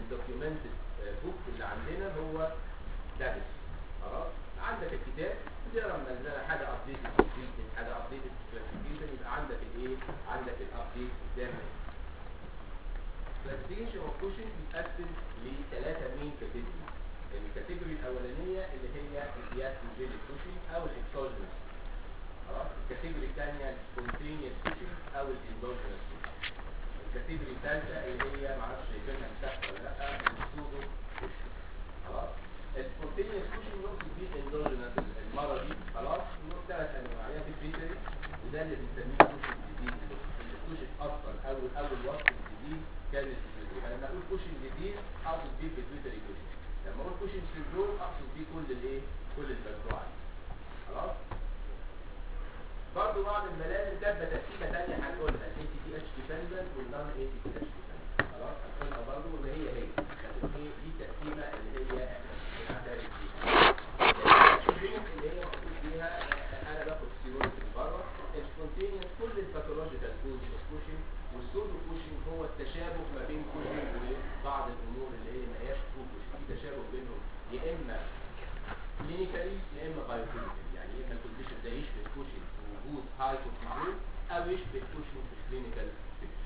الدوكيومنتد بوك اللي عندنا هو ده بس خلاص عندك الكتاب تقرا منزله حاجه ابديت حاجه ابديت كلاسيفيكيشن يبقى عندك الايه عندك الابديت قدامك كلاسيفيكيشن اوف كوشن بيتقسم لثلاثه مين كاتيجوري الكاتيجوري الاولانيه اللي هي الدياستروجينيك كوشن او الاكسوجينس خلاص الكاتيجوري الثانيه السبونتينيوس كوشن او الاندوجينس كوشن الكاتيجوري الثالثه اللي هي معرفش شايفينها مساحه ولا لا السودو كوشن خلاص السبونتينيوس كوشن نقصد فيه الاندوجينس المرضي خلاص له ثلاث انواع يا في الفيتري وده اللي بنسميه كوشن جديد الكوشن اصلا اول اول وصف الجديد كان الفيتري انا لما اقول كوشن جديد اقصد بيه الفيتري كوشن لما اقول كوشن سيندروم اقصد بيه كل الايه كل المجموعه دي. خلاص برضه بعض الملازم كاتبه تقسيمه ثانيه هنقولها الاي تي تي اتش ديبندنت والنون اي تي تي اتش ديبندنت خلاص هنقولها برضه وما هي هي لكن هي دي تقسيمه اللي هي احنا بنعترف بيها الشروط اللي هي مقصود بيها انا باخد ستيرويد من بره السبونتينيوس كل الباثولوجيكال كوز كوشن والسودو كوشن هو التشابه ما بين كوشن وبعض الامور اللي هي ما هياش ترو كوشن في تشابه بينهم يا اما كلينيكالي يا اما بايوكلينيكالي يعني يا اما الكونديشن ده يشبه كوشن في وجود هاي كورتيزول او يشبه كوشن في كلينيكال بيكتشر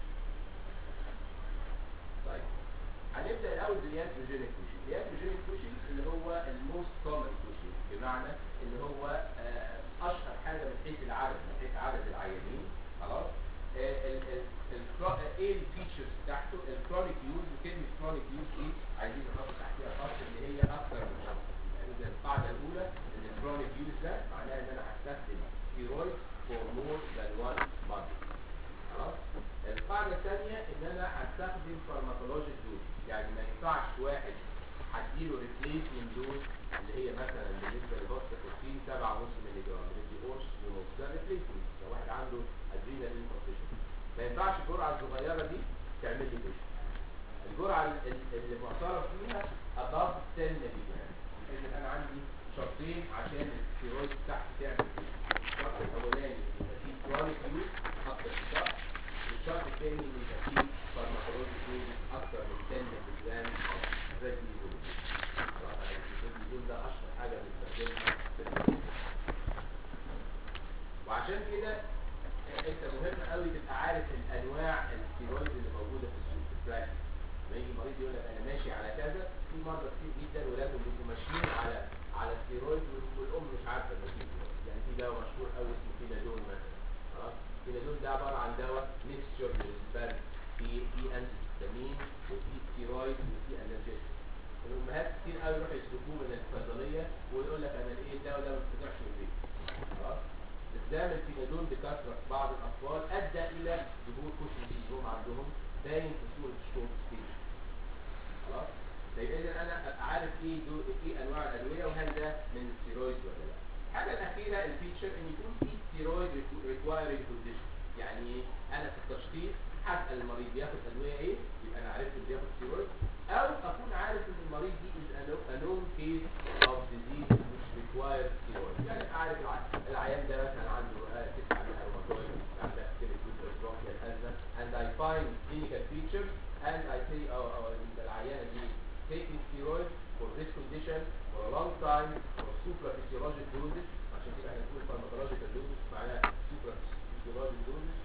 طيب هنبدا الاول بالياتروجينيك كوشن الياتروجينيك كوشن اللي هو الموست كومن كوشن بمعنى اللي هو آه، اشهر حاجه من حيث العدد من حيث عدد العيانين خلاص آه، ال- ال- الكرو- ايه الفيتشرز بتاعته الكرونيك يوز وكلمه كرونيك يوز دي عايزين نحط تحتها خط اللي هي اكثر من شخص يعني اذا القاعده الاولى ان الكرونيك يوز ده معناها ان انا هستخدم ستيرويد فور مور ذان وان مانث خلاص القاعده الثانيه ان انا هستخدم فارماكولوجيك دوز يعني ما ينفعش واحد هديله ريبليسمنت دوز اللي هي مثلا بالنسبه للبوستافوسين 7.5 مللي جرام ندي قرص ونص ده ريبليسمنت لو واحد عنده ادرينال انفورتيشن ما ينفعش الجرعه الصغيره دي تعمل لي كوشن الجرعه ال- ال- اللي معترف فيها above 10 مللي جرام اذا انا عندي شرطين عشان الستيرويد بتاعتي تعمل كوشن الشرط الاولاني يبقى فيه كرونيك يوز اكتر من شهر الشرط الثاني ان يبقى فيه فارماكولوجي دوز اكتر من 10 مللي جرام ريدميزول خلاص الريدميزول ده اشهر حاجه بنستخدمها في الكوشن وعشان كده انت مهم قوي تبقى عارف الانواع الستيرويد اللي موجوده في السوق في البراكتس لما يجي مريض يقول لك انا ماشي على كذا في مرضى كتير جدا ولادهم بيبقوا ماشيين على على ستيرويد والام مش عارفه انه في ستيرويد يعني في دواء مشهور قوي اسمه فينادول مثلا خلاص فينادول ده عباره عن دواء ميكستشر من البرد في في انتي هيستامين وفي ستيرويد وفي انرجيتك الامهات كتير قوي يروحوا يسلكوه من الصيدليه ويقول لك انا ايه الدواء ده ما بتطلعش من البيت خلاص استخدام الفينادول بكثره في بعض الاطفال ادى الى ظهور كوشن سيندروم عندهم باين في صوره شورت ستيج خلاص يبقى اذا انا ابقى عارف ايه دول ايه انواع الادويه وهل ده من الستيرويد ولا لا الحاجه الاخيره الفيتشر ان يكون في ستيرويد ريكوايرنج كونديشن يعني ايه انا في التشخيص هسال المريض بياخد ادويه ايه يبقى انا عرفت انه بياخد ستيرويد او اكون عارف ان المريض دي از a known case of disease which requires steroid يعني اعرف الع- العيان ده مثلا عنده آه، تسعه من الروماتويد عنده actinic bronchial asthma and I find clinical features and I say oh, oh العيانه دي taking steroid for this condition for a long time for supraphysiologic doses عشان كده احنا بنقول pharmacological doses معناها supraphysiologic doses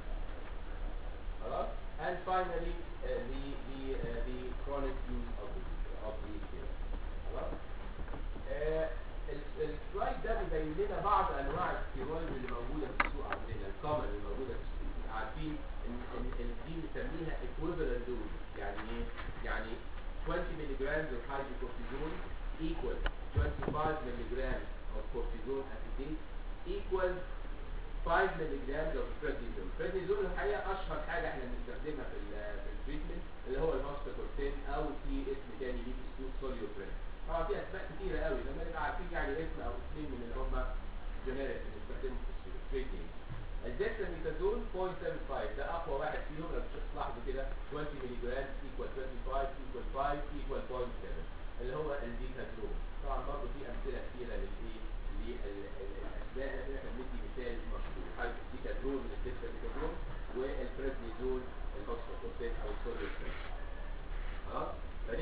خلاص and finally uh, the the uh, the chronic use of the of the steroid خلاص آه، ال- السلايد ده بيبين لنا بعض انواع الستيرويد اللي موجوده في السوق عندنا الكومن اللي موجوده في السوق عارفين ان ان إن دي بنسميها equivalent dose يعني ايه يعني 20 ملي جرام of hydrocortisone equal 25 ملي جرام of cortisone acetate equal 5 ملي جرام of prednisone prednisone الحقيقه اشهر حاجه احنا بنستخدمها في ال- في التريتمنت اللي هو الهوستاكورتين او في اسم تاني ليه في السوق سوليوبرين طبعا في اسماء كتيره قوي لما نبقى عارفين يعني اسم او اثنين من اللي هم جينيريك بنستخدمهم في التريتمنت الدexamethasone 0.75 ده اقوى واحد فيهم لو تلاحظوا كده 20 ملي جرام ايكوال 25 ايكوال 5 ايكوال 0.7 اللي هو الديكازون طبعا برضه في امثله كتيره للايه للاسماء لكن احنا بندي مثال مشهور حاجه الديكازون من الدexamethasone والبريدنيزون الهوستاكورتين او السوليوترين خلاص فدي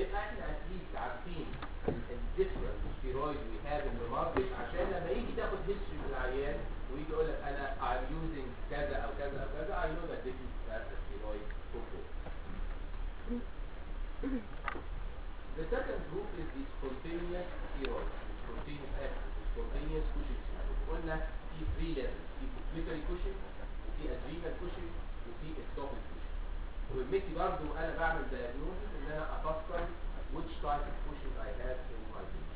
steroid we have in the market عشان لما يجي تاخد history من العيان ويجي يقول لك انا I'm using كذا او كذا او كذا I know that this is a steroid combo. The second group is the spontaneous steroid, the spontaneous action, the spontaneous Cushing syndrome. قلنا في 3 levels في pituitary Cushing وفي adrenal Cushing وفي ectopic Cushing. ومهمتي برضو انا بعمل diagnosis ان انا افسر which type of Cushing I have in my patient.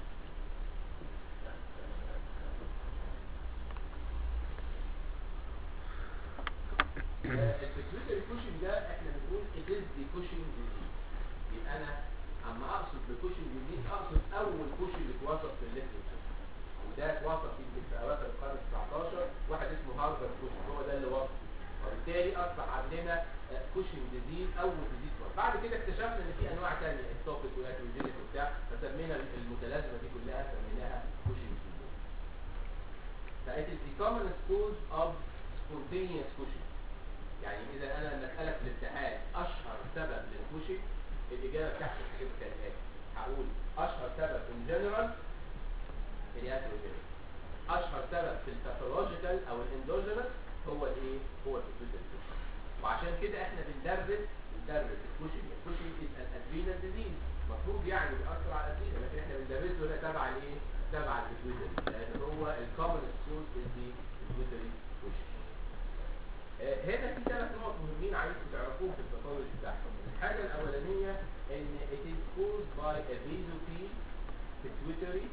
البيتويتري كوشنج ده احنا بنقول it is the Cushing disease يبقى انا اما اقصد بكوشنج disease اقصد اول كوشنج اتوصف في الليترشر وده اتوصف يمكن في اواخر القرن ال 19 واحد اسمه هارفارد كوشنج هو ده اللي وصفه وبالتالي اصبح عندنا كوشنج ديزيز اول ديزيز بعد كده اكتشفنا ان في انواع ثانيه التوبيك والاكروجينيك وبتاع فسمينا المتلازمه دي كلها سميناها كوشنج سيندروم فإت is the commonest cause of spontaneous Cushing يعني اذا انا لما اسالك في الامتحان اشهر سبب للكوشنج الاجابه بتاعتي هتبقى كالاتي هقول اشهر سبب ان جنرال الياتروجينيك اشهر سبب في الباثولوجيكال او الاندوجينس هو الايه هو البيتويتري كوشنج وعشان كده احنا بندرس بندرس الكوشنج الكوشنج از ان ادرينال ديزيز المفروض يعني بيأثر على الادرينال لكن احنا بندرسه هنا تبع الايه تبع البيتويتري لان هو الكومنست كوز از دي البيتويتري كوشنج هنا في ثلاث نقط مهمين عايزكم تعرفوهم في الباثولوجي بتاعهم الحاجه الاولانيه ان it is caused by a basophil pituitary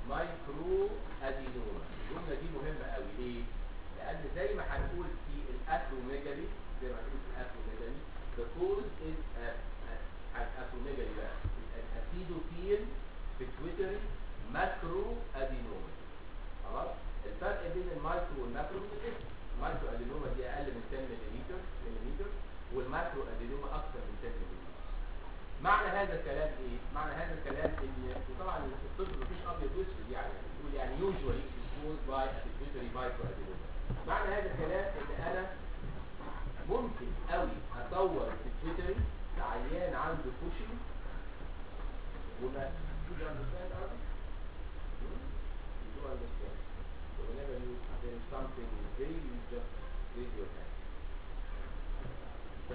microadenoma الجمله دي مهمه قوي ليه لان زي ما هنقول في الاكروميجالي زي ما هنقول في الاكروميجالي the cause is a, a, الاكروميجالي بقى is an acidophil pituitary macroadenoma خلاص الفرق بين المايكرو والماكرو الاسم المايكرو ادينوما دي اقل من 10 ملم ملم والماكرو ادينوما اكثر من 10 ملم معنى هذا الكلام ايه معنى هذا الكلام ان وطبعا في الطب مفيش ابيض واسود يعني بنقول يعني usually is caused by a pituitary microadenoma معنى هذا الكلام ان انا ممكن قوي اطور البيتويتري لعيان عنده كوشن وما do you understand Arabic? You do understand. So whenever you there is something vague, you just raise your hand. ف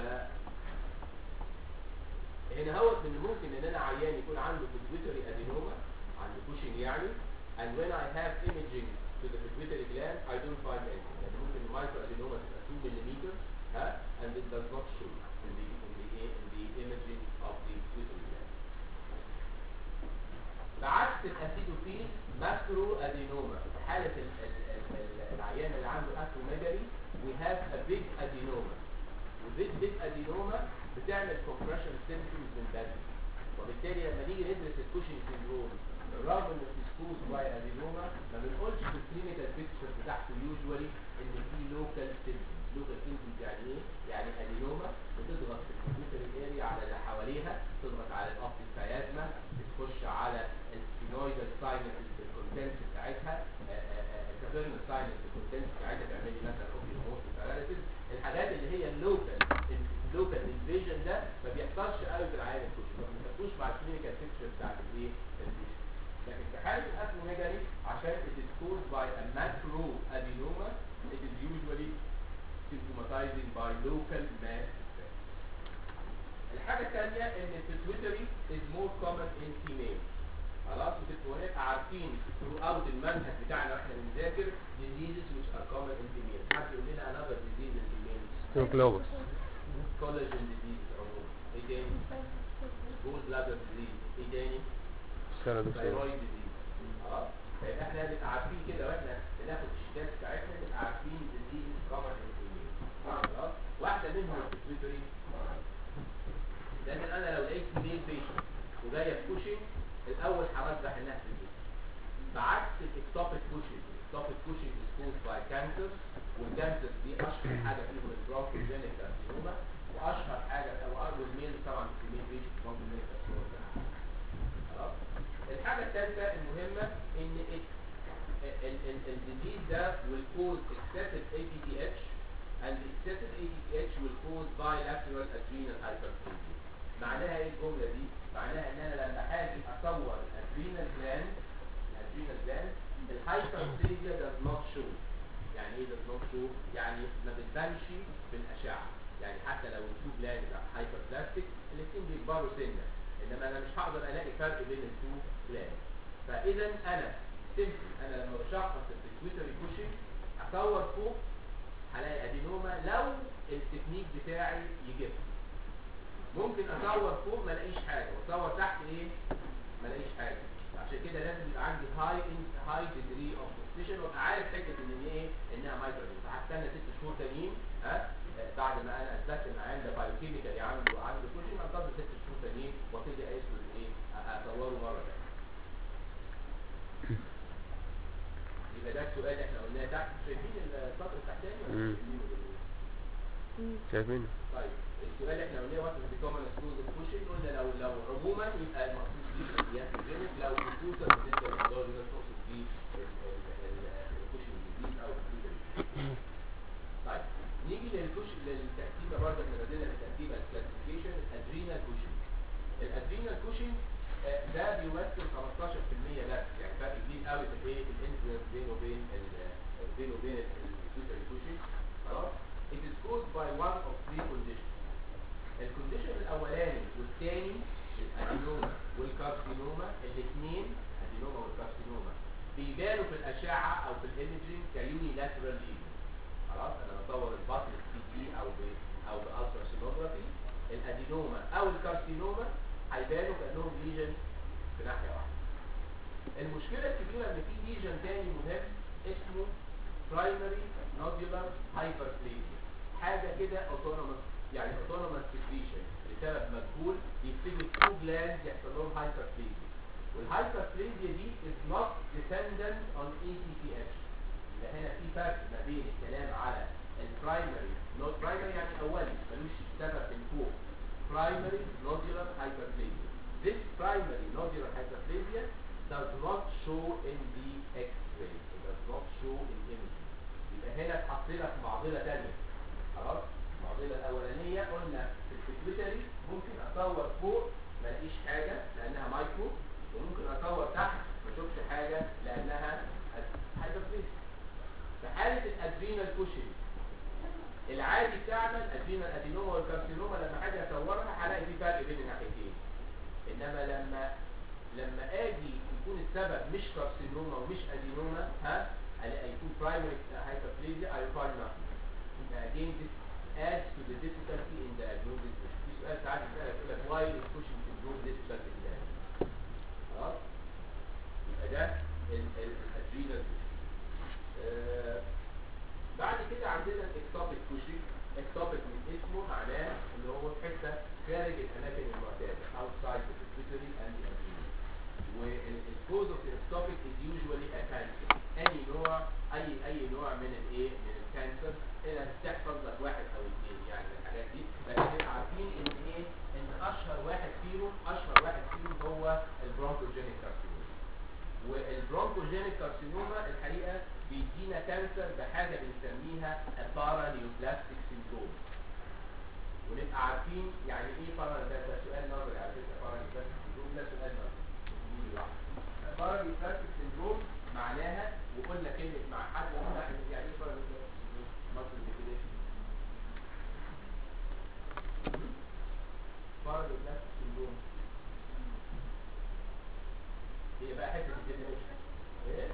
هنا هو من الممكن ان انا عيان يكون عنده pituitary adenoma عنده كوشن يعني and when I have imaging to the pituitary gland I don't find anything يعني ممكن المايكرو adenoma تبقى 2 ملم ها and it does not show in the in the in the imaging of the pituitary gland بعكس الاسيدوفيل ماكرو ادينوما في حالة ال ال ال ال العيان اللي عنده اكروميجالي we have a big adenoma وذيس big adenoma بتعمل compression symptoms من بدري وبالتالي لما نيجي ندرس الكوشن سيندروم رغم انه مسكوز باي ادينوما ما بنقولش في الكلينيكال بيكتشر بتاعته يوجوالي ان في لوكال سيمبتومز لوكال سيمبتومز يعني ايه؟ يعني ادينوما بتضغط في الكمبيوتر اريا على اللي حواليها تضغط على الاوبتيك كيازما بتخش على السفينويدال ساينس الكونتنت بتاعتها الكافيرنال ساينس الكونتنت بتاعتها تعمل لي مثلا اوبي موت باراليسيس الحاجات اللي هي اللوكال اللوكال انفيجن ده ما بيحصلش قوي في العيان الكوشن ما بنحطوش مع الكلينيكال بيكتشر بتاعت الايه؟ البيشن لكن في حالة الأكروميجالي عشان it is caused by a macro adenoma it is usually symptomatizing by local mass effect. الحاجة الثانية ان البيتويتري is more common in female خلاص وتبقوا هناك عارفين throughout المنهج بتاعنا واحنا بنذاكر diseases which are common in female حد يقول لنا another disease in female ستروكلوبس collagen disease عموما ايه تاني؟ gold bladder disease ايه تاني؟ سيرادوكسيل ثايرويد ديزيز خلاص فيبقى احنا نبقى عارفين كده واحنا بناخد الشتات بتاعتنا نبقى عارفين ديزيز كومن انفيميل خلاص واحده منهم البيتويتري لان انا لو لقيت ميل بيشنت وجايه بكوشنج الاول هرجح انها في البيت بعكس الاكتوبيك كوشنج الاكتوبيك كوشنج is caused by cancer والكانسر دي اشهر حاجه فيهم البرونكوجينيك كارسينوما واشهر حاجه او اكبر ميل طبعا في الميل بيشنت برونكوجينيك كارسينوما خلاص الحاجة الثالثة المهمة ان الديزيز ده will cause excessive APTH and excessive APTH will cause bilateral adrenal hyperplasia معناها ايه الجملة دي؟ معناها ان انا لما هاجي اصور adrenal gland adrenal gland الهايبربليزيا does not show يعني ايه does not show يعني ما بتبانش بالاشعه يعني حتى لو التو جلاند هايبر بلاستيك الاثنين بيكبروا سنه انما انا مش هقدر الاقي فرق بين التو جلاند فاذا انا سيمبل انا لما بشخص البيتويتري كوشن اصور فوق هلاقي ادينوما لو التكنيك بتاعي يجيبها ممكن اصور فوق ما الاقيش حاجه واصور تحت ايه ما الاقيش حاجه عشان كده لازم يبقى عندي هاي هاي ديجري اوف سسبشن وابقى عارف حته ان هي ايه انها مايكرو فهستنى ست شهور تانيين ها آه، بعد ما انا اثبت ان عنده بايوكيميكالي عنده عنده كوشن انتظر ست شهور تانيين وابتدي اقيس له ايه أ- اصوره مره تانيه يبقى ده السؤال اللي احنا قلناه تحت شايفين السطر التحتاني ولا مم. مش شايفينه دلوقتي؟ شايفينه طيب السؤال اللي احنا قلناه وات از كومن سكولز اوف بوشنج قلنا لو لو عموما يبقى المقصود بيه الاسياس الجينيك لو خصوصا بالنسبه للدور ده تقصد بيه البوشنج ديزيز او الفيتر طيب نيجي للكوش للتقسيمه برضه احنا بدينا التقسيمه الكلاسيفيكيشن الادرينال كوشنج الادرينال كوشنج ده بيمثل 15% بس يعني فرق كبير قوي في الايه الانفلونس بينه وبين ال- بينه وبين الفيتر كوشنج خلاص it is caused by one of three conditions الكونديشن الاولاني والثاني الادينوما والكارسينوما الاثنين الادينوما والكارسينوما بيبانوا في الاشعه او في الايمجنج كيوني لاترال ليجن خلاص انا بصور البطن سي تي او ب او بالتراسونوجرافي الادينوما او الكارسينوما هيبانوا كانهم ليجن في ناحيه واحده المشكله الكبيره ان في ليجن تاني مهم اسمه برايمري نودولار هايبربليزيا حاجه كده اوتونوموس يعني اوتونوموس سكريشن لسبب مجهول يبتدوا تو جلاند يحصل لهم هايبربليزيا والهايبربليزيا دي is not dependent on ACTH يبقى هنا في فرق ما بين الكلام على البرايمري نوت برايمري يعني اولي ملوش سبب من فوق primary nodular hyperplasia this primary nodular hyperplasia does not show in the x-ray it does not show in imaging يبقى هنا اتحطينا في معضله ثانيه خلاص المعضله الاولانيه قلنا في البيتويتري ممكن اصور فوق ما الاقيش حاجه لانها مايكرو وممكن اصور تحت ما اشوفش حاجه لانها هايبربليزيا في حاله الادرينال كوشن العادي بتاعنا الادرينال ادينوما والكارسينوما لما حاجه اصورها هلاقي في فرق بين الناحيتين انما لما لما اجي يكون السبب مش كارسينوما ومش ادينوما ها الاقي يكون برايمري هايبربليزيا I will find nothing يبقى again this adds to the difficulty in diagnosis في سؤال ساعات بيسألك يقول لك why is pushing syndrome difficult in diagnosis خلاص يبقى ده الادرينال آه بعد كده عندنا الاكتوبيك كوشنج اكتوبيك من اسمه معناه ان هو في حته خارج الاماكن المعتاده outside the pituitary and the adrenal والكوز اوف الاكتوبيك is usually a cancer اي نوع اي اي نوع من الايه من الكانسر هنا بتحصل لك واحد او اثنين يعني من الحاجات دي لكن نبقى عارفين ان ايه ان اشهر واحد فيهم اشهر واحد فيهم هو البرونكوجينيك كارسينوما والبرونكوجينيك كارسينوما الحقيقه بيدينا كانسر بحاجه بنسميها بارانيوبلاستيك سيندروم ونبقى عارفين يعني ايه بارا ده, ده سؤال نظري على فكره بارانيوبلاستيك سيندروم ده سؤال نظري بارانيوبلاستيك سيندروم معناها وقلنا كلمه مع حد وقلنا يعني ايه بارانيوبلاستيك سيندروم مصر ديفينيشن بارانيوبلاستيك سيندروم هي بقى حته الديفينيشن ايه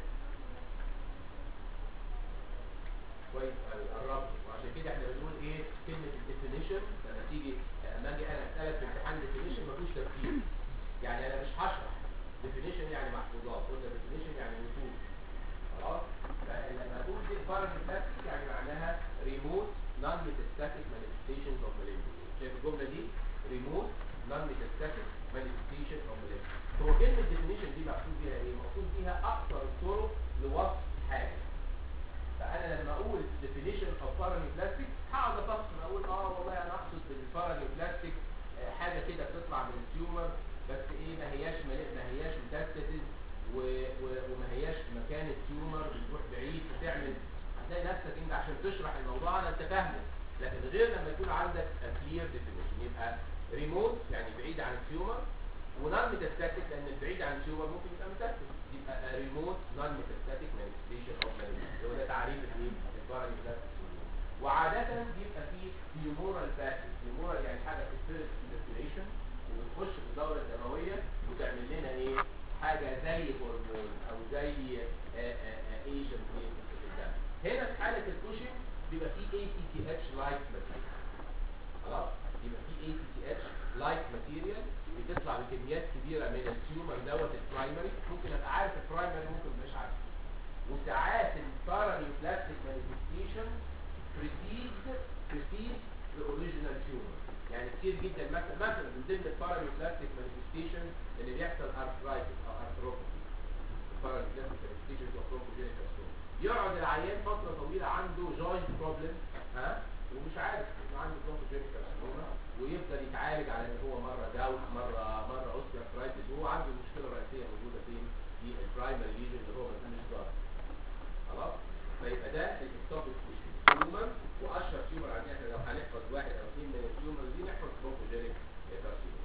كويس قوي قربت وعشان كده احنا بنقول ايه كلمه الديفينيشن لما تيجي لما اجي انا اسالك في امتحان ديفينيشن مفيش تفكير يعني انا مش هشرح ديفينيشن يعني محفوظات قلنا ديفينيشن يعني نصوص خلاص فلما اقول دي باراميتاستيك يعني معناها ريموت نون ميتاستاتيك مانيفستيشنز اوف مالينيتي شايف الجمله دي ريموت نون ميتاستاتيك مانيفستيشن اوف مالينيتي هو كلمه ديفينيشن دي مقصود بيها ايه؟ مقصود بيها اكثر الطرق لوصف حاجه فانا لما اقول definition of paraneoplastic هقعد افصل اقول اه والله انا اقصد بالبارانيوبلاستيك آه حاجه كده بتطلع من التيومر بس ايه ما هياش مل- ما هياش ميتاستاسيس وما هياش في مكان التيومر بتروح بعيد وتعمل هتلاقي نفسك انت عشان تشرح الموضوع انا انت فاهمه لكن غير لما يكون عندك a clear definition يبقى ريموت يعني بعيد عن التيومر ونون ميتاستاتيك لان البعيد عن التيومر ممكن يبقى ميتاستيك يبقى ريموت نون ميتاستاتيك مانيفستيشن اوف مالجنسي هو ده تعريف الايه الباراميتاستيك وعادة بيبقى فيه تيومورال باسج تيومورال يعني حاجة بتفرق سيركيوليشن وبتخش في الدورة الدموية وتعمل لنا ايه حاجة زي هرمون او زي ايجنت في الدم هنا في حالة الكوشن بيبقى فيه ACTH لايك ماتيريال خلاص يبقى فيه ACTH لايك ماتيريال بتطلع بكميات كبيرة من التيومر دوت البرايمري ممكن ابقى عارف البرايمري ممكن مش عارف وساعات الباراميوبلاستيك مانيفستيشن precedes precedes the original tumor يعني كتير جدا مثلا مثلا من ضمن الباراميوبلاستيك مانيفستيشن اللي بيحصل ارثرايتس او ارثروباثي الباراميوبلاستيك مانيفستيشن او بروكوجينيك يقعد العيان فتره طويله عنده جوينت بروبلم ها ومش عارف انه عنده بروكوجينيك كارسينوما ويفضل يتعالج على ان هو مره جاوت مره مره اوستيوارثرايتس وهو عنده المشكله الرئيسيه موجوده فين في البرايمري ليجن اللي هو مش ظاهر خلاص فيبقى ده الاكتوبيك تيومر واشهر تيومر عندنا احنا لو هنحفظ واحد او اثنين من التيومر دي نحفظ بروكوجينيك كارسينوما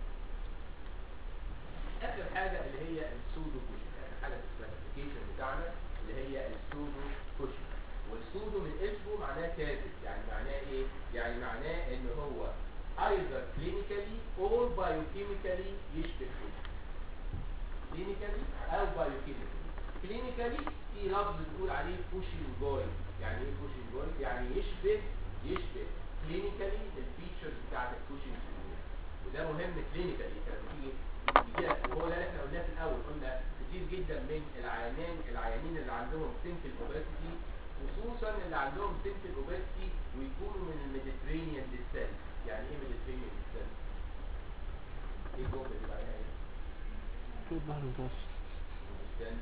اخر حاجه اللي هي السودو كوشن اخر حاجه في الكلاسيفيكيشن بتاعنا اللي هي السودو كوشن والسودو من اسمه معناه كاذب يعني معناه ايه يعني معناه ان هو either clinically or biochemically يشبه كوشن clinically او biochemically clinically في لفظ بنقول عليه pushing جوي يعني ايه pushing جوي يعني يشبه يشبه clinically الفيتشرز بتاعت الكوشن وده مهم clinically لما تيجي يجي لك وهو ده اللي احنا قلناه في الاول قلنا كتير جدا من العيانين العيانين اللي عندهم سيمبل اوبيستي خصوصا اللي عندهم سيمبل اوبيستي ويكونوا من الميديترينيان ديستانس يعني ايه ميديترينيان ديستانس؟ ايه الجمله دي معناها ايه؟ في البحر المتوسط ديستانس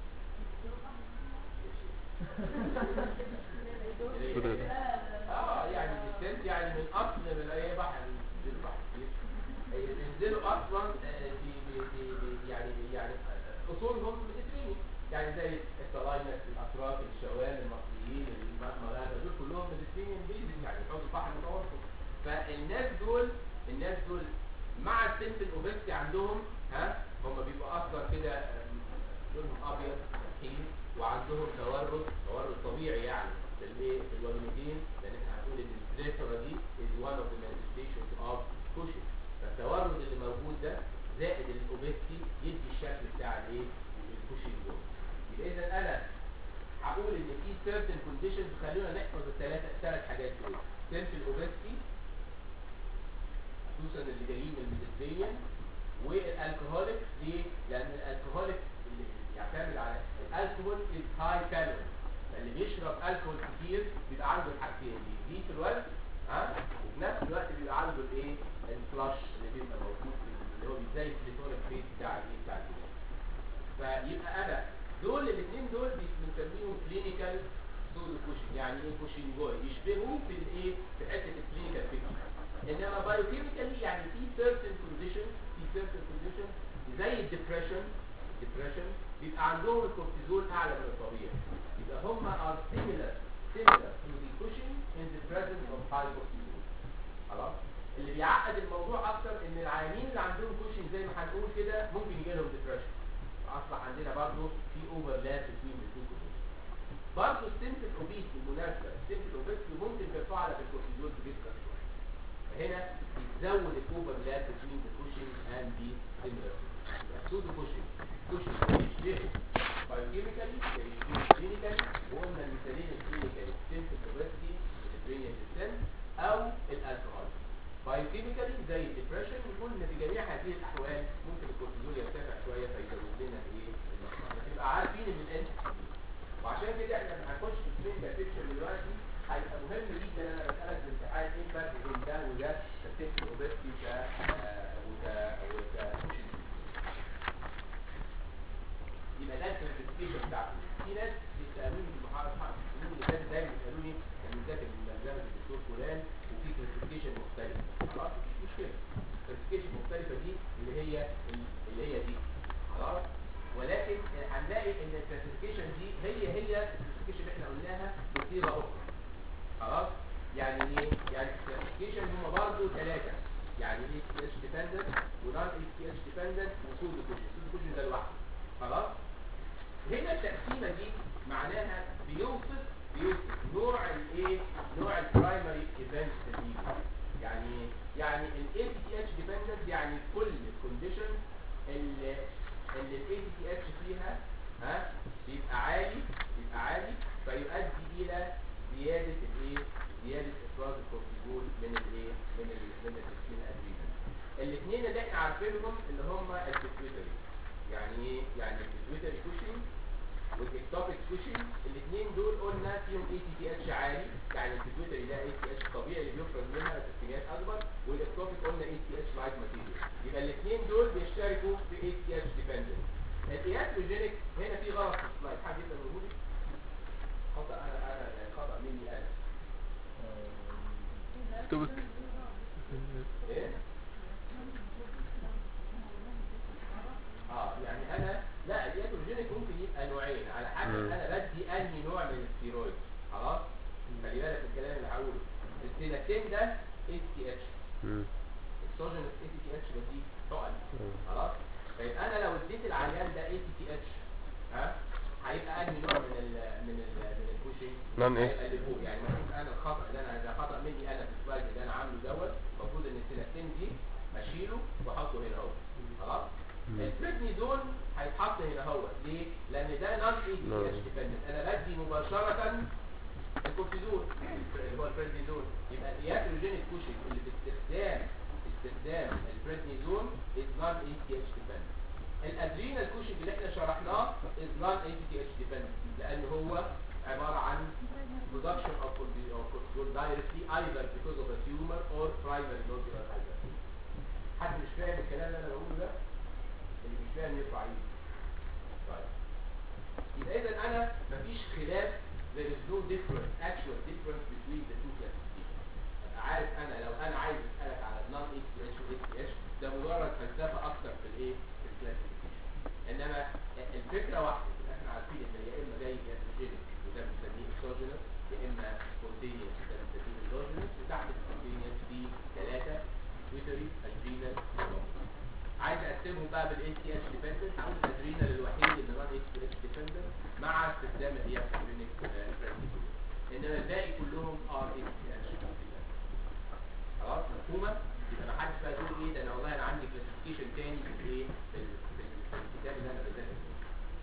كده ده. اه يعني ديستانس يعني من اصل من اي بحر ينزلوا بحر ينزلوا اصلا آه، في في في في- يعني يعني آه، اصولهم ميديترينيان يعني زي السلاينس الاتراك الشوال المصريين المغاربه دول كلهم ميديترينيان بيزك يعني حوض البحر المتوسط فالناس دول الناس دول مع السمبل اوبستي عندهم ها هم بيبقوا اصلا كده آم، لونهم ابيض مسكين وعندهم تورد تورد طبيعي يعني في الايه في الوجنتين لان احنا هنقول ان البليترا دي is one of the manifestations of Cushing فالتورد اللي موجود ده زائد الاوبستي يدي الشكل بتاع الايه الكوشنج دول يبقى اذا انا هقول ان في certain conditions خلونا نحفظ الثلاثه الثلاث حاجات دول simple obesity خصوصا اللي جايين من الميديترينيان والالكهوليك ليه؟ لان الالكهوليك اللي يعتمد على الالكهول از هاي كالوري اللي بيشرب الكهول كتير بيبقى عنده الحاجتين دي دي في الوزن ها وفي نفس الوقت بيبقى عنده الايه الفلاش اللي بيبقى موجود في اللي هو زي البليتوريك فيت بتاع الايه بتاع الدماغ فيبقى انا دول الاثنين دول بنسميهم كلينيكال سودو كوشن يعني ايه كوشن جوي يشبهوا في الايه في حته الكلينيكال بيكتشر انما بايوكيميكالي يعني في certain conditions في certain conditions زي الديبريشن الديبريشن بيبقى عندهم الكورتيزول اعلى من الطبيعي يبقى هم are similar similar to the Cushing in the presence of high cortisol خلاص اللي بيعقد الموضوع اكتر ان العيانين اللي عندهم كوشن زي ما هنقول كده ممكن يجي لهم ديبريشن اصبح عندنا برضه في اوفرلاب بين التو كوشن برضه السيمبل اوبيس بالمناسبه السيمبل اوبيس ممكن ترفع لك الكورتيزول بجسمك شويه فهنا بتزود الاوفرلاب بين الكوشن اند دي سيميلر السودو كوشن كوشن يشبهه بايوكيميكالي يشبهه كلينيكالي وقلنا المثالين الكلينيكالي سيمبل اوبيسيتي البرينيال ديستنس او الالكهول بايوكيميكالي زي الديبريشن بنقول ان في جميع هذه الاحوال ممكن الكورتيزول يرتفع شويه فيزود لنا ايه المصنع تبقى عارفين ان الانت وعشان كده احنا لما هنخش في الكلينيكال بيكتشر دلوقتي هيبقى مهم جدا انا بسالك في الامتحان ايه الفرق بين ده وده كسيمبل اوبستي وك آه، وك وك يبقى ده الكلاسيفيكيشن بتاعته في ناس بيسالوني في المحاضره السنين اللي فاتت دايما بيسالوني كان مذاكر من ملزمه الدكتور فلان وفي كلاسيفيكيشن مختلفه خلاص مفيش مشكله الكلاسيفيكيشن المختلفه دي اللي هي اللي هي دي خلاص ولكن هنلاقي ان الكلاسيفيكيشن دي هي هي الكلاسيفيكيشن اللي احنا قلناها بصيغه اخرى خلاص يعني ايه يعني الكلاسيفيكيشن هم برضه ثلاثه يعني اي تي اتش ديبندنت ونون اي تي اتش ديبندنت وسود كوشن سود كوشن ده لوحده خلاص هنا التقسيمه دي معناها بيوصف بيوصف نوع الايه نوع البرايمري ايفنت في الايفنت يعني إيه؟ يعني الاي تي اتش ديبندنت يعني كل الكونديشن اللي اللي الاي تي اتش فيها ها بيبقى عالي بيبقى عالي فيؤدي الى زياده الايه زياده افراز الكورتيزول من الايه من ال من التسكين الادرينال الاثنين اللي احنا عارفينهم اللي هم البيتويتري يعني ايه يعني البيتويتري كوشنج والاكتوبيك كوشنج الاثنين دول قلنا فيهم اي تي تي اتش عالي يعني البيتويتري ده اي تي اتش طبيعي اللي بيفرز منها بس بكميات اكبر والاكتوبيك قلنا اي تي اتش لايك ماتيريال يبقى الاثنين دول بيشتركوا في اي تي اتش ديبندنت الاياتروجينيك هنا في غلط في السلايد حد يقدر يقول لي خطا انا انا خطا مني انا توبك ايه اه يعني انا لا الياتروجينيك ممكن يبقى نوعين على حسب مم. انا بدي انهي نوع من الستيرويد خلاص خلي بالك من الكلام اللي هقوله السيناتين ده اس تي اتش مم. اكسوجينس اي تي اتش بدي تقل مم. خلاص طيب انا لو اديت العيان ده اي تي اتش ها هيبقى انهي نوع من ال من ال من البوشنج نون إيه؟ هيبقى اللي فوق يعني المفروض انا الخطا اللي انا ده خطا مني انا في السلايد اللي انا عامله دوت المفروض ان السيناتين دي اشيله واحطه هنا اهو خلاص مم. البريدنيزون هيتحط هنا اهو ليه لان ده نون اي تي نعم. اتش ديبندنت انا بدي مباشره الكورتيزون اللي هو البريدنيزون يبقى الياتروجينيك كوشنج اللي باستخدام استخدام البريدنيزون از نون اي تي اتش ديبندنت الادرينال كوشنج اللي احنا شرحناه از نون اي تي اتش ديبندنت لان هو عباره عن production of corti- of cortisol directly either because of a tumor or primary nodular hypertension حد مش فاهم الكلام اللي انا بقوله ده اللي مش فاهم يرفع ايده طيب يبقى اذا انا مفيش خلاف there is no difference actual difference between the two classifications ابقى عارف انا لو انا عايز اسالك على non HTH و HTH ده مجرد فلسفه اكتر في الايه في الكلاسيفيكيشن انما الفكره واحده إن احنا عارفين ان يا اما جاي جانوجينيك وده بنسميه اكسوجينس يا اما سبونتينيوس وده بنسميه اندوجينس وتحت السبونتينيوس في ثلاثه تويتري ادرينال عايز اقسمهم بقى بالاي تي اتش ديبندنت هقول الادرينال الوحيد اللي نون اتش تي اتش ديبندنت مع استخدام الديابترينيك انما الباقي كلهم ار اتش تي اتش خلاص مفهومه يبقى ما حدش بقى يقول ايه ده انا والله انا عندي كلاسيفيكيشن تاني في الايه في ال- في ال- في الكتاب اللي انا بذاكر فيه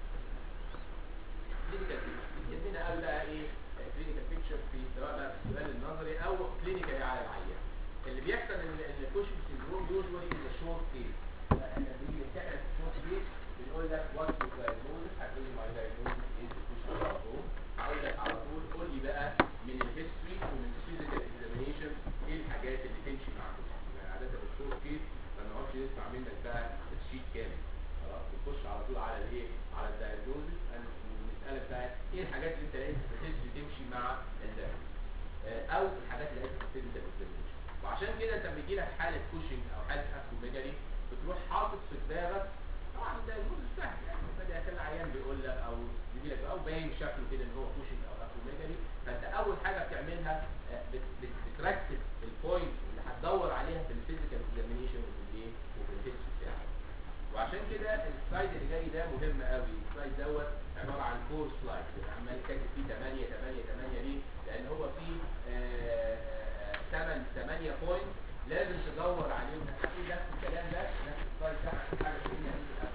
كلينيكال يهمنا قوي بقى ايه كلينيكال بيكتشر في سواء بقى في السؤال النظري او كلينيكال على العيان اللي بيحصل ان ان الكوشن سيندروم يوجوالي از شورت كيس احنا بنيجي نتكلم في شورت كيس بنقول لك وات يور دايجنوز هتقول لي ماي دايجنوز از كوشن سيندروم هقول لك على طول قول لي بقى من الهيستوري ومن الفيزيكال اكزامينيشن ايه الحاجات اللي تمشي مع الكوشن يعني عاده الشورت كيس ما نقعدش نسمع منك بقى الشيت كامل خلاص بنخش على طول على الايه على الدايجنوز ونسالك بقى ايه الحاجات اللي انت لقيتها في الهيستوري تمشي مع الدايجنوز او الحاجات اللي لقيتها في الفيزيكال اكزامينيشن وعشان كده انت لما يجي لك حاله كوشنج او حاله اكروميجالي بتروح حاطط في دماغك طبعا ده الموضوع سهل يعني بدأ كان العيان بيقول لك او يجي لك او باين شكله كده ان هو كوشنج او اكروميجالي فانت اول حاجه بتعملها آه، بت- بت- بتركز البوينت اللي هتدور عليها في الفيزيكال اكزامينيشن وفي الايه وفي الهيستوري بتاعك وعشان كده السلايد اللي جاي ده مهم قوي السلايد دوت عباره عن كور سلايد عمال كاتب فيه 8 8 8 ليه؟ لان هو فيه 8 8 بوينت لازم تدور عليهم هتلاقي نفس الكلام ده نفس السلايد ده حاجه ثانيه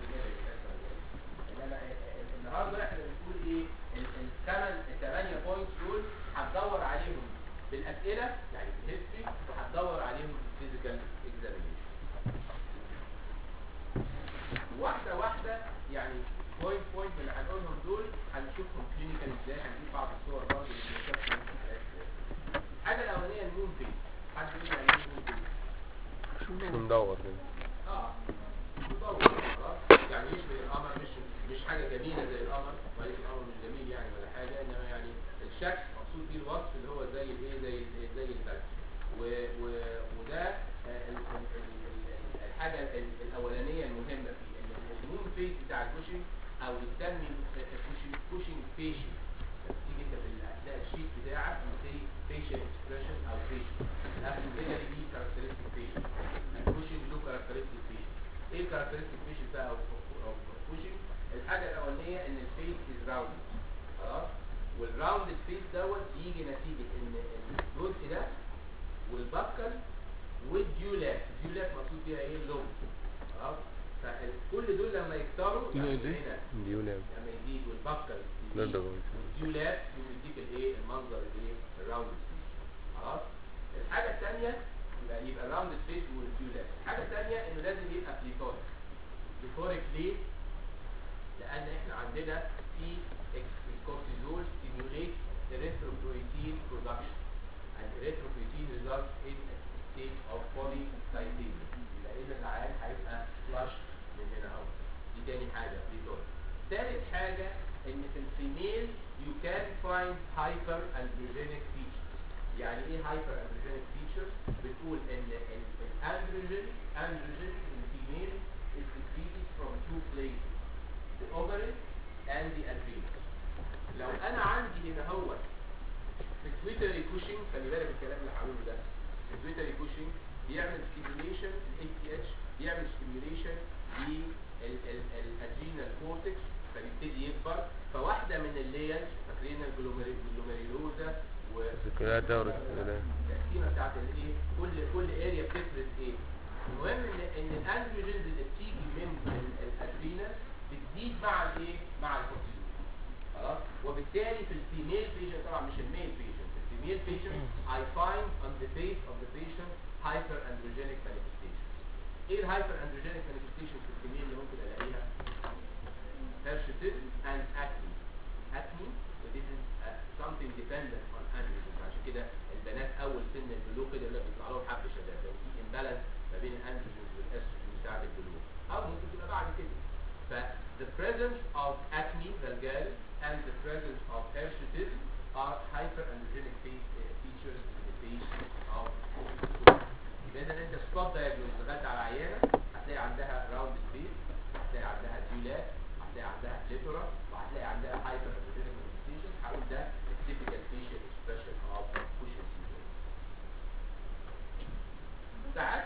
انما النهارده احنا بنقول ايه الثمان الثمانيه بوينتس دول هتدور عليهم بالاسئله يعني في الهيستوري وهتدور عليهم في الفيزيكال اكزامينيشن واحدة واحدة يعني بوينت بوينت اللي هنقولهم دول هنشوفهم كلينيكال ازاي هنجيب بعض الصور برضه اللي بنشوفها في الحالات ازاي. الحاجة الأولانية المون فيس حد يقول لي يعني ايه المون فيس؟ شو ندور كده اه مطور خلاص يعني يشبه القمر مش مش حاجة جميلة زي القمر ولكن القمر مش جميل يعني ولا حاجة انما يعني الشكل مقصود بيه الوصف اللي هو زي الايه زي ال- زي البلد و و وده آه، ال- ال- ال- ال- الحاجة ال- الأولانية المهمة فيه ان المون فيس بتاع الكوشنج او يسمي الكوشنج كوشنج فيشن تيجي انت في ال- هتلاقي الشيت بتاعك زي فيشل اكسبريشن او فيشل اكسلري دي كاركترستيك فيشل البوشنج له كاركترستيك فيشل ايه الكاركترستيك فيشل بقى او او بوشنج الحاجه الاولانيه ان الفيس از راوند خلاص والراوند فيس دوت يجي نتيجه ان الجزء ده والبكر والديولات الديولات مقصود بيها ايه اللوب خلاص فكل دول لما يكتروا دي يعني دي هنا دي ولاب لما يزيد والبكر لا يزيد ده غلط. والديولات يديك الايه المنظر الايه الراوند فيس خلاص الحاجه الثانيه يبقى يبقى الراوند فيس والديولات الحاجه الثانيه انه لازم يبقى بليتوريك بليتوريك ليه لان احنا عندنا في الكورتيزول stimulates erythropoietin production and erythropoietin results in a state of polycythemia يبقى اذا العيان هيبقى flush من هنا اهو دي تاني حاجه بليتوريك ثالث حاجه ان في الفيميل you can find hyper androgenic features يعني ايه hyper androgenic features بتقول ان الاندروجين androgen in female is secreted from two places the ovary and the adrenals لو انا عندي هنا هو pituitary pushing خلي بالك الكلام اللي هقوله ده pituitary pushing بيعمل stimulation ال ACH بيعمل stimulation للادرينال كورتكس فبيبتدي يكبر فواحده من الليرز فاكرين الجلوميريلوزا و ذكريات دورة السلام التقسيمه بتاعت الايه كل كل اريا بتفرز ايه المهم ان ان الاندروجينز اللي بتيجي من ال- الادرينال بتزيد مع الايه مع الكورتيزول خلاص وبالتالي في الفيميل بيشنت طبعا مش الميل بيشنت في الفيميل بيشنت I find on the face of the patient hyperandrogenic manifestations ايه الهايبر اندروجينيك manifestations في الفيميل اللي ممكن الاقيها hirsutism and acne acne this is uh, something dependent on androgens عشان كده البنات اول سن البلوغ كده يقول لك بيطلع لهم حب شباب لو في امبالانس ما بين الاندروجينز والاستروجين بتاعت البلوغ او ممكن تبقى بعد كده ف the presence of acne vulgaris and the presence of hirsutism are hyperandrogenic fe- uh, features in the face of يبقى اذا انت سبوت دايجنوز دخلت على عيانه هتلاقي عندها راوند فيس هتلاقي عندها ديولات هتلاقي عندها كليتورا وهتلاقي عندها هايبر اندروجينيك مانيفستيشن هقول ده التيبيكال فيشل اكسبريشن اوف كوشن سيندروم ساعات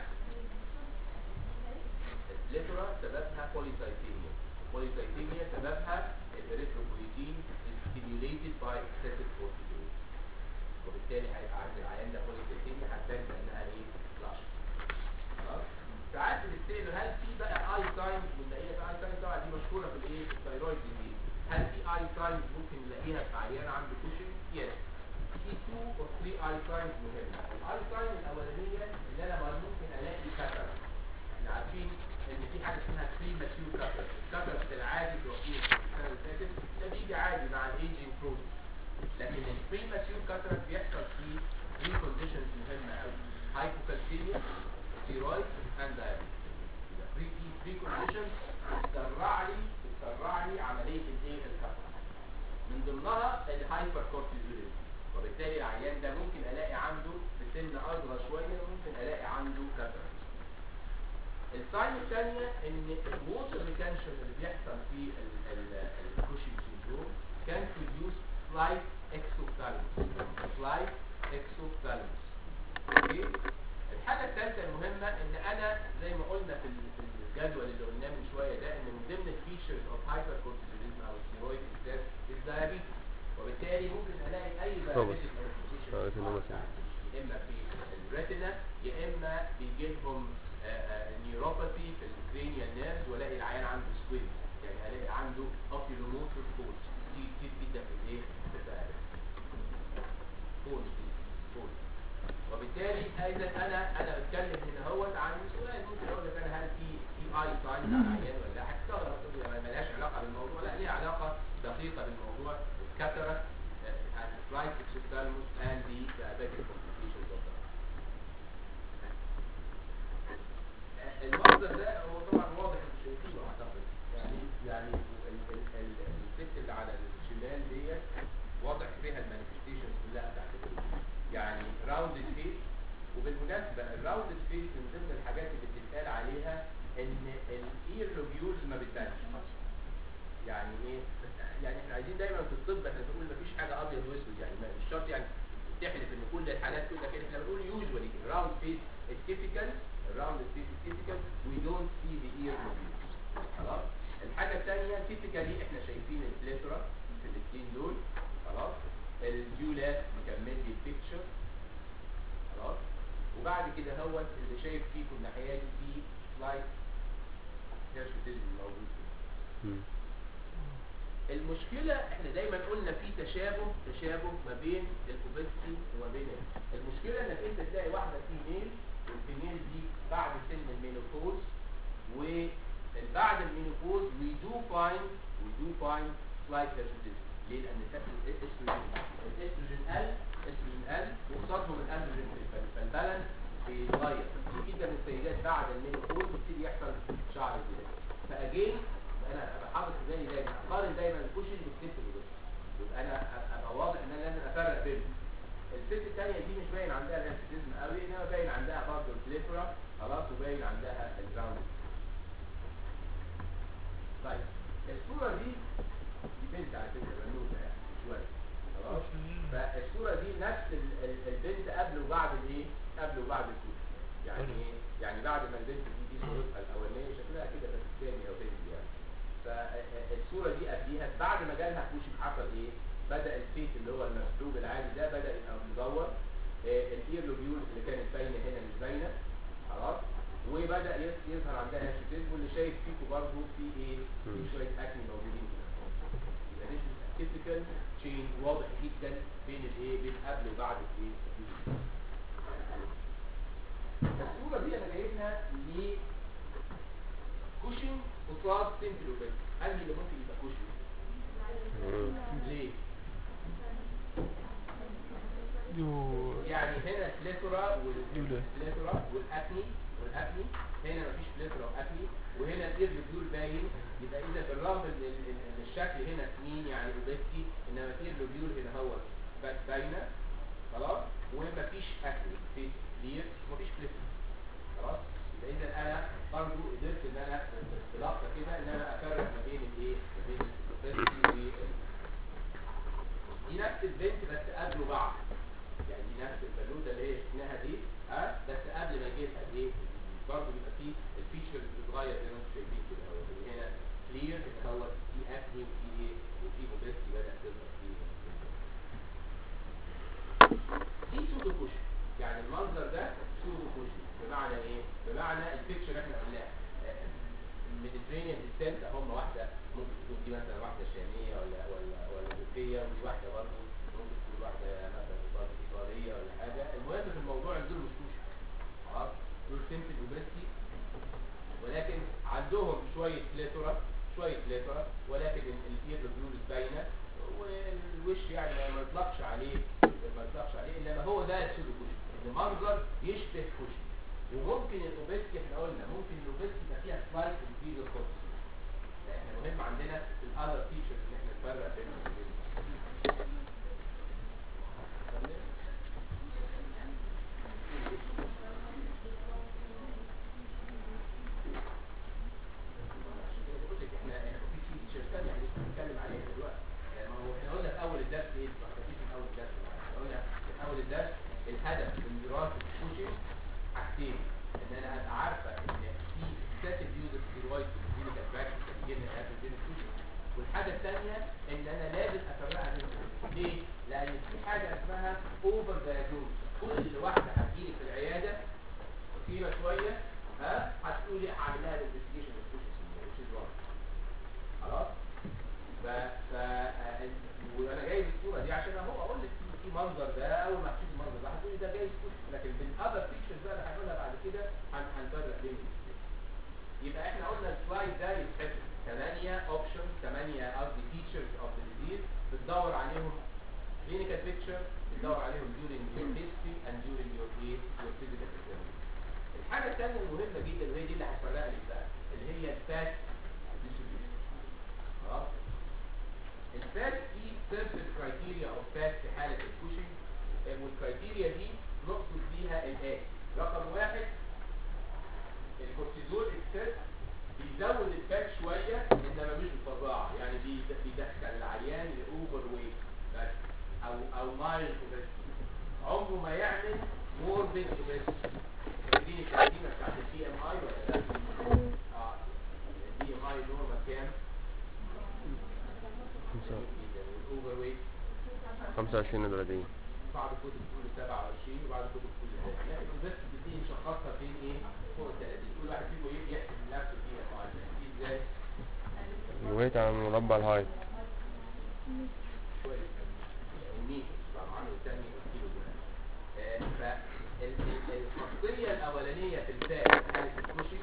الكليتورا سببها بوليسايتيميا البوليسايتيميا سببها الاريثروبويتين is stimulated by excessive cortisol وبالتالي هيبقى عند العيان ده بوليسايتيميا هتبان كانها ايه فلاش خلاص ساعات بنستقبل هل في بقى اي ساينز بنلاقيها في اي ساينز طبعا دي مشهوره في الايه في الثايرويد ديزيز هل في اي ساينز ممكن نلاقيها في عيان عنده كوشن؟ يس في 2 او 3 اي ساينز مهمه الاي ساين الاولانيه ان انا بقى ممكن الاقي كاتر احنا عارفين ان في حاجه اسمها بري ماتيور كاتر الكاتر في العادي توقيه في السنه اللي فاتت ده بيجي عادي مع الايجنج بروسس لكن البري ماتيور كاتر بيحصل فيه 3 كونديشنز مهمه قوي هايبوكالسيميا ستيرويد اند دايابيتس يبقى بري بري كونديشنز تسرع لي تسرع لي عمليه الايه الكاتر من ضمنها الهايبر كورتيزوليزم وبالتالي العيان ده ممكن الاقي عنده في سن اصغر شويه ممكن الاقي عنده كاتر الساين الثانيه ان الووتر ريتنشن اللي بيحصل في الكوشنج سيندروم كان بروديوس سلايت اكسوثالموس سلايت اكسوثالموس اوكي الحاجه الثالثه المهمه ان انا زي ما قلنا في ال- في الجدول اللي قلناه من شويه ده ان من ضمن الفيتشرز اوف هايبر كورتيزوليزم او ستيرويد اكسس الدايابيتس وبالتالي ممكن الاقي اي طبعا. diabetic manifestation طبعا، في إنه الهارت مثلا. عندي. يا اما في الريتنا يا اما بيجي لهم نيوروباثي في الكرينيال نيرفز والاقي العيان عنده سكويد يعني هلاقي عنده اوكيلوموتور فورس دي كتير جدا في الايه في الدايابيتس فورس دي فورس وبالتالي اذا انا انا بتكلم هنا هوت عن سؤال ممكن اقول لك انا هل في في اي ساين على العيان ولا لا هتستغرب تقول لي مالهاش علاقه بالموضوع لا ليها علاقه دقيقه بالموضوع الكاتاراكت and slight exophthalmos and the diabetic complications of that. المنظر ده هو طبعا واضح انتوا شايفينه اعتقد يعني يعني ال- ال- ال- الست اللي على الشمال ديت واضح فيها المانيفستيشنز كلها بتاعت الجلوكوز. يعني راوندد فيس وبالمناسبه الراوندد فيس من ضمن الحاجات اللي بتتقال عليها ان الاير لوبيولز ما بتبانش يعني ايه بس يعني احنا عايزين دايما في الطب احنا بنقول مفيش حاجه ابيض واسود يعني ما- مش شرط يعني تحلف ان كل الحالات كده كده احنا بنقول يوجوالي راوند فيس is typical الراوند فيس is typical we don't see the ear nodules خلاص الحاجه الثانيه typically احنا شايفين البليترا في الاثنين دول خلاص الجولات مكمل لي البيكتشر خلاص وبعد كده هو اللي شايف فيكم الناحيه دي في سلايد هيرشوتيزم موجود فيه. مم. المشكلة احنا دايما قلنا في تشابه تشابه ما بين الاوبستي وما بين ال- المشكلة انك انت تلاقي واحدة فيميل والفيميل دي بعد سن المينوبوز وبعد المينوبوز we do find we do find slight hirsutism ليه؟ لأن الأس- الاستروجين الاستروجين قل الاستروجين قل وقصادهم الاندروجين فال- فالبالانس بيتغير في جدا من السيدات بعد المينوبوز بيبتدي يحصل شعر زيادة فاجين انا ابقى حاطط في بالي دايما اقارن دايما الكوشن بالست بس يبقى انا ابقى واضح ان انا لازم افرق بينهم الست الثانيه دي مش باين عندها الهيرسيتيزم قوي انما باين عندها برضه البليفرا خلاص وباين عندها الجراوند طيب الصوره دي دي بنت على فكره بنوته يعني شويه خلاص فالصوره دي نفس ال- ال- البنت قبل وبعد الايه قبل وبعد الكوشن يعني ايه يعني بعد ما البنت دي دي صورتها الاولانيه شكلها كده باكستاني او هندي يعني فالصوره دي قبليها بعد ما جالها كوشن حصل ايه بدا الفيس اللي هو المسحوب العادي ده بدا يبقى مدور الاير لوبيولز اللي كانت باينه هنا مش باينه خلاص وبدا يظ- يظهر عندها هيرشوتيزم واللي شايف فيكم برضه في ايه في مم. شويه اكني موجودين هنا يبقى this is a typical change واضح جدا بين الايه بين قبل وبعد الايه الصوره دي انا جايبها ل كوشن قصاد سيمبل وبس انهي اللي ممكن يبقى كوشن مم. ليه يو يعني هنا البليتورا يولا. والبليتورا والاكني والاكني هنا مفيش بليتورا واكني وهنا الاير بيول باين يبقى اذا بالرغم ان ال- ال- ان الشكل هنا سمين يعني اوبستي انما الاير بيول هنا هو بس باينه خلاص ومفيش اكني فيس كلير ومفيش بليتورا خلاص يبقى اذا انا برضه قدرت ان انا بلقطه كده ان انا افرق ما بين الايه ما بين الاوبستي وال دي نفس البنت بس قبل وبعد يعني دي نفس البنوته اللي هي شفناها دي ها بس قبل ما يجيبها ايه برضه بيبقى فيه الفيتشرز بتتغير زي ما انتم شايفين كده هو هنا كلير ان هو في اكني وفي ايه وفي موبيستي بدات تظهر فيه دي سودو كوشن يعني المنظر ده سودو كوشن بمعنى ايه؟ بمعنى البيكتشر احنا قلناها الميديترينيان ديسنت هم واحده ممكن تكون دي مثلا واحده شاميه ولا ولا ولا تركيه ودي واحده برضه ممكن تكون واحده مثلا برضه ايطاليه ولا حاجه المهم في الموضوع ان دول مش كوشن خلاص دول سيمبل اوبستي ولكن عندهم شويه بليتورا شويه بليتورا ولكن الاير بيولز باينه والوش يعني ما يطلقش عليه ما يطلقش عليه انما هو ده السودو كوشن ان منظر يشبه كوشن وممكن الاوبستي احنا قلنا ممكن الاوبستي يبقى فيها سلايت انفيريور كورتيزون احنا مهم عندنا الاذر فيتشرز ان احنا نفرق بينهم وبين عشان كده بقول لك احنا احنا في فيتشرز ثانيه احنا لسه بنتكلم عليها دلوقتي يعني ما هو احنا قلنا في اول الدرس ايه؟ ما خدتيش من اول الدرس احنا قلنا في اول الدرس الهدف من دراسه الكوشن حاجتين ان انا ابقى عارفه ان في اكسسيف يوز اوف ستيرويد في الكلينيكال براكتس بتجي لنا هذا بين الكوشن والحاجه الثانيه ان انا لازم افرقها بينهم ليه؟ لان في حاجه اسمها اوفر دايجنوز كل واحده هتجيلي في العياده كتيره شويه ها هتقولي هعمل لها الانفستيجيشن والكوشن which is wrong خلاص ف ف آه، وانا جايب الصوره دي عشان اهو اقول لك في- في منظر ده اول ما هتشوف المنظر ده هتقولي ده جايز كوشن لكن بالاذر فيكشرز بقى اللي هنقولها بعد كده هن- هنفرق بينهم يبقى احنا قلنا السلايد ده يتحسب 8 اوبشنز 8 قصدي فيتشرز اوف ذا ديزيز بتدور عليهم clinical picture بتدور عليهم during your history and during your ايه your physical examination الحاجة الثانية المهمة جدا وهي دي اللي هتفرق لك بقى اللي هي الفات distribution خلاص الفات في certain criteria of fat في حالة الكوشنج والكرايتيريا دي نقصد بيها الآتي رقم واحد الكورتيزول اكسس بيزود الفات شوية انما مش بطباعة يعني او او مايل اوبستي عمره ما يعمل موربيد اوبستي فاكرين التقديمه بتاعت البي ام اي ولا لا؟ اه البي ام اي نورمال كام؟ خمسة والاوفر ويت خمسة وعشرين وثلاثين بعض الكتب تقول 27 وبعض الكتب تقول 30 لكن البس بتدي مشخصها فين ايه؟ فوق ال 30 كل واحد فيكم ي- يحسب لنفسه بي ام اي دي ازاي؟ الويت على مربع الهايت كويس الميتر طبعا والثاني الكيلو جرام آه، فالخاصية الأولانية في الفات في حالة الكوشنج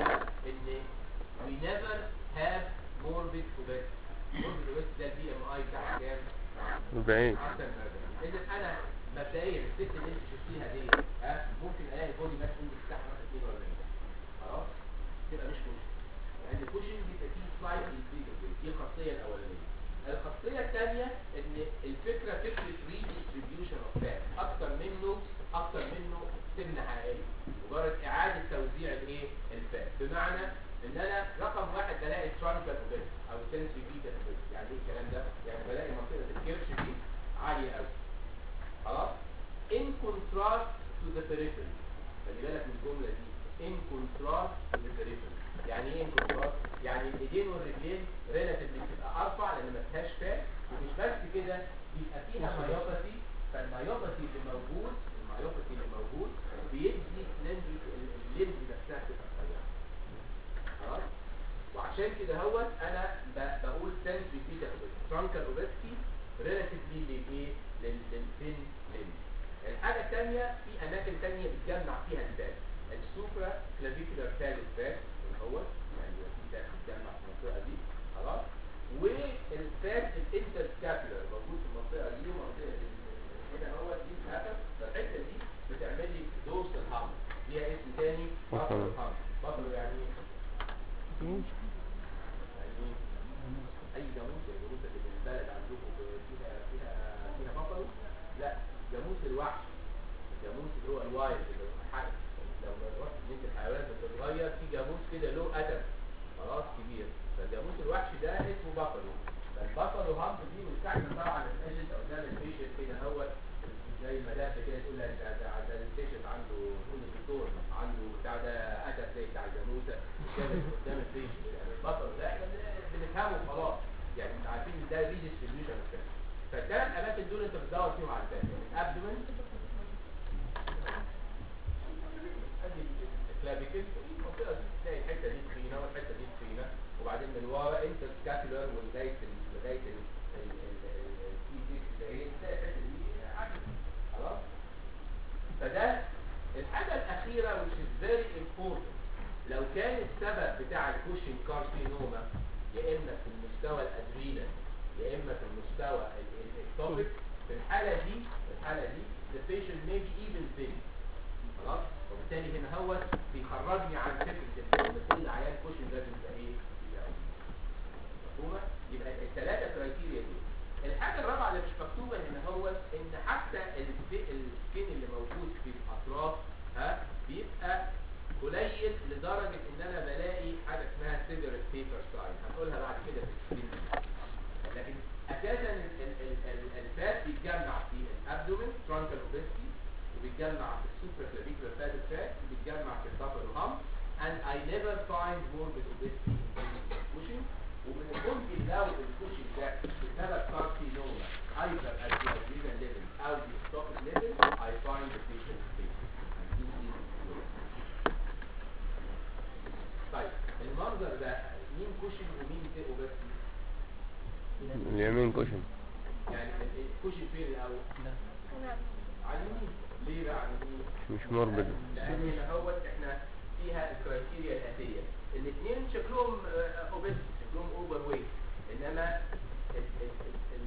إن we never have morbid obesity morbid obesity ده البي ام اي بتاعها كام؟ أربعين اكتر من 40 اذا انا مبدئيا الست اللي انت شفتيها دي ها ممكن الاقي البودي ماس اندكس بتاعها مثلا 42 خلاص تبقى مش كوشن لان الكوشن بيبقى فيه سلايد انكريز دي الخاصيه الاولانيه الخاصيه الثانيه ان الفكره فكره ريديستريبيوشن اوف فات اكتر منه اكتر منه سمنه حقيقيه مجرد اعاده توزيع الايه الفات بمعنى ان انا رقم واحد بلاقي ترانكال اوبيس او سنسي بيتا اوبيس يعني ايه الكلام ده يعني بلاقي منطقه الكرش دي عاليه قوي خلاص in contrast to the periphery خلي بالك من الجمله دي in contrast to the periphery يعني ايه in contrast يعني الايدين والرجلين ريلاتيفلي بتبقى ارفع لان ما فيهاش فات ومش بس كده بيبقى فيها مايوباثي فالمايوباثي اللي موجود المايوباثي اللي موجود بيدي الليمز نفسها تبقى رفيعه خلاص وعشان كده هوت انا ب- بقول سنسري بيتا ترانكال اوبستي ريلاتيفلي للايه لل- للثين لين الحاجه الثانيه في اماكن ثانيه بتجمع فيها الفات السوبرا كلافيكولار فات فات اللي هو يعني بيبقى في فات بتجمع في المنطقه دي خلاص والفات الانترسكابولار موجود في المنطقه دي ومنطقه ال- هنا هو دي الهدف فالحته دي بتعمل لي دورسال هام ليها اسم تاني بطل بطل. هام بطل يعني ايه؟ يعني اي جاموسه الجاموسه اللي في البلد عندكم فيها فيها فيها بطل لا جاموس الوحش الجاموس اللي هو الوايلد اللي هو الحي لو رحت جنينه الحيوانات بتتغير في جاموس كده له ادب خلاص كبير فالجاموس الوحش ده اسمه بافلو فالبافلو هامب دي من ساعه ما طلع على الاجنت او قدام البيشنت كده هو زي المدافع كده تقول لك ده ده ده البيشنت عنده تقول الدكتور عنده بتاع ده ادب زي بتاع الجاموسه كده قدام البيشنت يعني البافلو ده احنا بن- بنفهمه خلاص يعني انت عارفين ان ده ريديستريبيوشن فالثلاث اماكن دول انت بتدور فيهم على الفات يعني الابدومن ادي الكلافيكل المنطقه دي تلاقي الحته دي تخينه والحته دي تخينه وبعدين من ورا انت سكابولار ولغايه ال- لغايه التي 6 اللي هي تلاقي الحته دي عاليه خلاص فده الحاجه الاخيره which is very important لو كان السبب بتاع الكوشن كارسينوما يا اما في المستوى الادرينال يا اما في المستوى ال- ال- التوبيك في الحاله دي في الحاله دي the patient may be even thin خلاص وبالتالي هنا هو بيخرجني عن فكره ان كل عيان كوشن لازم يبقى ايه يبقى مفهومه يبقى الثلاثه كرايتيريا دي الحاجه الرابعه اللي مش مكتوبه هنا هو ان حتى السبي- السكين اللي موجود في الاطراف ها بيبقى قليل لدرجه ان انا بلاقي حاجه اسمها سيجرت بيبر ساين هنقولها بعد كده في السكين لكن اساسا ال- ال- ال- ال- الفات بيتجمع في الابدومين ترانكال اوبستي وبيتجمع في السوبر كلافيكولار فات فات وبيتجمع في البافلو هام and I never find morbid obesity in patients with Cushing ومن الممكن لو الكوشنج ده بسبب كارسينوما either at the adrenal level او the stomach level I find the patient sick and this is good. طيب المنظر ده مين كوشنج ومين اوبستي؟ اليمين كوشن يعني الكوشنج فين الاول؟ على اليمين ليه بقى على اليمين؟ مش موربد لان هنا هو احنا فيها الكرايتيريا الاتيه الاثنين شكلهم اوبس شكلهم اوفر ويت انما ال ال ال ال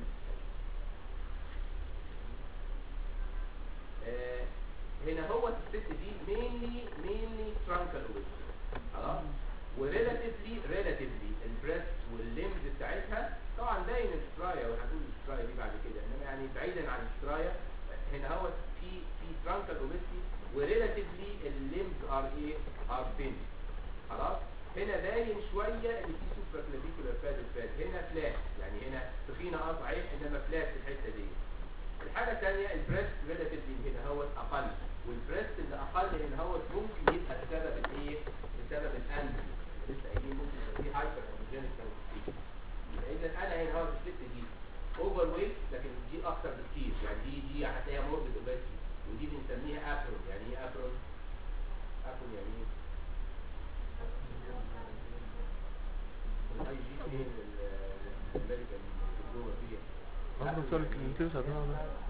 آه، هنا هو الست دي مينلي مينلي ترانكال اوبس خلاص وريلاتيفلي ريلاتيفلي البريست والليمز بتاعتها طبعا باين السترايا وهنقول السترايا دي بعد كده انما يعني بعيدا عن السترايا هنا هو في في ترانكال اوبستي وريلاتيفلي الليمز ار ايه ار ثين خلاص هنا باين شويه ان في سوبر كلافيكولار فات فات هنا فلات يعني هنا تخينه اه صحيح انما فلات في الحته دي الحاجه الثانيه البريست ريلاتيفلي هنا هو اقل والبريست اللي اقل هنا هو ممكن يبقى بسبب الايه بسبب الاندري لسه قايلين ممكن يبقى فيه هايبر انرجينيك مانيفستيشن يبقى اذا انا هنا هو الست دي اوفر ويت لكن دي اكتر بكتير يعني دي دي هتلاقيها موربيد اوبيسيتي ودي بنسميها ابرون يعني ايه ابرون ابرون يعني ايه الاي جي فين الامريكان جوه فيها برضه بتقول اللي تلبس ده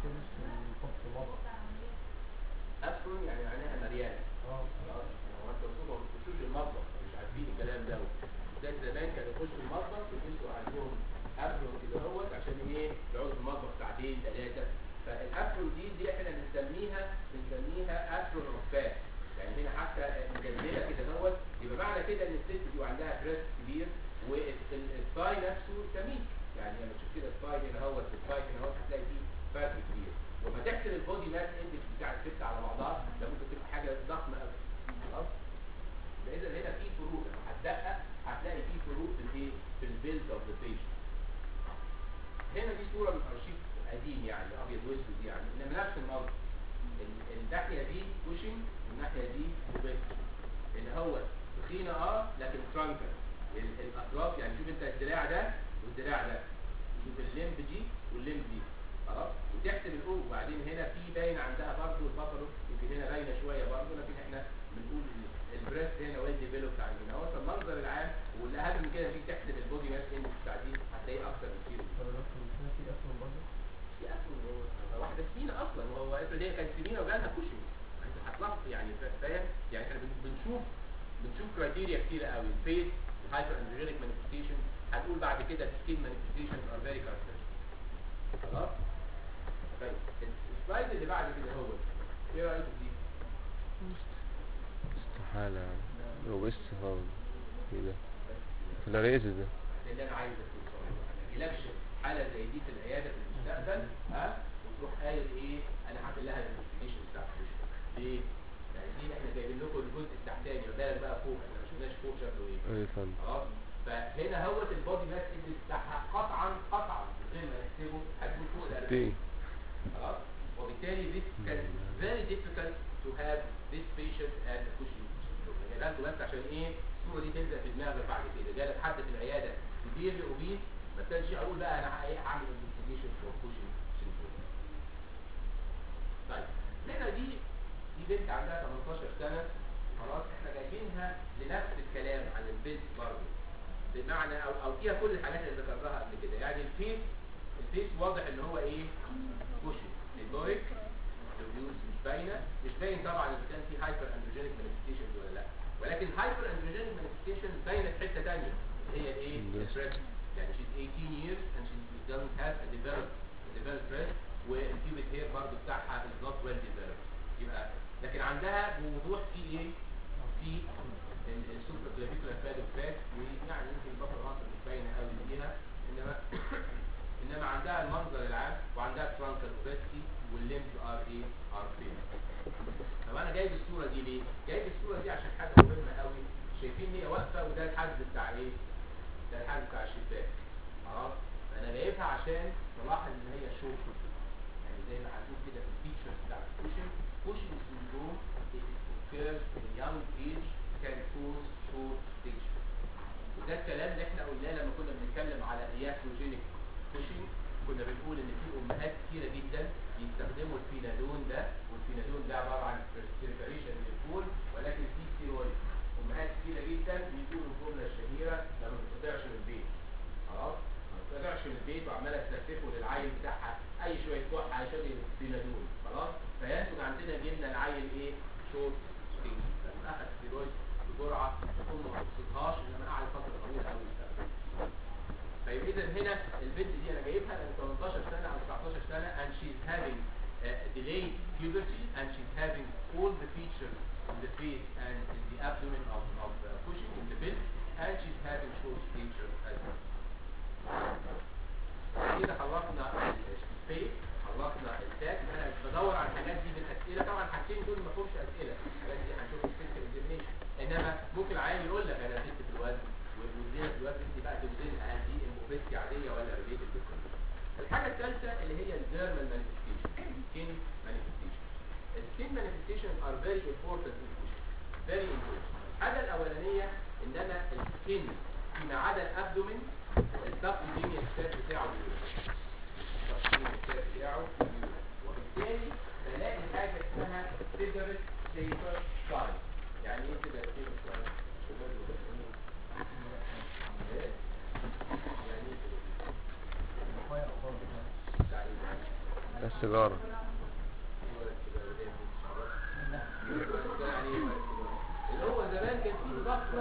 ابرون يعني معناها مليانه خلاص هو انت بتقولوا ما بتخشوش المطبخ مش عارفين الكلام ده ده زمان كانوا يخشوا المطبخ ويلبسوا عندهم ابرون كده اهوت عشان ايه يقعدوا في المطبخ ساعتين ثلاثه فالابرون دي دي احنا بنسميها بنسميها ابرون اوف فات يعني هنا حتى مجلده كده اهوت يبقى معنى كده ان الست دي وعندها بريست كبير والثاي نفسه سميك يعني لما تشوف كده الثاي هنا اهوت والثاي هنا اهوت هتلاقي فيه فرق كبير وما تحسب البودي ماس اندكس بتاع الست على بعضها ده ممكن تبقى حاجه ضخمه قوي خلاص يبقى اذا هنا في فروق لما هتدقق هتلاقي في فروق في الايه في البيلد اوف ذا بيشنت هنا دي صوره من ارشيف قديم يعني ابيض واسود يعني انما نفس المنظر ال- الناحيه دي كوشنج والناحيه دي اوبيستي اللي هو تخينه اه لكن ترانكر الاطراف يعني شوف انت الدراع ده والدراع ده شوف الليمب دي والليمب دي خلاص وتحسب الاو وبعدين هنا في باين عندها برضه البفلو يمكن هنا باينه شويه برضه لكن احنا بنقول ال- البريست هنا ويل ديفلوبد عندنا هو المنظر العام والاهم من كده فيك تحسب البودي ماس اندكس بتاع دي هتلاقيه اكتر بكتير في اصلا هو واحده سمينه اصلا وهو افرض هي كانت سمينه وجالها كوشنج انت هتلاحظ يعني فا- فاهم يعني احنا بن- بنشوف بنشوف كرايتيريا كتيره قوي الفيس الهايبر اندروجينيك مانيفستيشن هنقول بعد كده السكين مانيفستيشنز ار فيري كاركترستيك خلاص طيب السلايد اللي بعد كده هو ايه رايك في دي؟ استحالة وبس خالص ايه ده فلاريز ده ده اللي انا عايزك توصل له ما يجيلكش حاله زي دي في العياده في المستقبل ها وتروح قايل ايه انا هعمل لها الانفستيجيشن بتاع الكشف ليه؟ يعني دي احنا جايبين لكم الجزء التحتاني وبالك بقى فوق احنا ما شفناش فوق شكله ايه ايه فن خلاص فهنا هوت البودي ماس اندكس بتاعها قطعا قطعا من غير ما نحسبه هتكون فوق ال 40 دي خلاص وبالتالي this can very difficult to have this patient at the Cushing syndrome يعني انتوا بس عشان ايه الصوره دي تلزق في دماغك بعد كده جالك حد في العياده كبير اوبيس ما كانش اقول بقى انا إيه هعمل انفستيجيشن فور Cushing syndrome طيب هنا دي دي بنت عندها 18 سنه خلاص احنا جايبينها لنفس الكلام عن البنت برضه بمعنى او او فيها كل الحاجات اللي ذكرناها قبل كده يعني الفيس الفيس واضح ان هو ايه كوشن ليبوريك ريفيوز مش باينه مش باين طبعا اذا كان في هايبر اندروجينيك مانيفستيشنز ولا لا ولكن هايبر اندروجينيك مانيفستيشنز باينه في حته ثانيه هي الايه Yes. البريست يعني she's 18 years and she doesn't have a developed a developed breast والبيوبيك هير برضه بتاعها is not well developed يبقى لكن عندها بوضوح في ايه في السوبر كلافيكولار فادو فات ويعني يمكن البطل مصر مش باينه قوي فيها انما انما عندها المنظر العام وعندها ترانكال اوبستي والليمز ار ايه ار فين طب انا جايب الصوره دي ليه جايب الصوره دي عشان حاجه مهمه قوي شايفين هي واقفه وده الحجز بتاع ايه ده الحجز بتاع الشباك خلاص فانا جايبها عشان تلاحظ ان هي شورت يعني زي ما هنشوف كده في الفيتشرز بتاع الكوشن كوشن سندروم it occurs in young age can cause short stage وده الكلام اللي احنا قلناه لما كنا بنتكلم على اياكوجينيك كوشنج كنا بنقول ان في امهات كتيره جدا بيستخدموا الفينادون ده والفينادون ده عباره عن بريباريشن للفول ولكن في ستيرويد امهات كتيره جدا بيقولوا الجمله الشهيره لما ما بتطلعش من البيت خلاص ما بتطلعش من البيت وعماله تلففه للعيل بتاعها اي شويه كحه عشان الفينادون خلاص فينتج عندنا جبنا العيل ايه شورت ستيج لما اخذ ستيرويد بجرعه تكون ما تقصدهاش انما قعد فتره طويله قوي يستخدم طيب اذا هنا البنت دي انا جايبها من 18 سنه او 19 سنه and she's having uh, delayed puberty and she's having all the features in the face and in the abdomen of, of uh, pushing in the belt and she's having short stature as well. كده خلصنا السبيس خلصنا التاج انا مش بدور على الحاجات دي بالاسئله طبعا الحاجتين دول ما فيهمش اسئله الحاجات دي هنشوف الفيزيكال اكزامينشن انما ممكن العيال يقول لك انا زدت في الوزن وزينه في الوزن انت بقى توزنها هل دي الموبيستي عاديه ولا ريليتد بالكل الحاجه الثالثه اللي هي الديرمال مانيفستيشن skin manifestations السكين manifestations are very important in cushion very important الحاجة الأولانية إن أنا السكين فيما عدا الأبدومين السبكوتينيوس فات بتاعه بيقول السبكوتينيوس فات بتاعه بيقول وبالتالي بلاقي حاجة اسمها cigarette taper sign يعني ايه cigarette taper sign؟ شباب وبنات. إيه؟ يعني ايه cigarette يعني ده السيجارة اللي هو زمان كان فيه ضغط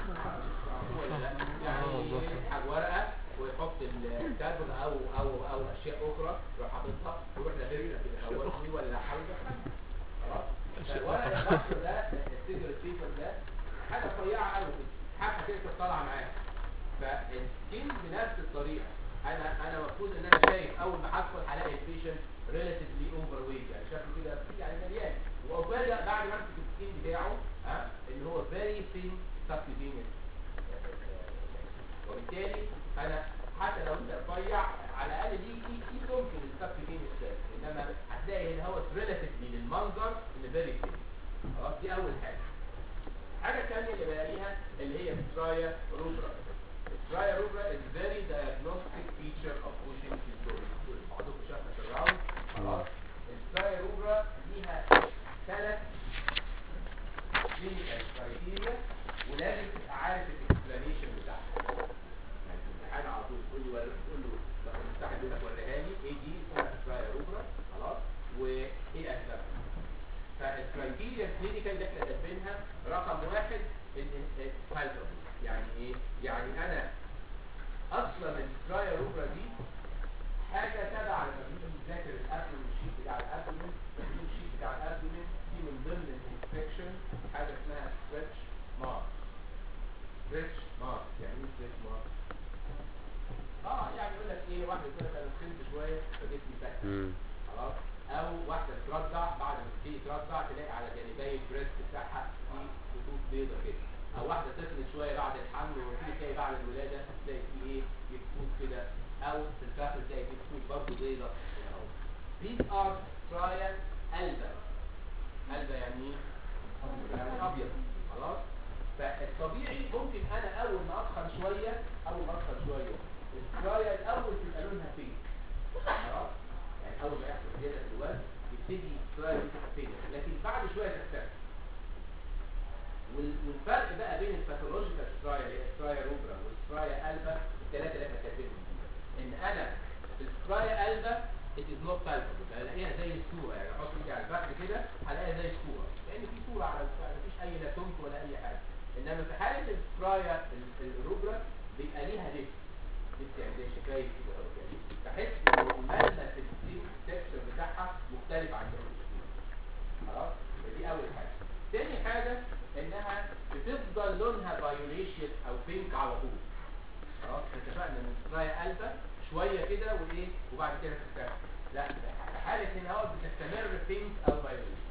يعني يسحب ورقه ويحط الكربون او او او اشياء اخرى يروح حاططها ويروح لاففها كده هو اسمه ولا حاجه خلاص فالورق الضغط ده السيجر بيبر ده حاجه رفيعه قوي حاجه كده كانت طالعه معاها فالسكين بنفس الطريقه انا انا المفروض ان انا شايف اول ما هدخل هلاقي البيشنت ريلاتيفلي اوفر ويت يعني شكله كده يعني مليان وافاجئ بعد ما امسك السكين بتاعه ها ان هو فيري ثين سبكوتينيوس وبالتالي انا حتى لو انت رفيع على الاقل دي دي دي ممكن السبكوتينيوس سيل انما هتلاقي ان هو ريلاتيفلي للمنظر ان فيري ثين خلاص دي اول حاجه الحاجه الثانيه اللي بلاقيها اللي هي سترايا روبرا سترايا روبرا is very diagnostic feature of Cushing syndrome بعضكم شافها في الراوند خلاص السترايا روبرا ليها ثلاث كلينيكال كرايتيريا ولازم تبقى عارف الاكسبلانيشن بتاعها يعني في الامتحان على طول تقول لي وري تقول له لو المستعد يقول لك وريها لي ايه دي اسمها سترايا روبرا خلاص وايه اسبابها فالكرايتيريا الكلينيكال اللي احنا كاتبينها رقم واحد الفايتر يعني ايه؟ يعني انا اصلا السترايا روبرا دي حاجه تبع لما بنيجي نذاكر الابدومين الشيت بتاع الابدومين البلو شيت بتاع الابدومين في من ضمن الانسبكشن حاجه اسمها ستريتش مارك ستريتش مارك يعني ايه ستريتش مارك؟ اه يعني يقول لك ايه واحد يقول لك انا سخنت شويه فجسمي فتح مم. خلاص او واحده ترضع بعد ما تبتدي ترضع تلاقي على جانبي البريست بتاعها في خطوط بيضه كده او واحده تخنت شويه بعد الحمل وتيجي تلاقي بعد الولاده تلاقي في ايه في خطوط كده او في الفخذ تلاقي في خطوط برضه بيضه كده اهو these are trial alba alba يعني ايه؟ يعني ابيض خلاص فالطبيعي ممكن انا اول ما اتخن شويه اول ما اتخن شويه الترايل الاول تبقى لونها بينك خلاص يعني اول ما يحصل زياده في الوزن يبتدي الترايل تبقى بينك لكن بعد شويه تختفي وال- والفرق بقى بين الباثولوجيكال سترايا اللي هي سترايا روبرا والسترايا البا الثلاثه اللي احنا كاتبينهم دي ان انا في السترايا البا it is not palpable هلاقيها زي الصوره يعني احط ايدي على الفخذ كده هلاقيها زي الصوره كان في صوره على الفخذ مفيش اي لا سمك ولا اي حاجه انما في حاله السترايا ال- الروبرا بيبقى ليها لبس لبس يعني زي شفايف كده او كده بحس ان الملمس التكستشر بتاعها مختلف عن باقي الصوره خلاص يبقى دي اول حاجه تاني حاجه انها بتفضل لونها فايوليشن او بينك على طول خلاص اتفقنا ان سترايا البا شويه كده وايه وبعد كده تختفي لا في حاله هنا اهو بتستمر بينك او فايوليشن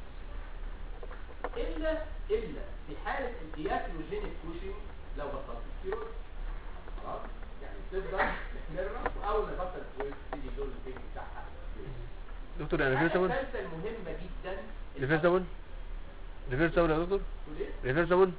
الا الا في حاله الدياتروجينيك كوشنج لو بطلت ستيرويد خلاص يعني بتفضل محمره واول ما تبطل ستيرويد تبتدي اللون البينك بتاعها يقل. دكتور يعني الحاجه ريفيرسبل الثالثه المهمه جدا ريفيرسبل ريفيرسبل يا دكتور تقول ايه؟ ريفيرسبل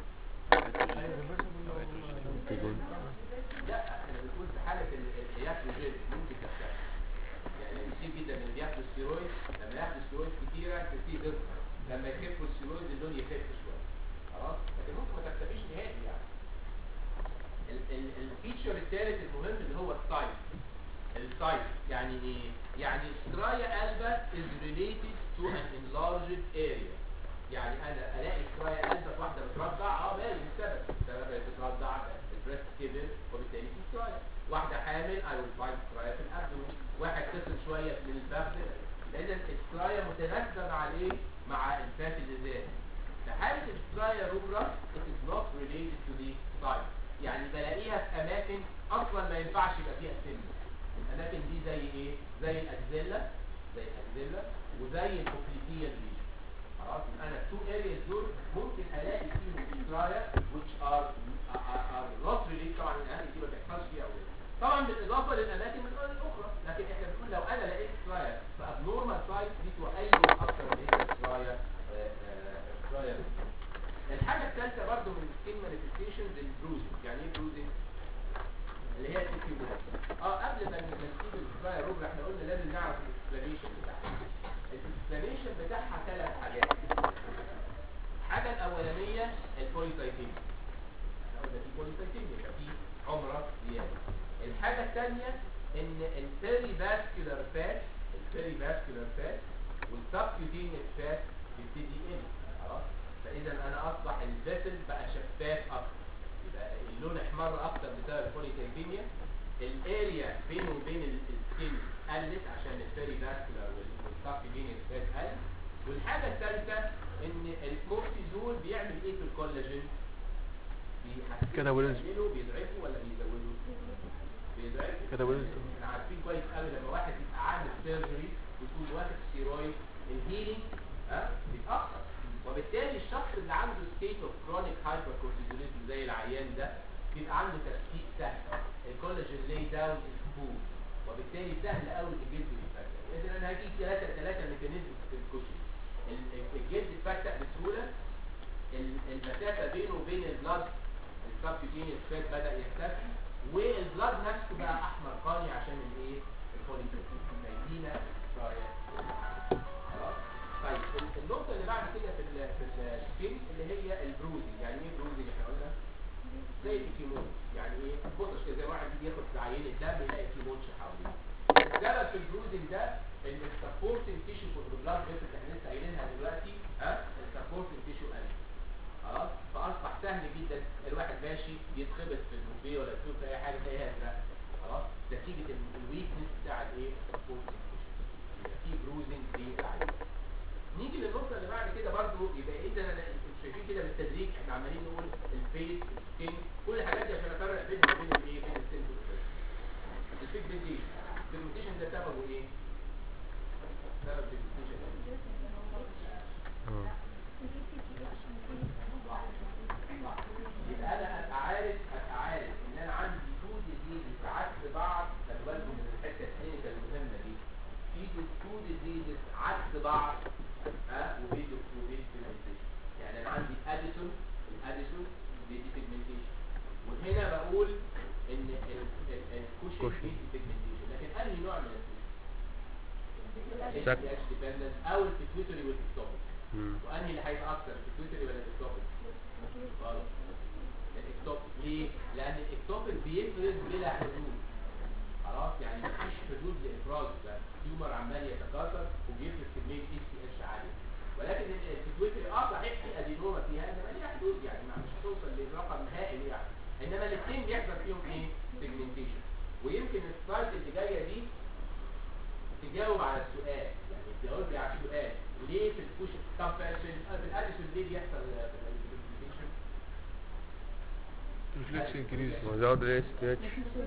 تقول لا احنا بنقول في حاله الياكلوجين ممكن تختفي يعني كتير جدا من اللي بياخدوا ستيرويد لما ياخدوا ستيرويد كتيره تبتدي تظهر لما يخفوا الستيرويد اللون يخف شويه خلاص لكن ممكن ما تختفيش نهائي يعني ال- ال- الفيتشر الثالث المهم اللي هو السايز السايز يعني ايه يعني سترايا البا is related to an enlarged area يعني انا الاقي سترايا البا في واحده بترضع اه باين السبب السبب هي بترضع البريست كبر وبالتالي في سترايا واحده حامل I will find سترايا في الابدومين واحد خسر شويه من الفخذ لان السترايا متناسبه مع الايه مع الفات اللي زاد في حاله السترايا روبرا it is not related to the size يعني بلاقيها في اماكن اصلا ما ينفعش يبقى فيها سن الاماكن دي زي ايه زي الاكزيلا زي الاكزيلا وزي البوكليتيال ريجن خلاص يبقى انا التو ارياز دول ممكن الاقي فيهم سترايا which are are are not related طبعا الاماكن دي ما بيحصلش فيها أوي. طبعا بالاضافه للاماكن الاخرى لكن احنا بنقول لو انا لقيت سترايا في abnormal سايت دي يبقى في بوليسايتيميا يبقى في عمره زياده الحاجه الثانيه ان البيري فاسكولار فات البيري فاسكولار فات والسبكيوتينيوس فات بيبتدي يقل خلاص فاذا انا اصبح الفيسل بقى شفاف اكتر يبقى اللون احمر اكتر بسبب البوليسايتيميا الاريا بينه وبين ال- السكين قلت عشان البيري فاسكولار والسبكيوتينيوس فات قل والحاجه الثالثه ان الكورتيزول بيعمل ايه في الكولاجين بيحسنه كاتابوليزم. بيقلله بيضعفه ولا بيزوده بيضعفه كاتابوليزم. احنا عارفين كويس قوي لما واحد يبقى عامل سيرجري ويكون واخد ستيرويد الهيلينج ها بيتاخر وبالتالي الشخص اللي عنده ستيت اوف كرونيك هايبر كورتيزوليزم زي العيان ده بيبقى عنده تفكيك سهل الكولاجين لاي داون الفود وبالتالي سهل قوي ان الجلد يتفتح اذا انا هجيب ثلاثه ثلاثه ميكانيزم في الكوشن ال- الجلد يتفتح بسهوله ال- المسافه بينه وبين البلاد السبكيوتينيوس فات بدا يختفي والبلاد نفسه بقى احمر قاني عشان الايه البوليسيستيك ميدينا شويه خلاص طيب ال- النقطه اللي بعد كده في ال في السكين اللي هي البروزنج يعني ايه بروزنج احنا قلنا زي الكيمون يعني ايه بص كده زي واحد يجي ياخد عينه دم يلاقي كيمونش حواليه السبب في البروزنج ده ان السبورتنج تيشو في البلاد فيسل احنا لسه قايلينها دلوقتي ها السبورتنج تيشو قل خلاص فاصبح سهل جدا الواحد ماشي يتخبط في البوفيه ولا يشوف في اي حاجه تلاقيها ازرق خلاص نتيجه ال- الويكنس بتاع الايه السبورتنج تيشو يبقى في بروزنج للعين نيجي للنقطه اللي بعد كده برضو يبقى اذا انا انتوا شايفين كده بالتدريج احنا عمالين نقول الفيس السكين كل الحاجات دي عشان افرق بينها وبين الايه بين السنس والفيس البيجمنتيشن البيجمنتيشن ده سببه ايه؟ سبب البيجمنتيشن ايه؟ اه يبقى انا ابقى عارف ابقى عارف ان انا عندي تو ديزيزز عكس بعض خلي بالكم من الحته الكلينيكال المهمه دي في تو ديزيزز عكس بعض ها وبيدو وبيدو بيجمنتيشن يعني انا عندي اديسون الاديسون بيدي بيجمنتيشن وهنا بقول ان الكوشن كوشن. بيدي بيجمنتيشن لكن انهي نوع من الكوشن؟ سك. اتش ديبندنت او البيتويتري والاكتوبيك مم. وانهي اللي هيبقى اكتر البيتويتري ولا الاكتوبيك؟ غلط الاكتوبيك ليه؟ لان الاكتوبيك بيفرز بلا حدود خلاص يعني مفيش حدود لافرازه ده التيومر عمال يتكاثر وبيفرز كميه اي سي اتش عاليه ولكن ال- البيتويتري اه صحيح في ادينوما فيها انما ليها حدود يعني ما مش هتوصل لرقم هائل يعني انما الاثنين بيحصل فيهم ايه؟ سيجمنتيشن ويمكن السلايد اللي جايه دي تجاوب على السؤال يعني تجاوب لي على السؤال ليه في الكوش طب في ال- في الاديسون ليه بيحصل سيجمنتيشن؟ ريفلكس انكريز ما زود ال اس تي اتش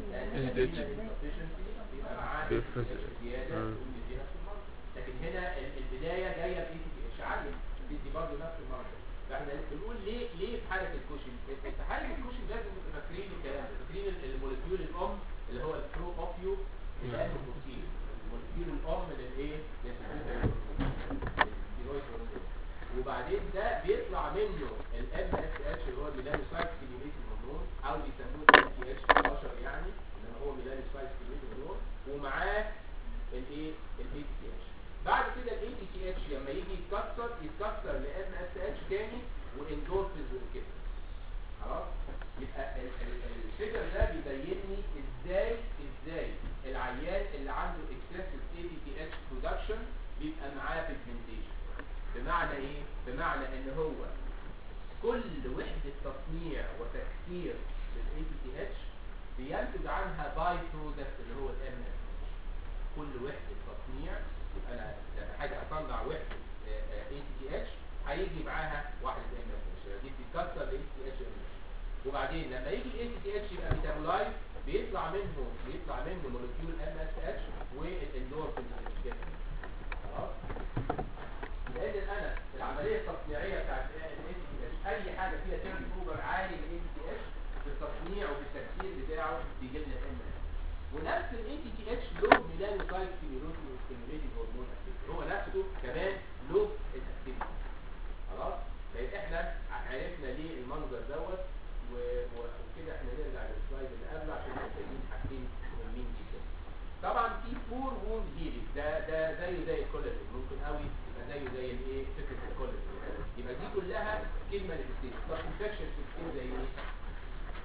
بيفرز. مم. لكن هنا ال- البدايه جايه باي تي اتش عاليه بتدي برضه نفس المنطق فاحنا بنقول ليه ليه في حاله الكوشن في حاله الكوشن لازم نبقى فاكرين الكلام ده فاكرين ال- المولكيول الام اللي هو البرو اوبيو البروتين المولكيول الام للايه للستيرويد هرمون. وبعدين ده بيطلع منه الام اس اتش اللي هو الميلانوسايت ستيميوليتنج هرمون او بيسموه الام تي اتش 11 يعني انما هو ميلانوسايت ستيميوليتنج هرمون ومعاه الايه الاي تي اتش بعد كده الاي تي اتش لما يجي يتكسر يتكسر لام اس اتش تاني واندورفينز وكده خلاص يبقى ال- ال- الفيجر ده بيبين لي ازاي ازاي العيان اللي عنده اكسسيف اي تي اتش برودكشن بيبقى معاه بيجمنتيشن بمعنى ايه بمعنى ان هو كل وحده تصنيع وتكسير للاي تي اتش بينتج عنها باي برودكت اللي هو الام اس كل وحده تصنيع يبقى انا لما حاجه اصنع وحده اي تي اتش هيجي معاها واحده ام اس اتش دي بتتكسر لاي تي اتش وبعدين لما يجي الاي تي اتش يبقى ميتابولايز بيطلع منه بيطلع منه مولكيول ام اس اتش والاندورفين خلاص لان انا العمليه التصنيعيه بتاعت الاي تي اتش اي حاجه فيها تيرن اوفر عالي للاي تي اتش في التصنيع وفي التكسير بتاعه بيجيب لنا ام اس ونفس الاي تي تي اتش له ميلانوسايت ستيميوليتنج هرمون activity. هو نفسه كمان له الاكتيفيتي خلاص طيب احنا عرفنا ليه المنظر دوت و- و- وكده احنا نرجع للسلايد اللي قبله عشان محتاجين حاجتين مهمين جدا طبعا في فور ووند هيلينج ده ده زيه زي الكولاجين ممكن قوي يبقى زيه زي الايه فكره الكولاجين يبقى دي كلها سكين مانيفستيشن طب انفكشن في السكين زي ايه؟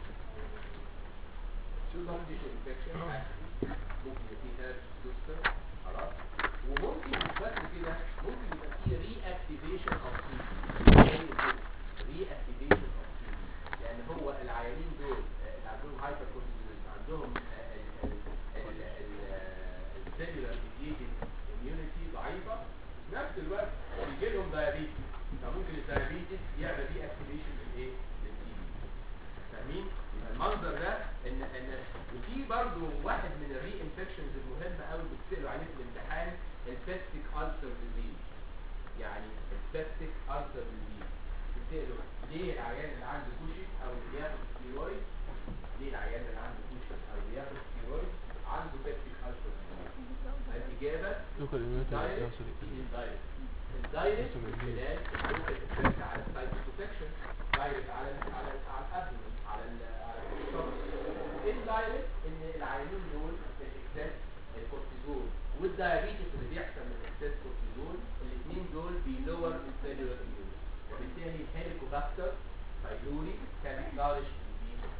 soft tissue infection ممكن يبقى فيه هيرش زوستر خلاص وممكن مش بس كده ممكن يبقى فيه ري اكتيفيشن اوف ري اكتيفيشن اوف لان هو العيانين دول آه، اللي عندهم هايبر كورتيزوليزم عندهم السيلولار ميديتد اميونيتي ضعيفه في نفس الوقت بيجي لهم دايابيتس فممكن الدايابيتس يعمل ري اكتيفيشن للايه؟ للتي بي فاهمين؟ يبقى المنظر ده ان ان وفي برضه واحد من الري انفكشنز المهمه قوي بتسالوا عليه في الامتحان البيستيك ألسر ديزيز يعني البيستيك ألسر ديزيز بتسالوا ليه العيان اللي عنده كوشي او اللي بياخد ستيرويد ليه العيان اللي عنده كوشي او اللي بياخد ستيرويد عنده بيستيك ألسر ديزيز الاجابه لوكال اميونيتي دايركت يوصل اندايركت الدايركت من خلال ممكن تتفرق على السايت بروتكشن دايركت على ال على ال على الابدومن على ال على الشرط اندايركت ان العيانين دول الاكسس الكورتيزول والدايابيتس اللي بيحصل من اكسس كورتيزول الاثنين دول بيلور السيلولار اميونيتي وبالتالي الهيليكوباكتر بايلوري كان يكنولج ديزيز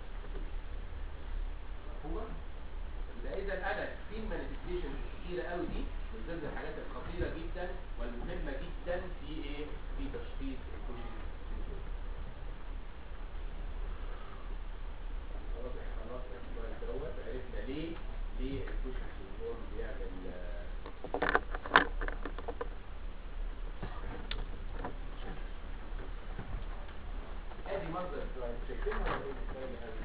هو يبقى اذا انا في مانيفستيشن كتيره قوي دي من ضمن الحاجات الخطيره جدا والمهمه جدا في ايه في تشخيص الكوشن سيندروم خلاص احنا خلاص السؤال دوت عرفنا ليه ليه الكوشن سيندروم بيعمل آه، ادي منظر السؤال شايفينها ولا ايه السؤال قوي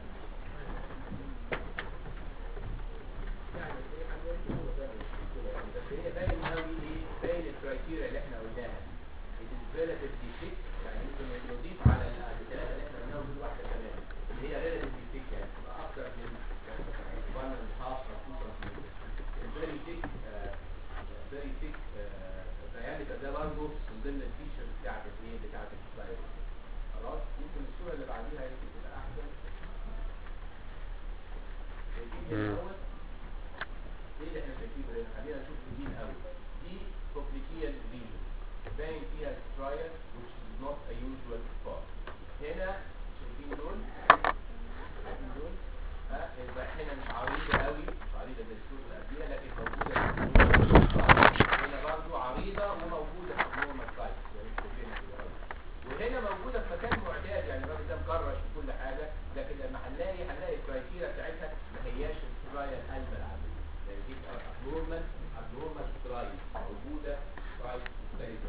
يعني ايه حاجات كده وده مش مشكلة يعني بس هي باين قوي ايه باين الكرايتيريا اللي احنا قلناها it is relatively thick يعني ممكن نضيف على ال- الثلاثه اللي احنا قلناهم دول واحده كمان اللي هي relatively thick يعني تبقى اكتر من 1 and half or 2 سنتيمتر very thick آه، very thick آه، diameter ده برضه من ضمن الفيشر بتاعت الايه بتاعت السلايد خلاص يمكن الصوره اللي بعديها يمكن تبقى احسن شايفين هنا مم. اهوت ايه اللي احنا شايفينه هنا خلينا نشوف دي الاول دي كوبليكيال ريجن باين فيها سترايل which is not a usual spot هنا شايفين دول شايفين دول ها يبقى هنا مش عريضه قوي مش عريضه زي الصوره اللي قبليها لكن موجوده في النورمال هنا برضو عريضه وموجوده في النورمال سايز يعني مش شايفينها كده قوي وهنا موجوده في مكان معتاد يعني الراجل ده مكرش في كل حاجه لكن لما هنلاقي هنلاقي الكرايتيريا بتاعتها ما هياش السترايل القلب العاديه يعني دي ابنورمال ابنورمال سترايل موجوده سترايل مختلفه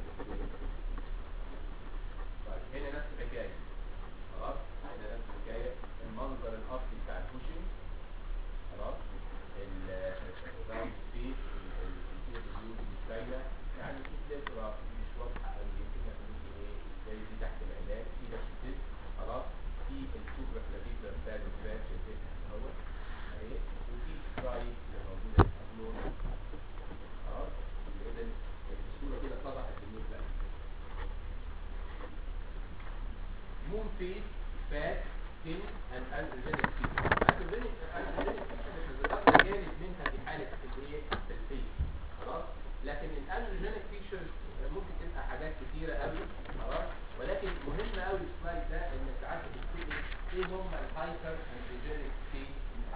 طيب هنا نفس الحكايه خلاص هنا نفس الحكايه المنظر الاصلي بتاع الكوشن خلاص الراوند سبيس الفيوز مش باينه يعني في بلاترا مش واضحه قوي يمكن احنا ممكن ايه زي دي تحت العلاج في نفس خلاص في السوبر كلافيكولار فاد فاد شايفينها اهو اهي وفي سترايك اللي موجوده في الابنور خلاص اذا الصوره كده اتضحت بالنسبه لك مون فيس فات سكين اند اندروجينيك فيشر اندروجينيك اندروجينيك فيشر اللي ذكرنا جانب منها في حاله الايه في الفيس خلاص لكن الاندروجينيك فيشرز ممكن تبقى حاجات كتيره قوي خلاص ولكن مهم قوي السلايد ده انك تعرف تكتب ايه هم الهايبر اندروجينيك ستيت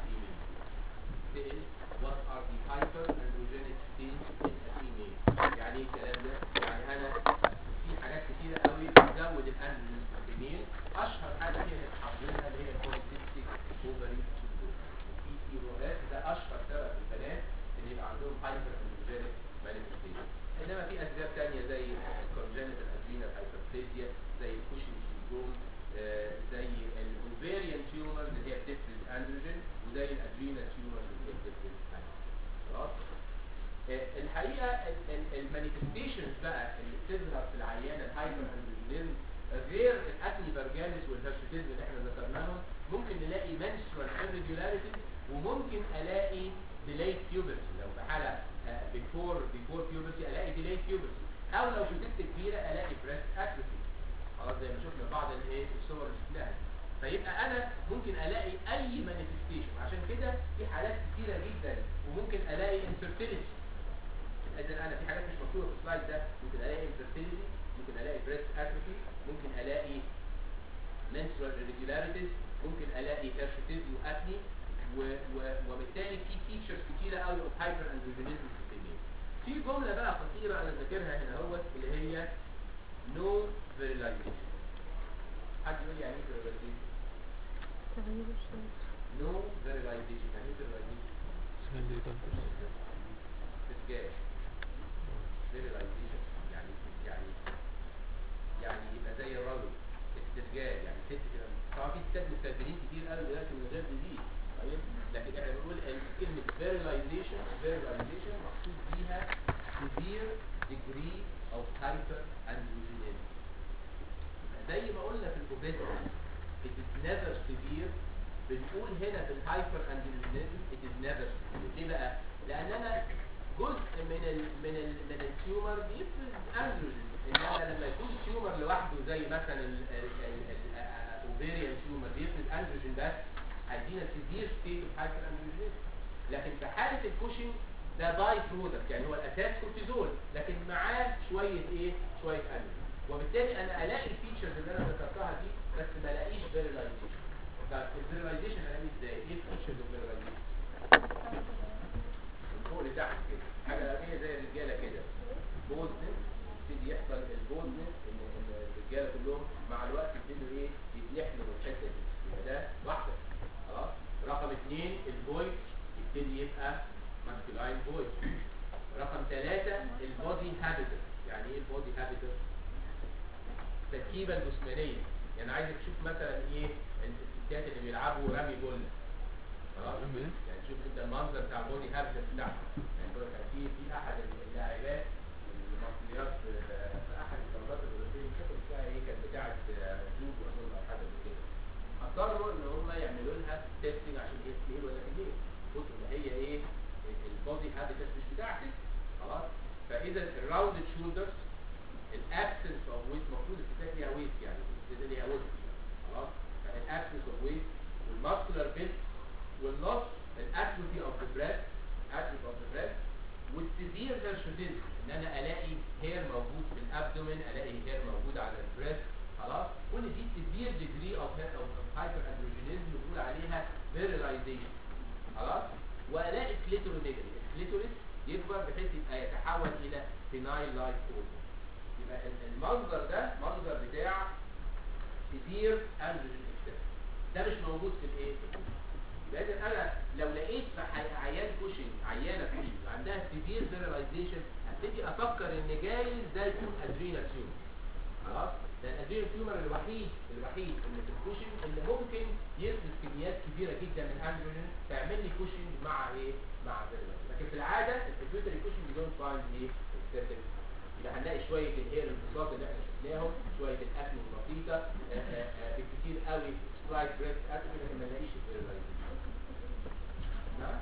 سئل what are the hyperandrogenic states in a female يعني ايه الكلام ده؟ يعني انا في حاجات كتيرة قوي بتزود الاندروجين في الفيميل اشهر حاجة فيها اللي حافظينها اللي هي البوليسيستيك اوفري سيندروم وفي سيروات ده اشهر سبب في البنات اللي يبقى عندهم هايبر اندروجينيك مانيفستيشن انما في اسباب تانية زي الكونجنتال ادرينال هايبربليزيا زي الكوشن سيندروم آه، زي الاوفيريان تيومرز اللي هي بتفرز اندروجين وزي الادرينال تيومرز اللي هي بتفرز اندروجين خلاص آه، الحقيقه المانيفستيشنز بقى اللي بتظهر في العيان الهايبر اندروجينيزم غير الاكني برجانس والهرشوتيزم اللي احنا ذكرناهم ممكن نلاقي menstrual irregularities وممكن الاقي delayed puberty لو في حاله آه، before before puberty الاقي delayed puberty او لو شدت كبيره الاقي breast atrophy خلاص زي ما شفنا بعض الايه الصور اللي شفناها فيبقى انا ممكن الاقي اي مانيفستيشن عشان كده في حالات كتيره جدا وممكن الاقي infertility اذا انا في حاجات مش مكتوبه في السلايد ده ممكن الاقي infertility ممكن الاقي breast atrophy ممكن الاقي menstrual irregularities ممكن الاقي hirsutism واكني و... و... وبالتالي في فيتشرز كتيره قوي اوف هايبر اندروجينيزم في الفيميل في جمله بقى خطيره انا ذاكرها هنا اهوت اللي هي نو فيرلايزيشن حد يقول لي يعني ايه فيرلايزيشن تغيير الشيء نو فيرلايزيشن يعني ايه فيرلايزيشن سهل تنفس استسجال فيرلايزيشن يعني يعني يعني يبقى زي الرجل استسجال يعني ست كده طبعا في ستات مستقبلين كتير قوي دلوقتي من غير ديزيز طيب لكن احنا بنقول ان كلمه فيرلايزيشن فيرلايزيشن مقصود بيها severe degree of hyperandrogenism زي ما قلنا في الاوبيسيتي it is never severe بنقول هنا في الهايبر اندروجينيزم it is never severe ليه بقى؟ لان انا جزء من ال من ال من التيومر بيفرز اندروجين انما لما يكون تيومر لوحده زي مثلا الاوفيريان تيومر بيفرز اندروجين بس هيدينا سيفير ستيت اوف هايبر اندروجينيزم لكن في حاله الكوشنج ده باي برودكت يعني هو الاساس كورتيزول لكن معاه شويه ايه؟ شويه اندروجين وبالتالي انا الاقي الفيتشرز اللي انا ذكرتها دي بس ما الاقيش فيرلايزيشن طب الفيرلايزيشن الاقيه ازاي؟ ايه الفيتشرز اوف فيرلايزيشن؟ من فوق لتحت كده حاجه الأغنية زي الرجاله كده بوزنس يبتدي يحصل البوزنس ان ان الرجاله كلهم مع الوقت يبتدوا ايه يتلحموا من الحته دي يبقى ده واحده خلاص رقم اثنين الفويس يبتدي يبقى ماسكولاين فويس رقم ثلاثة البودي هابيتس يعني ايه البودي هابيتس؟ التركيبة الجسمانية يعني عايزك تشوف مثلا ايه الستات اللي بيلعبوا رمي بول خلاص رمي ايه؟ يعني شوف انت المنظر بتاع البودي هابيتس بتاعها يعني هو كان في في احد اللاعبات المصريات في في احد الدورات الاوروبيه مش فاكر اسمها ايه كانت بتاعه جود اظن او حاجه زي كده اصروا ان هم يعملوا لها تيستنج عشان هي تميل ولا تميل قلت ان هي ايه البودي هابيتس مش بتاعتك خلاص فاذا الراوندد شولدرز الابسنس اوف ويت المفروض الستات ليها ويت يعني الستات ليها ويت خلاص فالابسنس اوف ويت والماسكولار بيلت والنص الاتروفي اوف ذا بريست اتروفي اوف ذا بريست والسيفير هيرشوتيزم ان انا الاقي هير موجود في الابدومين الاقي هير موجود على البريست خلاص كل دي سيفير ديجري اوف هايبر اندروجينيزم بنقول عليها فيرلايزيشن خلاص والاقي كليتورونيجري الكليتوريس يكبر بحيث يبقى يتحول الى فينايل لايك اورجن يبقى ال- المنظر ده منظر بتاع سيفير اندروجين اكسس ده مش موجود في الايه في الكوشن. يبقى اذا انا لو لقيت في حي- عيان كوشنج عيانه كوشنج عندها سيفير فيرلايزيشن هبتدي افكر ان جايز ده يكون ادرينال تيومر خلاص ده الادرينال تيومر الوحيد الوحيد اللي في الكوشنج اللي ممكن يفرز كميات كبيره جدا من اندروجين تعمل لي كوشنج مع ايه مع فيرلايزيشن لكن في العاده البيتيوتري كوشنج دون فايند ايه اكسسيف يبقى هنلاقي شويه الهير الانبساط اللي احنا شفناهم شويه الاكل البسيطه آه، آه، آه، بالكثير قوي سلايد بريست اتروفي لكن ما نلاقيش الفيرلايزيشن نعم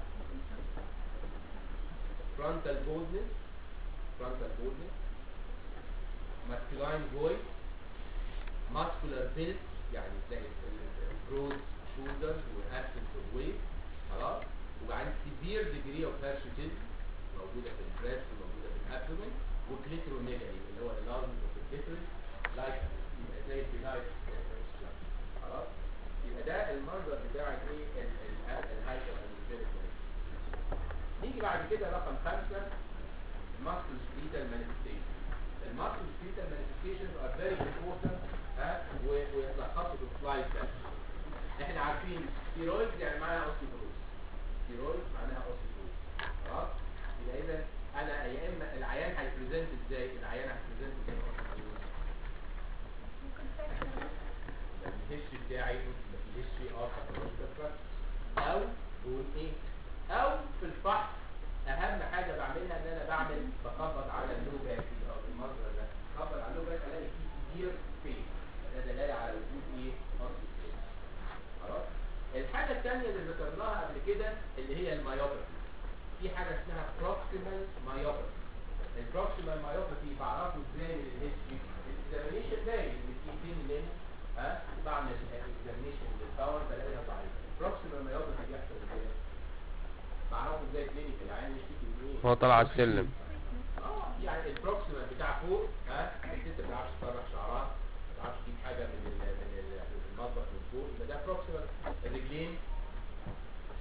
frontal boldness frontal boldness masculine voice muscular build يعني تلاقي broad shoulders والabsence of weight خلاص وبعدين severe degree of hirsutism موجودة في البريست وموجودة في الابدومين وكليتروميجالي اللي هو enlargement of the clitoris like يبقى زي الفينايل خلاص يبقى ده المنظر بتاع ايه الهايبر اندروجينيك نيجي بعد كده رقم خمسة muscle skeletal manifestation الماسل skeletal manifestations are very important ها و- ويتلخصوا في السلايد ده احنا عارفين ستيرويد يعني معناها اوستيوبروز ستيرويد معناها اوستيوبروز خلاص يبقى اذا انا يا اما العيان هيبريزنت ازاي العيان هيبريزنت ازاي اوستيوبروز ممكن فاكر الهيستوري بتاعي ممكن يبقى في هيستوري اوف باثولوجيكال او بقول ايه او في الفحص اهم حاجه بعملها ان انا بعمل بخبط على اللو باك كده او المنظر ده بخبط على اللو باك الاقي فيه كتير فين ده دلاله على وجود ايه اوستيوبروز خلاص الحاجه الثانيه اللي ذكرناها قبل كده اللي هي المايوباثي في حاجه اسمها بروكسيمال مايوباثي البروكسيمال مايوباثي بعرفه ازاي من الهيستوري الاكزامينيشن باين ان في فين من ها بعمل اكزامينيشن للباور بلاقيها ضعيفه البروكسيمال مايوباثي بيحصل ازاي بعرفه ازاي كلينيكال العين يشتكي من ايه هو طلع على السلم اه يعني البروكسيمال بتاع فوق ها الست ما بتعرفش تسرح شعرها ما بتعرفش تجيب حاجه من ال من ال من المطبخ من فوق يبقى ده بروكسيمال الرجلين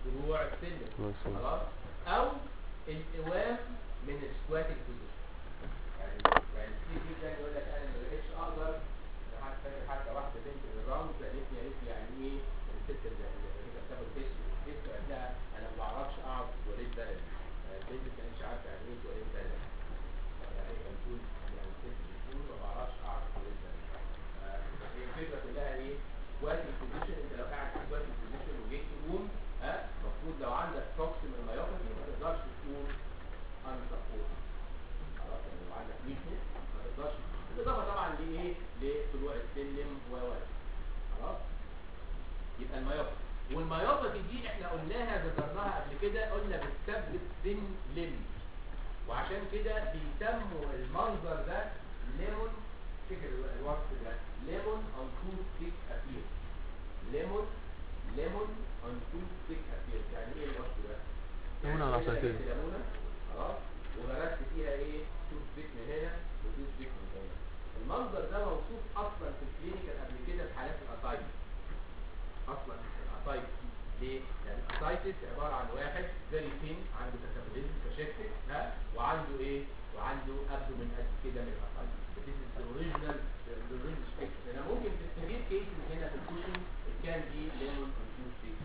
طلوع السلم مفهوم. خلاص او القوام من السكواتنج بوزيشن يعني يعني كتير جدا يقول لك انا ما بقتش اقدر حتى فاكر حتى واحده بنت من الراوند سالتني قالت لي يعني ايه الست اللي اللي هي بتاخد تيست تيست قالت لها انا ما بعرفش اقعد في تواليت بلدي آه، البنت ما كانتش عارفه يعني ايه تواليت بلدي يعني هي كانت بتقول يعني الست بتقول ما بعرفش اقعد في تواليت بلدي آه، هي الفكره كلها ايه سكواتنج بوزيشن انت لو قاعد في سكواتنج بوزيشن وجيت تقوم ها المفروض لو عندك بروكسيمال مايوباثي ما تقدرش تقوم ان سبورت خلاص يعني لو عندك ويكنس ما تقدرش بالاضافه طبعا لايه لطلوع السلم و و خلاص يبقى المايوباثي والمايوباثي دي احنا قلناها ذكرناها قبل كده قلنا بتسبب سن لم وعشان كده بيسموا المنظر ده ليمون فكر الوصف ده ليمون اون تو ستيك ابير ليمون ليمون اون تو ستيك ابير يعني ايه الوصف ده؟ ليمون على كده عصايتين. جبت ليمونه خلاص وغرست فيها ايه؟ تو ستيك من هنا وتو ستيك من هنا المنظر ده موصوف اصلا في الكلينيكال قبل كده في حالات الاسايتس اصلا الاسايتس ليه؟ لان الاسايتس عباره عن واحد فيري ثين عنده كاتابوليزم كشكتك ها وعنده ايه؟ وعنده ابدومين قد كده من الاسايتس This is the original the original picture. انا ممكن في السيفير كيسز هنا في الكوشن كان دي ليمون كونفيوز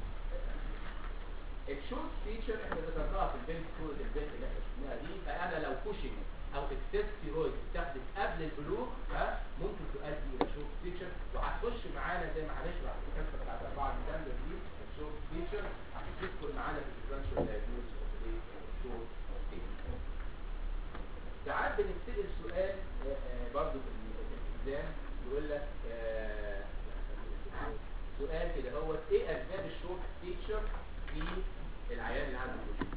الشورت فيتشر احنا ذكرناها في البنت صوره البنت اللي احنا شفناها دي فانا لو كوشن او اكسس ستيرويد بتاخدت قبل البلوغ ها ممكن تؤدي الى شورت فيتشر وهتخش معانا زي ما هنشرح في الحصه بتاعت 4 ديسمبر دي الشورت فيتشر هتدخل معانا في الديفرنشال دايجنوز اوف الشورت فيتشر ساعات بنتسال سؤال آه، آه، برضه في ال- في الالتزام يقول لك آه، سؤال كده هو ايه اسباب الشورت فيتشر في العيان اللي عنده كوشن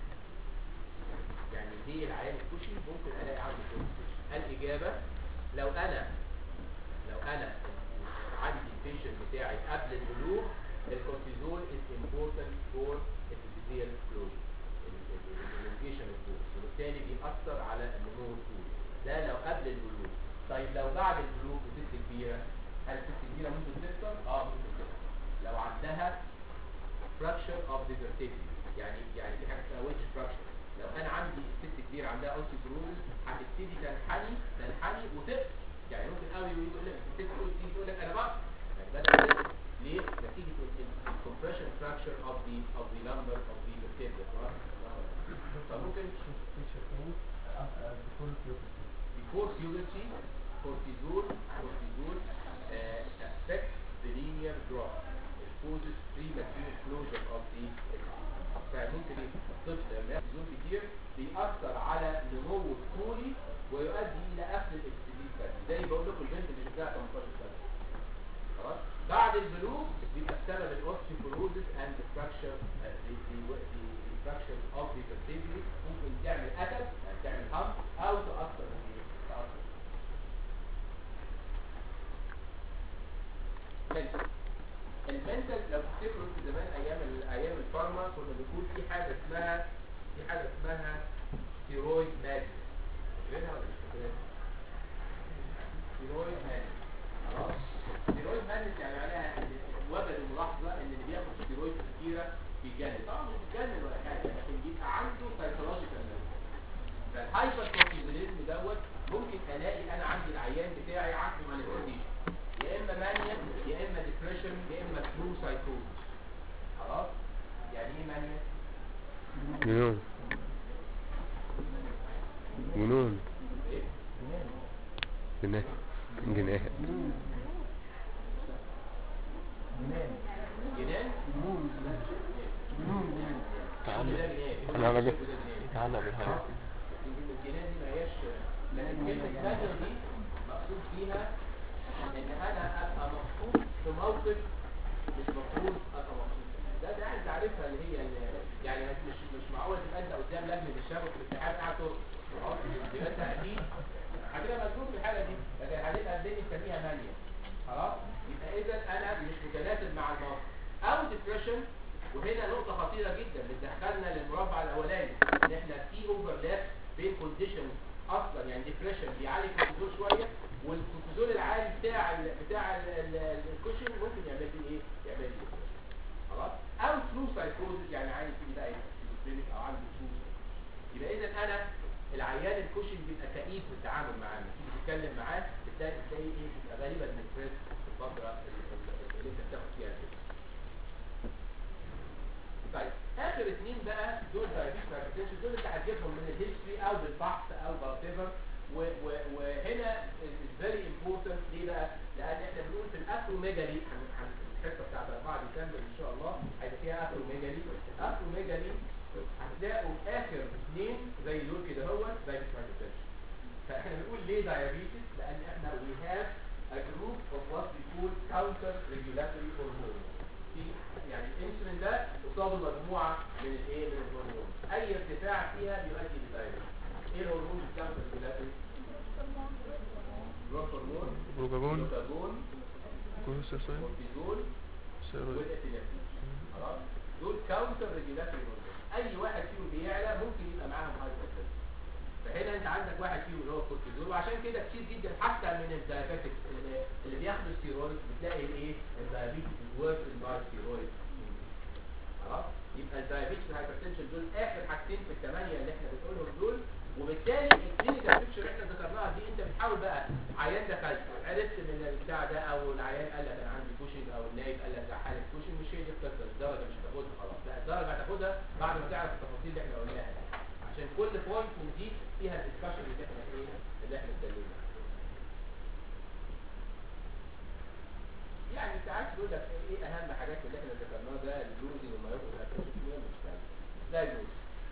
يعني ليه العيان الكوشن ممكن الاقي عنده شورت فيتشر الاجابه لو انا لو انا عندي البيشنت بتاعي قبل البلوغ الكورتيزول is important for epithelial closure الانفيشن الكورس وبالتالي بيأثر على النمو الطولي ده لو قبل البلوغ طيب لو بعد البلوغ وست كبيرة هل الست كبيرة ممكن تفطر؟ اه ممكن تفطر لو عندها fracture of the vertebrae يعني يعني في حاجة اسمها wedge fracture لو انا عندي ست كبيرة عندها osteoporosis هتبتدي تنحني تنحني وتقصر يعني ممكن قوي يقول لك الست تقول تيجي تقول لك انا بقى يعني بدأ تقصر ليه؟ نتيجة الكompression fracture of the of the lumbar of the vertebra خلاص؟ فممكن before puberty cortisol cortisol uh, affects the linear growth it causes premature closure of the فممكن الطفل لما ياخد كورتيزول كتير بيأثر على نموه الطولي ويؤدي إلى قفل الاكسدين زي ما بقول لكم البنت اللي شفتها 18 سنة خلاص بعد البلوغ بيبقى السبب الاوستيوبروزس اند فراكشر فراكشر اوف ذا vertebrae ممكن تعمل اتب يعني تعمل هم او تاثر في تاثر mental. المنتال لو تفتكروا في زمان ايام ال- ايام الفارما كنا بنقول في حاجه اسمها في حاجه اسمها ستيرويد مادنس فاكرينها ولا مش فاكرينها؟ ستيرويد مادنس خلاص ستيرويد مادنس يعني معناها ان وجدوا ملاحظه ان اللي بياخد ستيرويد كتيره بيتجنن طبعا مش بيتجنن ولا حاجه لكن بيبقى عنده سايكولوجيكال فالهايبر كورتيزوليزم دوت ممكن الاقي انا عندي العيان بتاعي عنده مانيفستيشن يا اما مانيا يا اما ديبريشن يا اما فلو سايكوز خلاص يعني ايه مانيا جنون جنون ايه جناه جناه جنان تعال ده جنان أنا بجد. ده جنان. تعال بالهواء الجنان دي ما هياش لان كلمه مانيا دي مقصود فيها ان انا ابقى مبسوط في موقف مش المفروض ابقى مبسوط فيه. ده ده عايز اعرفها اللي هي ال- يعني مش مش معقول تبقى انت قدام لجنه الشباب في الاتحاد قاعد ترقص خلاص؟ يبقى انت اكيد هتبقى مجنون في الحاله دي لكن هتبقى الدنيا نسميها مانيا خلاص يبقى اذا انا مش متناسب مع الموقف او ديبريشن وهنا نقطه خطيره جدا بتدخلنا للمربع الاولاني ان احنا في اوفرلاب بين كونديشنز اصلا يعني ديبريشن بيعالج الكورتيزول شويه والكورتيزول العالي بتاع ال بتاع ال- ال- الكوشن ممكن يعمل لي ايه؟ يعمل لي depression. خلاص او ثرو ترو سايكوزس يعني عايز يبتدي بقى يبقى سكيزوفرينيك او عنده سوسه يبقى اذا انا العيان الكوشن بيبقى كئيب في التعامل معاه لما تيجي تتكلم معاه بتلاقي بتلاقي ايه بيبقى غالبا ديبريس في الفتره اللي, اللي انت بتاخد فيها الكورس. طيب اخر اتنين بقى دول دايابيتس هايبرتنشن دول انت هتجيبهم من الهيستوري او بالفحص او whatever و- و- وهنا is very important ليه بقى؟ لان احنا بنقول في الاكروميجالي هن- هن- الحصه بتاعت 4 ديسمبر ان شاء الله هيبقى فيها اكروميجالي اكروميجالي هتلاقوا اخر اثنين زي دول كده هو دايابيتس هايبرتنشن فاحنا بنقول ليه دايابيتس؟ لان احنا we have a group of what we call counter regulatory hormones في يعني الانسولين ده قصاده مجموعه من الايه من الهرمون اي ارتفاع فيها بيؤدي لدايابيتس ايه الهرمون الكاونتر ريجولاتوري جروث هرمون جلوكاجون جلوكاجون كورتيزول كورتيزول ستيرويد والابيليبسي خلاص دول كاونتر ريجولاتوري هرمون اي واحد فيهم بيعلى ممكن يبقى معاهم هايبرتنشن فهنا انت عندك واحد فيهم اللي هو الكورتيزول وعشان كده كتير جدا حتى من الدايابيتكس اللي, اللي بياخدوا ستيرويد بتلاقي الايه الدايابيتس ورك باي ستيرويد خلاص يبقى الدايابيتس والهايبرتنشن دول اخر حاجتين في الثمانيه اللي احنا بنقولهم دول وبالتالي الكلينيكال بيكتشر اللي احنا ذكرناها دي انت بتحاول بقى عيان ده كذا عرفت من البتاع ده او العيان قال لك انا عندي كوشنج او النايب قال لك ده حاله كوشنج مش هي دي القصه الدرجه مش هتاخدها خلاص لا الدرجه هتاخدها بعد ما تعرف التفاصيل اللي احنا قلناها دي. عشان كل بوينت من دي فيها الدسكشن اللي احنا ايه اللي احنا اتكلمنا عنه. يعني انت عايز تقول لك ايه اهم حاجات اللي احنا ذكرناها ده الجلوزي وما يقول مش دايجنوز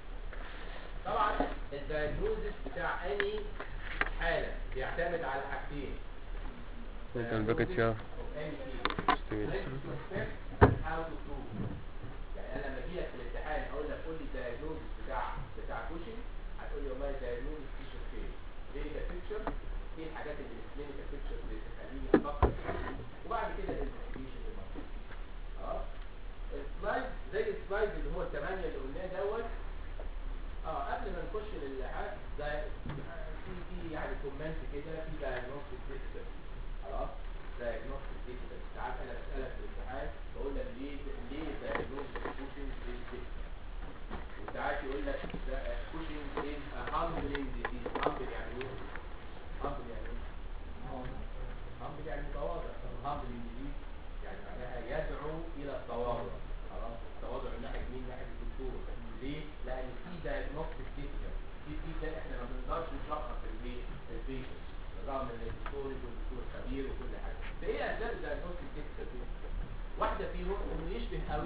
طبعا الدايجنوزس بتاع اي حاله بيعتمد على حاجتين ممكن باكت شاف of any field. ستيرويد Risk to effect and how to prove. يعني انا لما اجي لك في الامتحان اقول لك قول لي الدايجنوزس بتاع بتاع كوشن هتقول لي والله الدايجنوزس تيشر فين كلينيكال بيكتشر ايه الحاجات اللي في الكلينيكال بيكتشر بتخليني افكر فيها. وبعد كده الانفستيجيشن المطلوب خلاص السلايد زي السلايد اللي هو الثمانيه اللي قلناه دوت اه قبل ما نخش للحاجات ده في في يعني كومنت كده في دايجنوستيك ديسبل خلاص دايجنوستيك ديسبل ساعات انا بسالك في الامتحان بقول لك ليه ليه دايجنوستيك كوشنج ديسبل وساعات يقول لك كوشنج از هامبلينج ديزيز هامبل يعني ايه؟ هامبل يعني ايه؟ هامبل يعني متواضع هامبلينج ديزيز يعني معناها يدعو الى التواضع خلاص التواضع من ناحيه مين؟ ناحيه الدكتور ليه؟ لان في دايجنوستيك ديسبل في في ده احنا ما بنقدرش نشخص البيت البيشنت رغم ان الدكتور والدكتور خبير وكل حاجه فايه اسباب الدايجنوستيك ديسبل دي؟ واحده فيهم انه يشبه قوي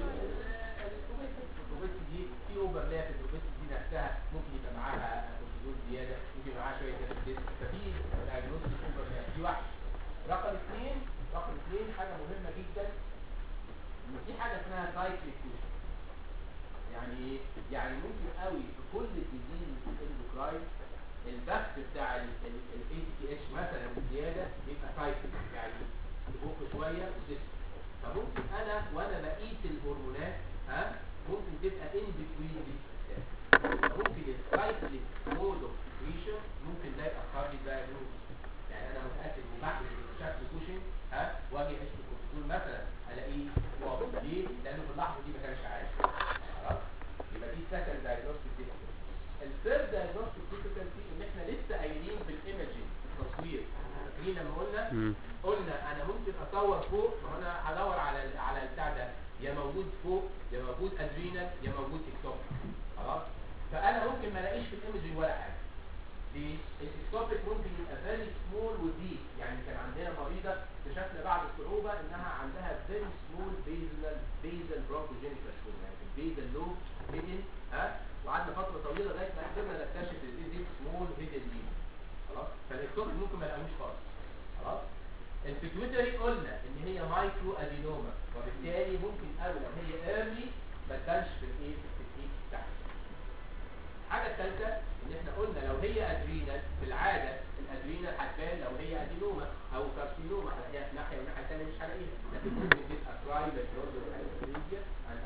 الروبوتس دي في اوفرلاب الروبوتس دي نفسها ممكن يبقى معاها كورتيزول زياده ممكن يبقى معاها شويه ديسك ففي دايجنوستيك اوفرلاب دي واحده رقم اثنين رقم اثنين حاجه مهمه جدا ان في حاجه اسمها سايكليك كوشن يعني ايه؟ يعني ممكن قوي في كل الديزيز الاندوكراين البث بتاع الاي تي اتش مثلا زياده يبقى سايكل يعني تبخ شويه وتسكت فممكن انا وانا بقيس الهرمونات ها ممكن تبقى ان بتوين دي ممكن السايكليك مود اوف سكريشن ممكن ده ياخر لي دايجنوز يعني انا متاكد وبعمل شكل كوشن ها واجي اقيس الكورتيزول مثلا الاقيه واضح ليه؟ لانه في اللحظه دي ما كانش عارف خلاص يبقى دي سكند دايجنوستيك ديفيكالتي الثيرد دايجنوستيك ديفيكالتي ان احنا لسه قايلين بالايمجنج التصوير فاكرين لما قلنا مم. قلنا انا ممكن اصور فوق ما هو انا هدور على ال- على البتاع ده يا موجود فوق يا موجود ادرينال يا موجود اكتوبيك خلاص فانا ممكن ما الاقيش في الايمجنج ولا حاجه ليه؟ الاكتوبيك ممكن يبقى فيري سمول وديب يعني كان عندنا مريضه اكتشفنا بعد الصعوبه انها عندها فيري سمول بيزل بيزل برونكوجينيك راسكوم يعني البيزل لوب هيدن ها وقعدنا فتره طويله لغايه ما قدرنا نكتشف ان دي سمول هيدن دي خلاص فالاكتوبيك ممكن ما نلاقوش خالص خلاص البيتويتري قلنا ان هي مايكرو ادينوما وبالتالي ممكن قوي لو هي ايرلي ما تبانش في الايه في التكنيك بتاعها الحاجه الثالثه ان احنا قلنا لو هي ادرينال في العاده الادرينال هتبان لو هي ادينوما او كارسينوما هلاقيها في ناحيه والناحيه الثانيه مش هلاقيها لكن ممكن تبقى برايفت نودل هايبريزيا عند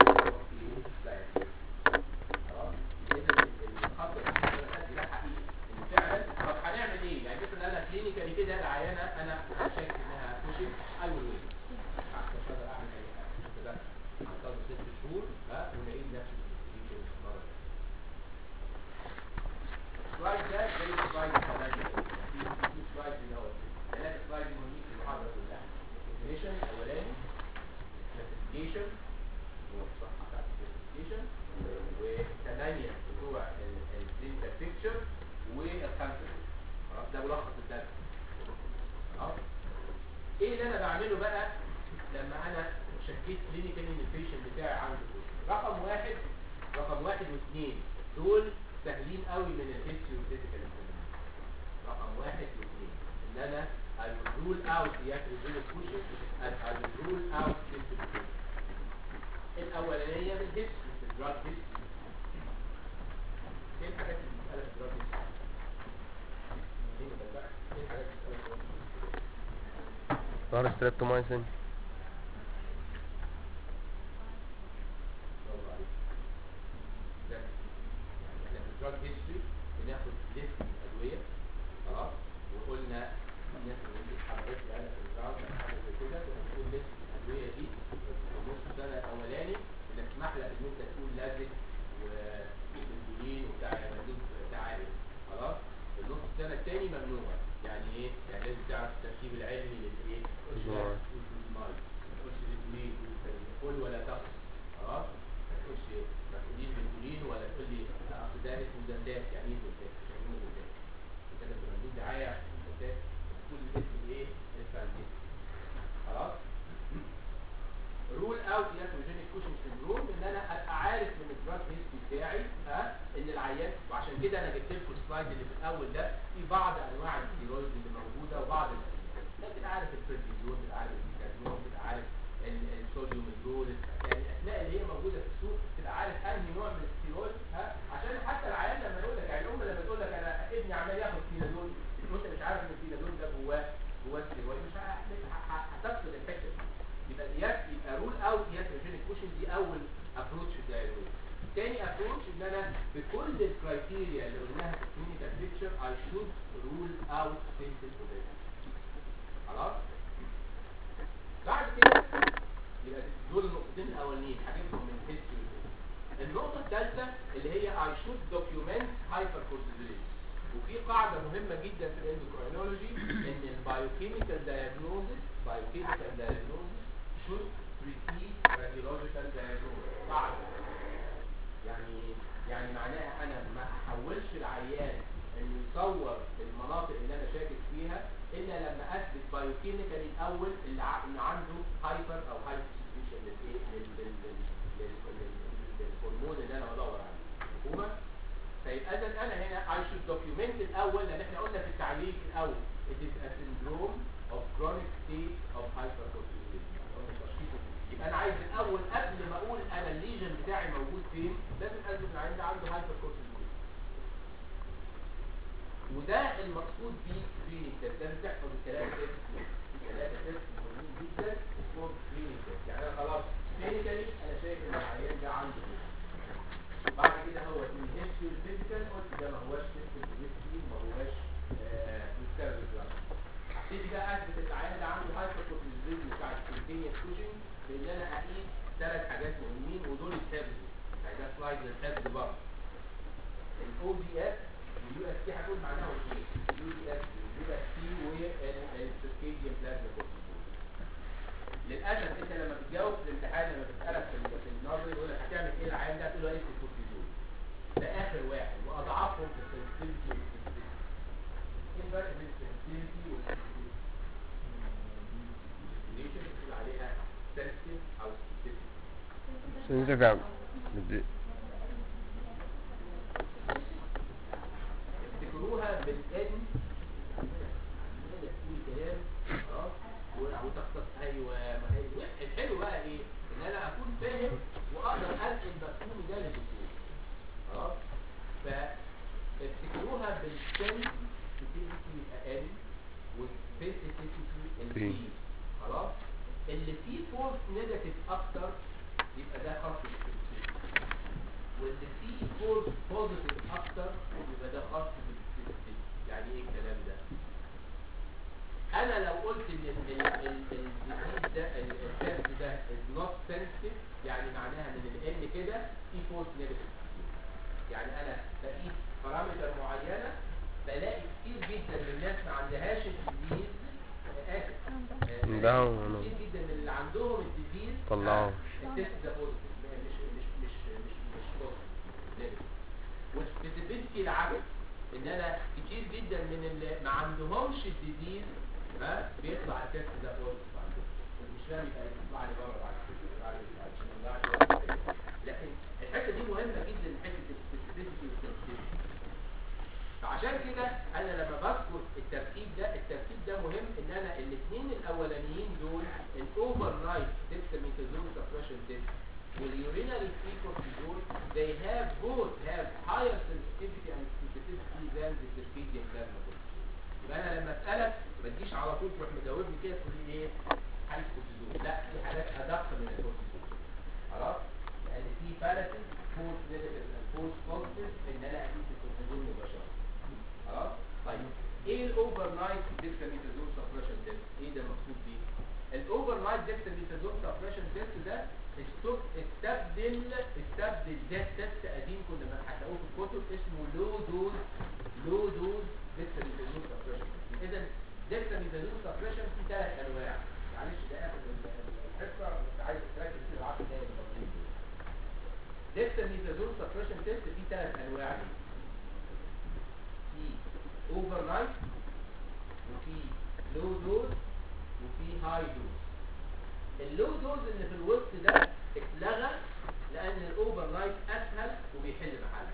خلاص اذا الخط الحساسي ده حقيقي ان فعلا طب هنعمل ايه؟ يعني مثلا انا كلينيكالي كده العيانه انا شايف انها كوشن اي ويل مش هقدر اعمل اي حاجه كده هنتظر ست شهور ها السلايد ده زي السلايد كمان في في سلايد من اول ثلاث سلايد مهمين في المحاضره كلها الديفينيشن الاولاني كلاسيفيكيشن هو الصفحه بتاعت الكلاسيفيكيشن وثمانيه بتوع الكلينيكال بيكتشر والخمسه خلاص ده ملخص الدرس خلاص ايه اللي انا بعمله بقى لما انا شكيت كلينيكال ان البيشنت بتاعي عنده رقم واحد رقم واحد واثنين دول سهلين قوي من الهيستوري والفيزيكال رقم واحد واثنين ان انا I will rule out the atherogenic pushes and I will rule out symptom الاولانيه من الهيستوري في الدراج هيستوري ايه الحاجات اللي بتسالها في الدراج هيستوري؟ ايه الحاجات اللي بتسالها في الدراج هيستوري؟ ظهر ستريبتومايسين برافو عليك. ده يعني احنا في الدراج هيستوري بناخد ليست من الادويه خلاص وقلنا الناس اللي حضرتك يعني في الدراج أو حاجه زي كده كنا بنقول ليست من الادويه دي في نص السنه الاولاني بنسمح لك ان انت تقول لازم وبنزولين وبتاع مندوب تعالي خلاص في النص السنه الثاني ممنوع يعني ايه؟ يعني لازم تعرف التركيب العلمي للايه؟ نعم. ما تقولش بنزولين قول ولا تقل خلاص ما تقولش ما تقوليش بنزولين ولا تقول لي اصل ده اسمه زندات يعني ايه زندات؟ مش يعني ايه زندات؟ انت لما مندوب دعايه عشان زندات تقول الاسم ايه؟ الفرنسي خلاص؟ رول اوت ياتروجينيك كوشن سندروم ان انا ابقى عارف من الدراج هيستوري بتاعي ها ان العيان وعشان كده انا جبت لكم السلايد اللي في الاول ده في بعض انواع الستيرويدز اللي موجوده وبعض الأدوية. لكن عارف البريدنيزون تبقى عارف الكازون تبقى عارف ال- الصوديوم الدول يعني الاسماء اللي هي موجوده في السوق تبقى عارف انهي نوع من الستيرويد ها عشان حتى العيان لما يقول لك يعني الام لما تقول لك انا ابني عمال ياخد فينادول وانت مش عارف ان الفينادول ده جواه جواه ستيرويد مش ه- مش ه- ه- هتفقد الفكره دي يبقى الياس يبقى رول اوت ياتروجينيك كوشن دي اول ابروتش في الدايجنوز تاني ابروتش ان انا بكل الكرايتيريا اللي قلناها في الكلينيكال بيكتشر اي شود رول اوت سيمبل اوبيزيتي خلاص بعد كده يبقى دول النقطتين الاولانيين حاجتهم من الهيستوري النقطة الثالثة اللي هي I should document hypercortisolism وفي قاعدة مهمة جدا في الاندوكراينولوجي ان البايوكيميكال diagnosis biochemical diagnosis should precede radiological diagnosis قاعدة يعني يعني معناها انا ما احولش العيان انه يصور المناطق اللي انا شاكك فيها الا لما اثبت بايوكيميكالي الاول اللي ع- ان عنده هايبر او هايبر سكريشن للايه لل- لل- لل- لل- لل- للهرمون اللي انا بدور عليه مفهومه فيبقى اذا انا هنا I should document الاول لان احنا قلنا في التعريف الاول it is a syndrome of chronic state of hypercortisolism قلنا تشخيصه يبقى انا عايز الاول قبل ما اقول انا الليجن بتاعي موجود فين لازم اثبت ان العيان ده عنده hypercortisolism وده المقصود بيه سكريننج تيست لازم تحفظ الثلاثه تيست الثلاثه تيست مهمين جدا اسمهم سكريننج تيست يعني انا خلاص كلينيكالي انا شايف ان العيان ده عنده كده. بعد كده هو من الهيستوري الفيزيكال قلت ده ما هواش سيستم هيستوري ما هواش مستقبل هبتدي بقى اثبت ان العيان ده عنده هايبر كورتيزوليزم بتاع الكونتينيوس كوشنج بان انا اقيس ثلاث حاجات مهمين ودول يتحفظوا يعني ده سلايد للحفظ برضه الاو دي اس واليو اس تي هتقول معناها ايه اليو دي اس واليو اس تي والسيركيديان بلازما كورتيزول للاسف انت لما بتجاوب في الامتحان لما بتسالك في ال- في النظري يقول لك هتعمل ايه العيان ده تقول له ايه الكورتيزول ده اخر واحد واضعافهم في السنسيتيفيتي والسنسيتيفيتي ايه الفرق بين السنسيتيفيتي والسنسيتيفيتي؟ السنسيتيفيتي بتقول عليها سنسيتيف او سبيسيفيك سنسيتيف يعني بدي- افتكروها بالان تقول كلام خلاص و- وتختص ايوه ما هي الحلو بقى ايه ان انا اكون فاهم واقدر انقل مفهومي ده للدكتور خلاص فافتكروها بالسن سبيسيفيتي يبقى ان والسبيسيفيتي البي خلاص اللي فيه فورس نيجاتيف اكتر يبقى ده خاص بالسبيسيفيتي واللي فيه فورس بوزيتيف اكتر يبقى ده خاص بالسبيسيفيتي يعني ايه الكلام ده انا لو قلت ان ال- ال- ال- الديزيز ده ال- التست ده is not sensitive يعني معناها من الان كده في فورس نيجاتيف يعني انا بقيس بارامتر معينه بلاقي كتير جدا من الناس ما عندهاش الديزيز اسف آه، ده بلاقي كتير جدا من اللي عندهم الديزيز طلعوه. التست ده بوزيتيف مش مش مش مش مش بوزيتيف والسبيسيفيتي العكس ان انا كتير جدا من اللي ما عندهمش الديزيز ها بيطلع التست ده بوزيتيف عندهم اللي مش فاهم يبقى يطلع لي بره بعد كده يطلع لي عشان ما نضيعش وقت. لكن الحته دي مهمه جدا حته السبيسيفيتي والسنسيتيفيتي فعشان كده انا لما بذكر التركيب ده التركيب ده مهم ان انا الاثنين الاولانيين دول الاوفر نايت ديكساميثازون سبريشن تيست واليورينري فري كورتيزول they have both have higher sensitivity and specificity than the circadian plasma cortisol يبقى انا لما اسالك ما تجيش على طول تروح مجاوبني كده تقول لي ايه حاله كورتيزول لا في حالات ادق من الكورتيزول خلاص لان في فالسز فولس نيجاتيف فولس بوزيتيف ان انا اقيس الكورتيزول مباشره خلاص طيب ايه الاوفر نايت ديكساميثازون سبريشن تيست ايه ده مقصود بيه الاوفر نايت ديكساميثازون سبريشن تيست ده استب- استبدل استبدل ده تيست قديم كنا ما هتلاقوه في الكتب اسمه لو دوز لو دوز ديكساميثازون سبريشن اذا ديكساميثازون سبريشن في ثلاث انواع معلش ده اخر الحصه بس عايز تركز في العقل ده ديكساميثازون سبريشن تيست في ثلاث انواع ليه في اوفر نايت وفي لو دوز وفي هاي دوز اللو دوز اللي في الوسط ده اتلغى لان الاوفر نايت اسهل وبيحل محله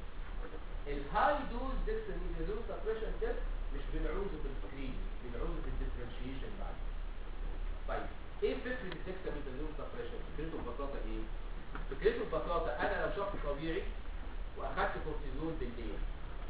الهاي دوز ديكساميثازون سبريشن تيست مش بنعوزه في السكرين بنعوزه في الديفرنشيشن بعد طيب ايه فكره الديكساميثازون سبريشن فكرته ببساطه ايه فكرته ببساطه انا لو شخص طبيعي واخدت كورتيزون بالليل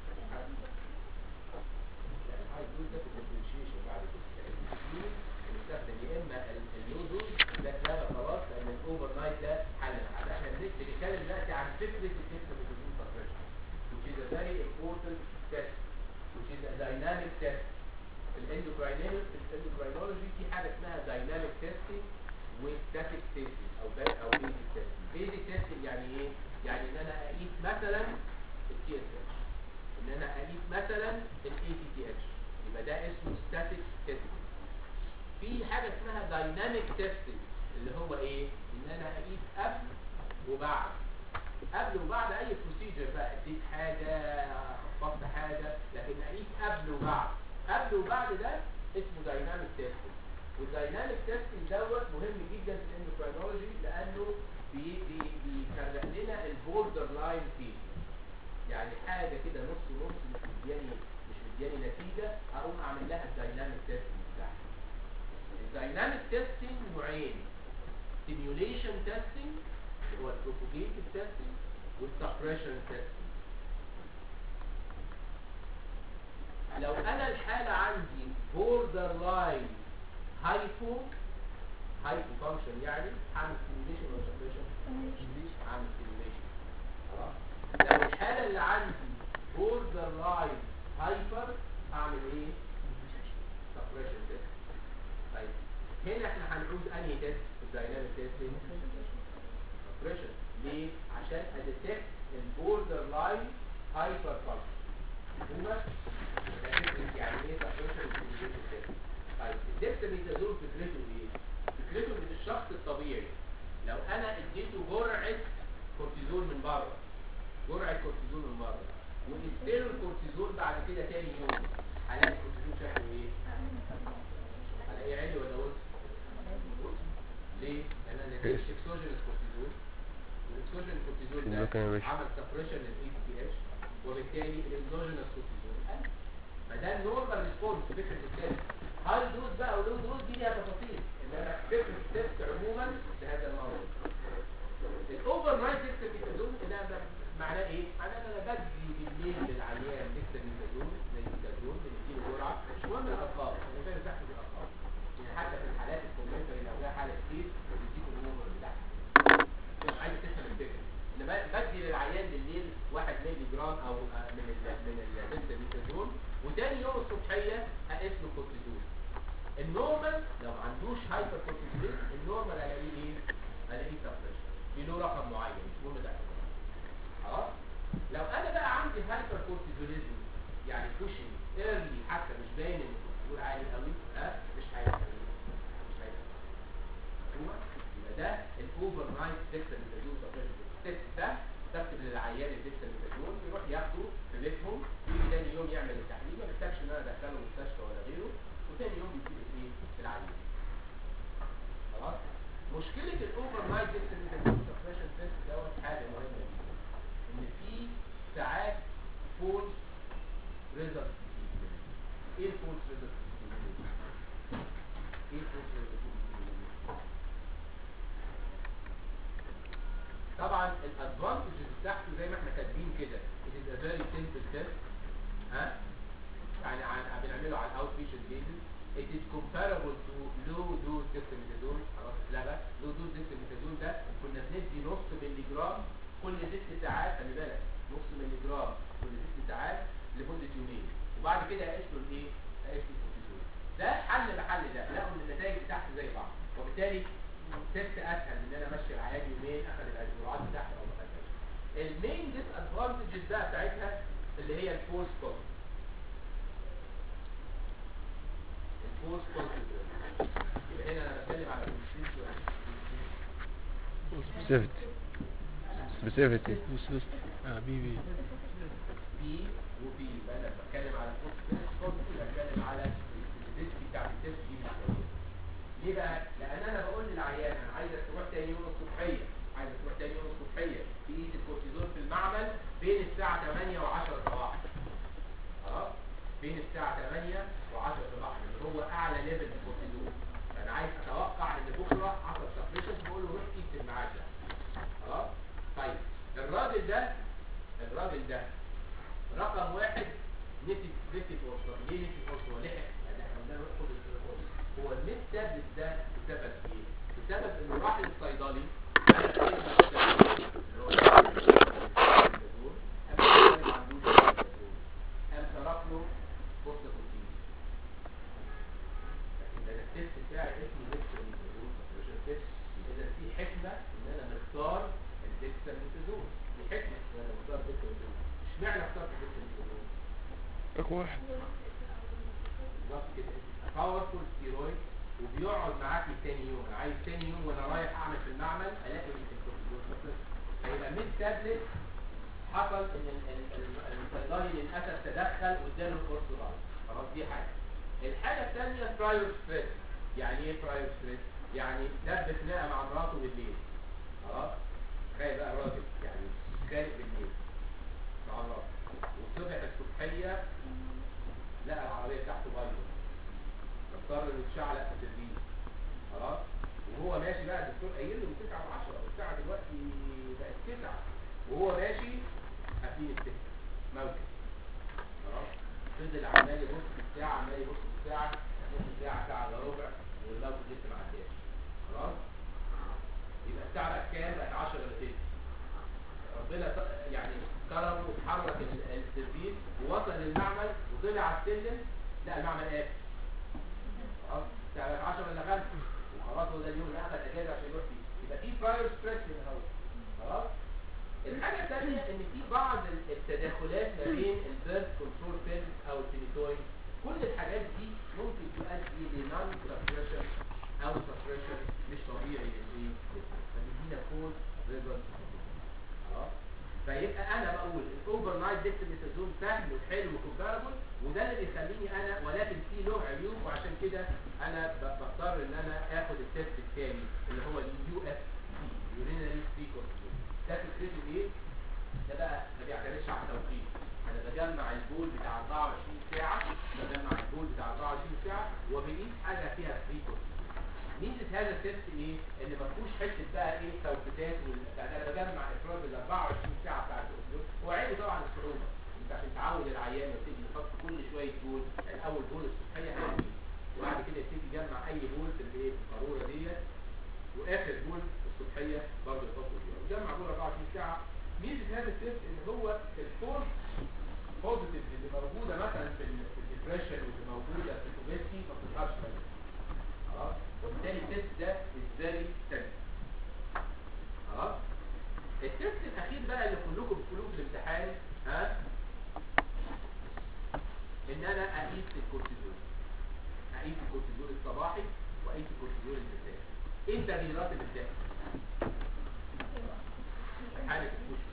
الهاي دوز ده في الديفرنشيشن بعد كده يعني السكرين بنستخدم يا اما ال- اللو دوز ده اتلغى خلاص لان الاوفر نايت ده حل محل احنا بن- بنتكلم دلوقتي عن فكره الديكساميثازون سبريشن which is a very important test which is a dynamic test في الاندوكراينولوجي في الاندوكراينولوجي في حاجه اسمها دايناميك تيستنج وستاتيك تيستنج او با- او بيزك تيستنج بيزك تيستنج يعني ايه يعني ان انا اقيس مثلا التي اس اتش ان انا اقيس مثلا الاي تي تي اتش يبقى ده اسمه ستاتيك تيستنج في حاجه اسمها دايناميك تيستنج اللي هو ايه ان انا اقيس قبل وبعد قبل وبعد اي بروسيجر بقى اديت حاجه خفضت حاجه لكن اقيس قبل وبعد قبل وبعد ده اسمه دايناميك تيستنج والدايناميك تيستنج دوت مهم جدا في الاندوكراينولوجي لانه بي بي بيفرق لنا البوردر لاين فيه يعني حاجه كده نص نص مش مدياني مش مدياني نتيجه اقوم اعمل لها الدايناميك تيستنج بتاعها الدايناميك تيستنج نوعين سيميوليشن تيستنج اللي هو البروبوجيتيف تيستنج والسبريشن تيستنج لو انا الحاله عندي بوردر لاين هايبو هايبو فانكشن يعني هعمل سيميوليشن ولا سبريشن هعمل سيميوليشن خلاص لو الحاله اللي عندي بوردر لاين هايبر اعمل ايه سبريشن تيست طيب هنا احنا هنعوز انهي تيست الدايناميك تيستنج سبريشن ليه عشان اديتكت البوردر لاين هايبر فانكشن هما يعني ايه سبريشن وسيميوليشن تيست طيب الدكتاميثازون فكرته ايه فكرته ان الشخص الطبيعي لو انا اديته جرعه كورتيزون من بره جرعه كورتيزون من بره وقست له الكورتيزون بعد كده تاني يوم هلاقي الكورتيزون شكله ايه هلاقيه عالي ولا وسط وسط. ليه لان انا اديت اكسوجينس كورتيزون والاكسوجين كورتيزون ده ده كان يا باشا. عمل سبريشن للاي تي اتش وبالتالي الاكسوجينس كورتيزون قل فده النورمال ريسبونس فكره التست هاي دوز بقى ولو دوز دي ليها تفاصيل انما فكره التست عموما بهذا الموضوع الاوفر نايت ديكساميثازون ده ب- معناه ايه؟ معناه ان انا بدي بالليل للعيان ديكساميثازون زي الكازون بنديله جرعه مش مهم الارقام انا فاهم تحسب الارقام يعني حتى في الحالات الكومنتري لو جه حاله كتير بيديكوا النمر بتاعها مش عايز تفهم الفكره ان ب- بدي للعيان بالليل 1 مللي جرام او آه، من ال من الديكساميثازون وتاني يوم الصبحيه اقيس له كورتيزون النورمال لو ما عندوش هايبر كورتيزون النورمال الاقيه ايه؟ الاقيه سبريشن في له رقم معين مش مهم ده خلاص لو انا بقى عندي هايبر امبوليزم يعني بوشنج ايرلي حتى مش باين ان الكورتيزول عالي قوي ها مش هيحصل مش هيحصل مفهومه يبقى ده الاوفر نايت ديكساميثازون سبريشن التست ده بكتب للعيان الديكساميثازون يروح ياخده في بيتهم يجي تاني يوم يعمل التحليل ما بيحتاجش ان انا ادخله مستشفى ولا غيره وتاني يوم بيجيب ايه العيان خلاص مشكله الاوفر نايت ديكساميثازون سبريشن تيست دوت حاجه مهمه جدا ان في ساعات فولس ريزلت ايه الفولس ريزلت ايه الفولس ريزلت طبعا الادفانتجز بتاعته زي ما احنا كاتبين كده it is a very simple test ها يعني عن بنعمله على الاوت بيشنت بيزز it is comparable to low dose dexamethasone خلاص اتلغى low dose dexamethasone ده كنا بندي نص مللي جرام كل ست ساعات خلي بالك نص مللي جرام كل ست ساعات لمده يومين وبعد كده هيقيس له الايه؟ هيقيس له الكورتيزول ده حل محل ده لقوا ان النتائج بتاعته زي بعض وبالتالي تيست اسهل ان انا امشي العيان يومين اخد الجرعات بتاعته او ما خدهاش المين ديس ادفانتجز بقى بتاعتها اللي هي الفورس بوزيتيف الفورس بوزيتيف يبقى هنا انا بتكلم على specificity specificity بي بي بي وبي يبقى انا بتكلم على الفورس بوزيتيف بتكلم على السبيسيفيتي بتاعت التيست دي بالظبط. ليه بقى؟ لان انا بقول للعيان انا عايزك تروح تاني يوم الصبحيه عايزك تروح تاني يوم الصبحيه تقيس الكورتيزون في المعمل بين الساعه 8 و10 صباحا خلاص بين الساعه 8 و10 صباحا اللي هو اعلى ليفل في الكورتيزون فانا عايز اتوقع ان بكره حصل سبريشن بقول له روح قيس في الميعاد ده خلاص طيب الراجل ده الراجل ده رقم واحد نسي نسي فرصه ليه نسي فرصه لحق يعني احنا قلنا له خد التليفون هو الميت تابلت ده بسبب ايه؟ بسبب انه راح للصيدلي قال له ايه اللي هو التليفون قام قال له ما عندوش التليفون. قام ترك له فرصه كوتين لكن ده التست بتاعي اسمه ديكساميثازون سبريشن تيست اذا في حكمه ان انا مختار الديكساميثازون في حكمه ان انا مختار الديكساميثازون اشمعنى اخترت الديكساميثازون؟ رقم واحد بالظبط كده باورفول ستيرويد وبيقعد معاكي تاني يوم انا عايز تاني يوم وانا رايح اعمل في المعمل الاقي ان الكورتيزون صفر هيبقى ميد تابلت حصل ان ال- ال- ال- الصيدلي للاسف تدخل واداله القرص غلط خلاص دي حاجه الحاجه الثانيه برايور ستريس يعني ايه برايور ستريس؟ يعني دب خناقه مع مراته بالليل خلاص تخيل بقى راجل يعني خارج بالليل مع مراته والصبح الصبحيه لقى العربيه بتاعته بايظه فاضطر انه يتشعلق في التدريب خلاص وهو ماشي بقى الدكتور قايل له من 9 ل 10 والساعه دلوقتي بقت 9 وهو ماشي قافلين السكه موكب خلاص فضل عمال يبص في الساعه عمال يبص في الساعه نص ساعه ساعه الا ربع والموكب لسه ما عداش خلاص يبقى الساعه بقت كام؟ بقت 10 الا تلت ربنا ط- يعني كرمه وتحرك ال- السردين ووصل للمعمل وطلع على السلم لا المعمل قافل خلاص الساعه بقت 10 الا 5 وخلاص هو ده اليوم اللي اخذ اجازه عشان يروح فيه يبقى في براير ستريس هنا اهو خلاص الحاجه الثانيه ان في بعض ال- التداخلات ما بين البيرث كنترول بيلز او التينيتوين كل الحاجات دي ممكن تؤدي لنون سبريشن او سبريشن مش طبيعي للايه فبيدينا فول ريزلت خلاص فيبقى انا بقول الاوفر نايت ديكساميثازون سهل وحلو وكومباربل وده اللي بيخليني انا ولكن في له عيوب وعشان كده انا ب- بضطر ان انا اخد التست الثاني اللي هو اليو اف سي يورينري فري كورتيزون ده فكرته ايه؟ ده بقى ما بيعتمدش على التوقيت انا بجمع البول بتاع 24 ساعه بجمع البول بتاع 24 ساعه وبقيس حاجه فيها فري كورتيزون ميزه هذا التست ايه؟ ان ما فيهوش حته بقى ايه توقيتات والبتاع ده انا بجمع افراد ال 24 ساعه بتاع الاكسجين هو عيبه طبعا الصعوبه انت عشان تعود العيان لما تيجي يحط كل شويه بول يعني اول بول الصبحيه هيجي وبعد كده يبتدي يجمع اي بول في الايه في القاروره ديت واخر بول الصبحيه برضه يحطه فيها وجمع بول 24 ساعه ميزه هذا التست ان هو الفورس بوزيتيف اللي موجوده مثلا في ال- في الديبريشن واللي موجوده في الاوبيستي ما بتظهرش منها خلاص وبالتالي التست ده is very sensitive خلاص التست الاخير بقى اللي كلكم بتقولوه في الامتحان ها ان انا اقيس الكورتيزول اقيس الكورتيزول الصباحي واقيس الكورتيزول المسائي ايه التغييرات اللي بتحصل في حاله الكشف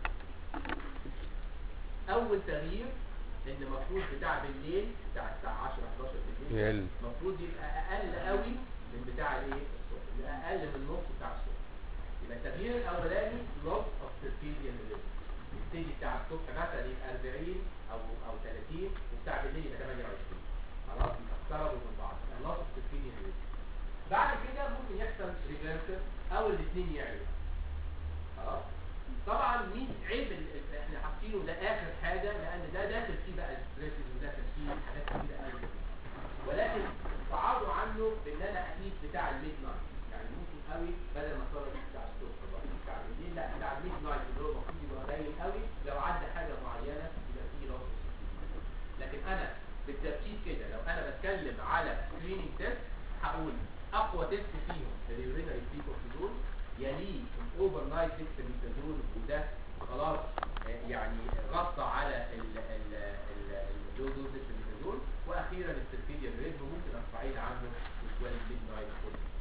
اول تغيير ان المفروض بتاع بالليل بتاع الساعه 10 11 بالليل يقل المفروض يبقى اقل قوي من بتاع الايه الصبح يبقى اقل من النص بتاع الصبح يبقى التغيير الاولاني loss of circadian rhythm يبتدي بتاع الصبح مثلا يبقى 40 او او 30 وبتاع بالليل يبقى 28 خلاص يبقى اقتربوا من بعض يبقى loss of circadian rhythm بعد كده ممكن يحصل ريفرسل او الاثنين يعلوا خلاص طبعا مين عيب ال- ال- احنا حاطينه ده اخر حاجه لان ده داخل فيه بقى الستريسز وداخل فيه حاجات كتيره قوي ولكن بعضوا عنه بان انا اقيس بتاع الميد نايت يعني ممكن قوي بدل ما اصرف بتاع الصبح بقى بتاع بالليل لا بتاع الميد نايت اللي هو المفروض يبقى قليل قوي لو عدى حاجه معينه يبقى فيه لوس لكن انا بالترتيب كده لو انا بتكلم على سكريننج تيست هقول اقوى تيست فيهم اليورينري فري كورتيزول يليه الاوفر نايت ديكستاميثازول وده خلاص آه، يعني غطى على اللو دوز ديكستاميثازول واخيرا السيركيديان ريتم ممكن استعيد عنه شويه الميد نايت كورتيزول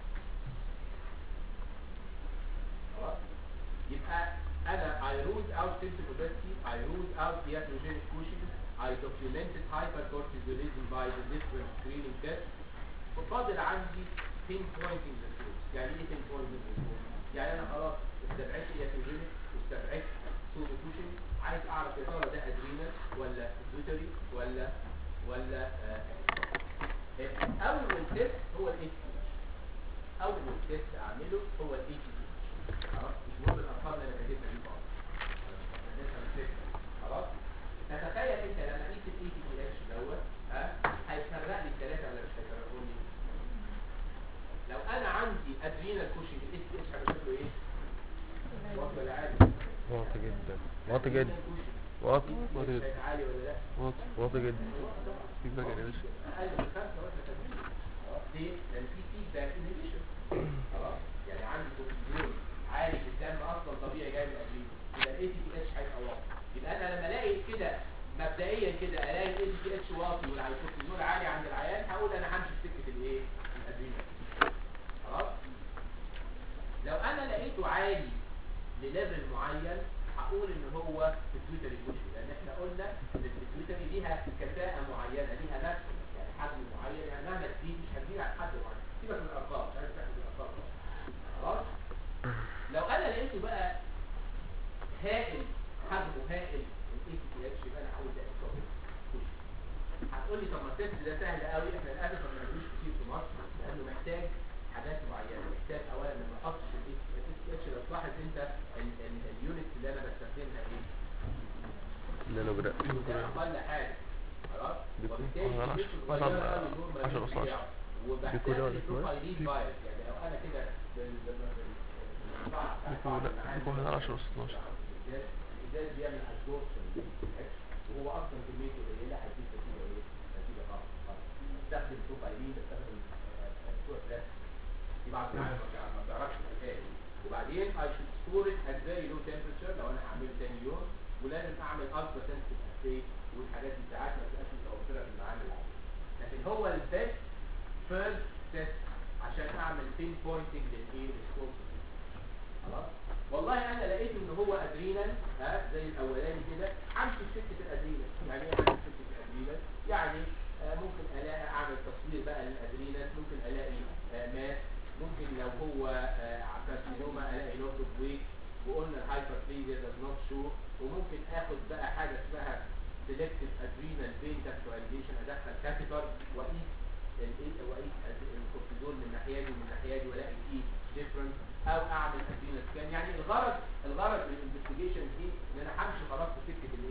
خلاص يبقى انا I ruled out symptom obesity I ruled out iatrogenic Cushing I documented hypercortisolism by the different screening tests وفاضل عندي pinpointing the source يعني ايه pinpointing the source يعني انا خلاص استبعدت iatrogenic واستبعدت سودو كوشن عايز اعرف يا ترى ده ادرينال ولا بيتوتري ولا ولا آه اول تيست هو الاي اول تيست اعمله هو الاي خلاص مش مهم الارقام اللي انا كاتبها دي خالص أنا كاتبها من فكرة. خلاص تتخيل انت لما قيس الاي تي تي اتش دوت ها هيفرق لي الثلاثه ولا مش هيفرقوا لي لو انا عندي ادرينال كوشنج الاي تي اتش هيبقى شكله ايه واطي ولا عالي واطي جدا واطي جدا Adrenal Cushing. واطي ETH واطي جدا هيبقى عالي ولا لا واطي واطي جدا فيدباك يا باشا اقل من خمسه واحنا كاتبين خلاص ليه؟ لان في فيدباك انهبيشن خلاص يعني عندي كورتيزول عالي في الدم اصلا طبيعي جاي من الادرينال يبقى الاي تي اتش هيبقى واطي يبقى انا لما الاقي كده مبدئيا كده الاقي الاي تي اتش واطي والكورتيزول عالي عند العيان هقول انا همشي في سكه الايه؟ الادرينال خلاص لو انا لقيته عالي لليفل معين هقول ان هو بيتويتري كوشن لان احنا قلنا ان البيتويتري ليها كفاءه معينه ليها ماكسيمم يعني حجم معين يعني مهما تزيد مش هتزيد عن حد معين سيبك من الارقام مش عايز تحسب الارقام خلاص لو انا لقيته بقى هائل حجمه هائل الاي تي اتش يبقى انا هقول ده اكتوبر كوشن هتقول لي طب ما التست ده سهل قوي احنا للاسف ما بنعملوش كتير في مصر لانه محتاج حاجات معينه محتاج اولا ما بحطش الاي تي اتش لو تلاحظ انت ال- ال- اليونت اللي انا بستخدمها ايه نانو جرام ده اقل حاجه خلاص بيكون وبالتالي على مش عشرة. صغيره مثلا قوي النور ما عشرة بين أصلاً. بتاعه. وبحتاج بيكون على كويس. البروفايلين فايروس يعني لو انا كده بال- بال- بال- بالقطاع بتاع بيكون القاعدة اللي بيكون عندي، على 10 16 الازاز الازاز بيعمل ابزوربشن وهو اصلا كميته قليله هيديك نتيجه ايه؟ نتيجه خالص خالص. بستخدم بروفايلين بستخدم آه، آه، بتوع بلاستيك في بعض الناس ما بتعرف- ما بتعرفش الحكايه دي وبعدين I should store it at very low temperature لو انا هعمله تاني يوم ولازم اعمل ultra sensitive assay والحاجات دي ساعات ما بتبقاش متوفره في المعامل العاديه لكن هو البيست فيرست تيست عشان اعمل بين بوينتنج للايه للسورس خلاص والله انا لقيت ان هو ادرينال ها زي الاولاني كده همشي في سكه الادرينال يعني ايه همشي في سكه الادرينال يعني آه ممكن الاقي اعمل تصوير بقى للادرينال ممكن الاقي آه ماس ممكن لو هو آه كارسينوما الاقي نوت اوف ويت وقلنا الهايبربليزيا does not show وممكن اخد بقى حاجه اسمها selective adrenal vein catheterization ادخل كاتيتر واقيس ال- واقيس الكورتيزول من الناحيه دي ومن الناحيه دي والاقي فيه ديفرنس او اعمل ادرينال سكان يعني الغرض الغرض من الانفستيجيشن دي ان انا همشي خلاص في سكه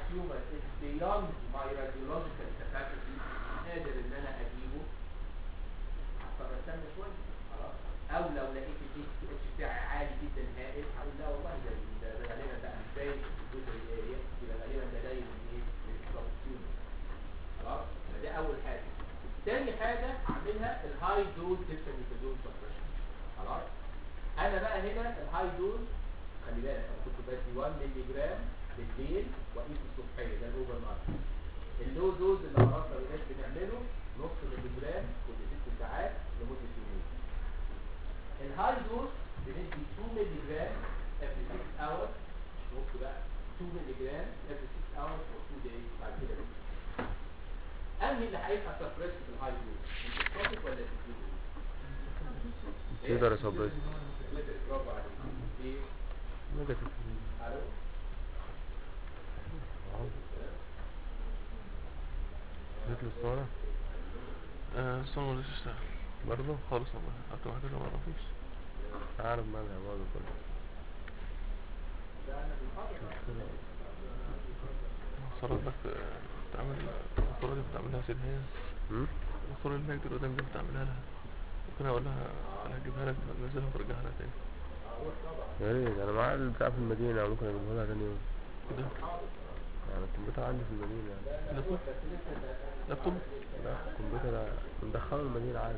تيومر is beyond my radiological capacity قادر ان انا اجيبه هضطر استنى شويه خلاص او لو لقيت الدي تي اتش بتاعي عالي جدا هائل هقول لا والله ده ده ده غالبا ده مش باين في الكمبيوتر اريا يبقى غالبا ده جاي من ايه؟ من السب تيومر خلاص فده اول حاجه تاني حاجه هعملها الهاي دوز ديكساميثازون سبريشن خلاص انا بقى هنا الهاي دوز خلي بالك انا كنت بدي 1 مللي جرام بالليل واقيس الصبحيه ده الاوفر نايت اللو دوز اللي عرفنا الناس بنعمله نص مللي جرام كل ست ساعات لمده يومين الهاي دوز بندي 2 مللي جرام every 6 hours مش نص بقى 2 مللي جرام every 6 hours for 2 days بعد كده بس. انهي اللي هيبقى سبريس في الهاي دوز؟ التوبيك ولا التوبيك؟ تقدر يسبرس برافو عليك ايه؟ نيجاتيف الو جيت للصالة آه الصالة مش تشتغل برضه خالص والله قعدت مع كذا مرة مفيش عارف مالها برضه كله ده انا في المحاضره صارت لك آه، بتعمل الصورة دي بتعملها سيدها هم؟ الصورة اللي هناك دي قدام دي بتعملها لها ممكن اقول لها انا هجيبها لك تنزلها وترجعها لها تاني اروح طبعا يا ريت انا معايا البتاع في المدينة ممكن اجيبه لها تاني يوم كده يعني الكمبيوتر عندي في المدينة يعني. لابتوب لابتوب لا الكمبيوتر مدخله المدينة عادي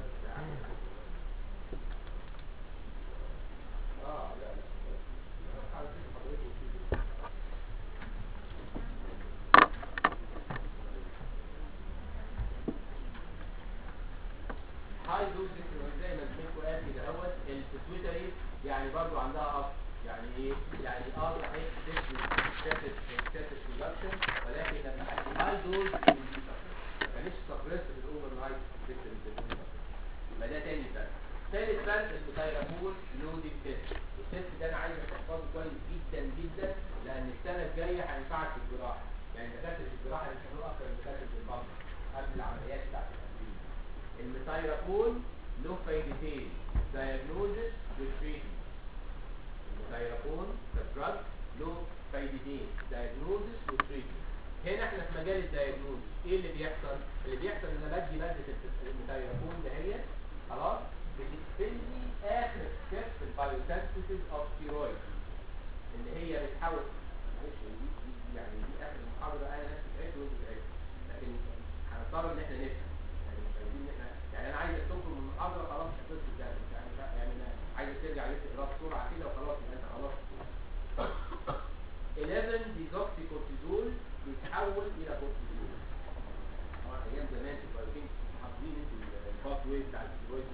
اه لا لا على فكره حضرتك وكده. هاي دوز زي ما زميلكم قال كده اهوت البيتويتري يعني برضو عندها اصل يعني ايه؟ يعني اه صحيح بتدي اكسسيف اكسسيف برودكشن ولكن لما هدي هاي دوز ماليش سبريس بالاوفر نايت يبقى ده تاني فرق ثالث فرق البوتايرامول لودنج تيست التيست ده انا عايز احفظه كويس جدا جدا لان السنه الجايه هينفعك في الجراحه يعني دكاتره الجراحه هيشتغلوا اكتر من دكاتره البطن قبل العمليات بتاعت التمرين الميثايرابول له فايدتين diagnosis وتريتمنت الميثايرابول كدراج له فايدتين diagnosis وتريتمنت هنا احنا في مجال الدايجنوز ايه اللي بيحصل اللي بيحصل ان انا بدي ماده الميثايرابول ده هي خلاص بتقفل لي اخر ستيب في البايوسينثيسيس اوف ستيرويد اللي هي بتحاول معلش دي دي- يعني دي اخر المحاضره انا نفسي تعبت وانت تعبت لكن هنضطر ان احنا نفهم يعني مش عايزين ان احنا يعني انا عايز تخرج من المحاضره خلاص حفظت ده يعني مش- يعني انا عايز ترجع عليه تقرا بسرعه كده وخلاص يبقى انت خلاص 11 ديزوكسي كورتيزول بيتحول الى كورتيزول طبعا ايام زمان كنتوا عارفين حافظين انتوا الباث واي بتاع الستيرويد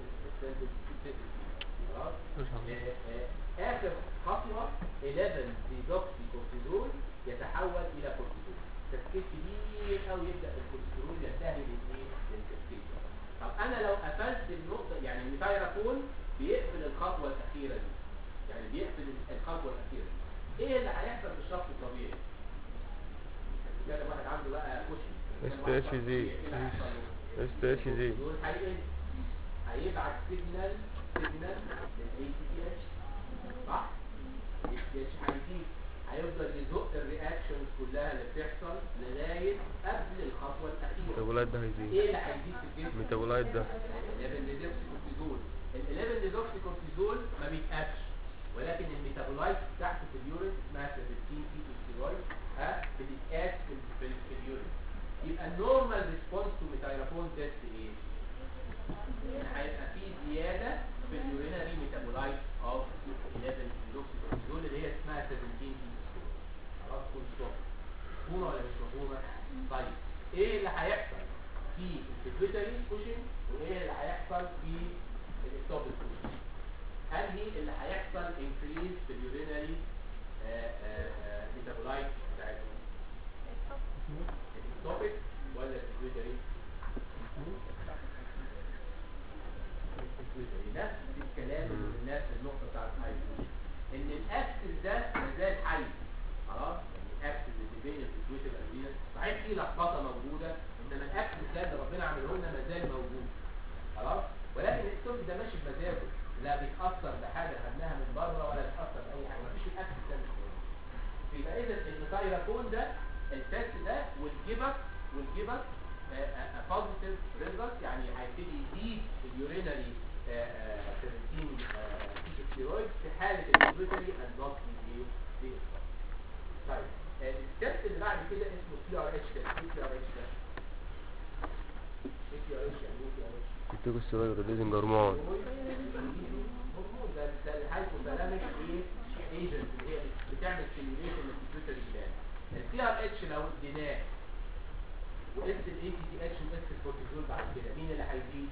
خلاص مش عارف. آه، آه، اخر خطوه 11 ديزوكسي كورتيزول يتحول الى كورتيزول تفكيك كبير قوي يبدا الكورتيزول ينتهي للايه للتفكيك طب انا لو قفلت النقطه يعني الميثايرابول بيقفل الخطوه الاخيره دي يعني بيقفل الخطوه الاخيره دي ايه اللي هيحصل في الشخص الطبيعي كده واحد عنده بقى كوشن STHZ. STHZ. دول هيقل هيبعت سيجنال سيجنال للاي تي تي اتش صح؟ الاي تي اتش هيزيد هيفضل يزق الرياكشنز كلها اللي بتحصل لغايه قبل الخطوه الاخيره الميتابولايت ده هيزيد ايه اللي هيزيد في الجسم؟ الميتابولايت ده 11 ديزوكسي كورتيزول ال 11 ديزوكسي كورتيزول ما بيتقابش ولكن الميتابولايت بتاعته في اليورين اسمها 17 كيتو ستيرويد ها بتتقاس في ال- في ال- في اليورين يبقى النورمال ريسبونس تو ميتايرافون تيست ايه؟ إن هيبقى في زياده في اليورينري ميتابولايت اوف 11 ديزوكسي كورتيزول اللي هي اسمها 17 كيتو ستيرويد خلاص كل شويه مفهومه ولا مش مفهومه؟ طيب ايه اللي هيحصل في البيتويتري كوشن وايه اللي هيحصل في الاكتوبيك كوشن انهي اللي هيحصل انكريز في اليورينري ميتابولايت بتاعتهم الاكتوبيك ولا البيتويتري البيتويتري نفس الكلام اللي قلناه في النقطه بتاعت الهايدروجين ان الاكسس ده مازال حي خلاص يعني الاكسس اللي بين البيتويتري والادرينال صحيح في لخبطه موجوده انما الاكسس ده اللي ربنا عامله لنا مازال موجود خلاص ولكن السورس ده ماشي بمزاجه لا بيتاثر بحاجه خدناها من بره ولا بيتاثر باي حاجه مفيش الاكسس ده مش موجود يبقى اذا الميثايرافون ده التست ده will give us will give us a, a, a positive result يعني هيبتدي يزيد اليورينري 17 ستيرويد في حاله البيتويتري and not the the طيب التست اللي بعد كده اسمه سي ار اتش ده ايه سي ار اتش ده؟ ايه سي ار اتش يعني ايه سي ار اتش؟ كورتيكوستيرويد ريليزنج هرمون هرمون ده ده الهايبوثالاميك ايه ايجنت اللي هي بتعمل ستيميوليشن للبيتويتري جلاند السي ار اتش لو اديناه واس الاي تي تي اتش واس الكورتيزول بعد كده مين اللي هيزيد؟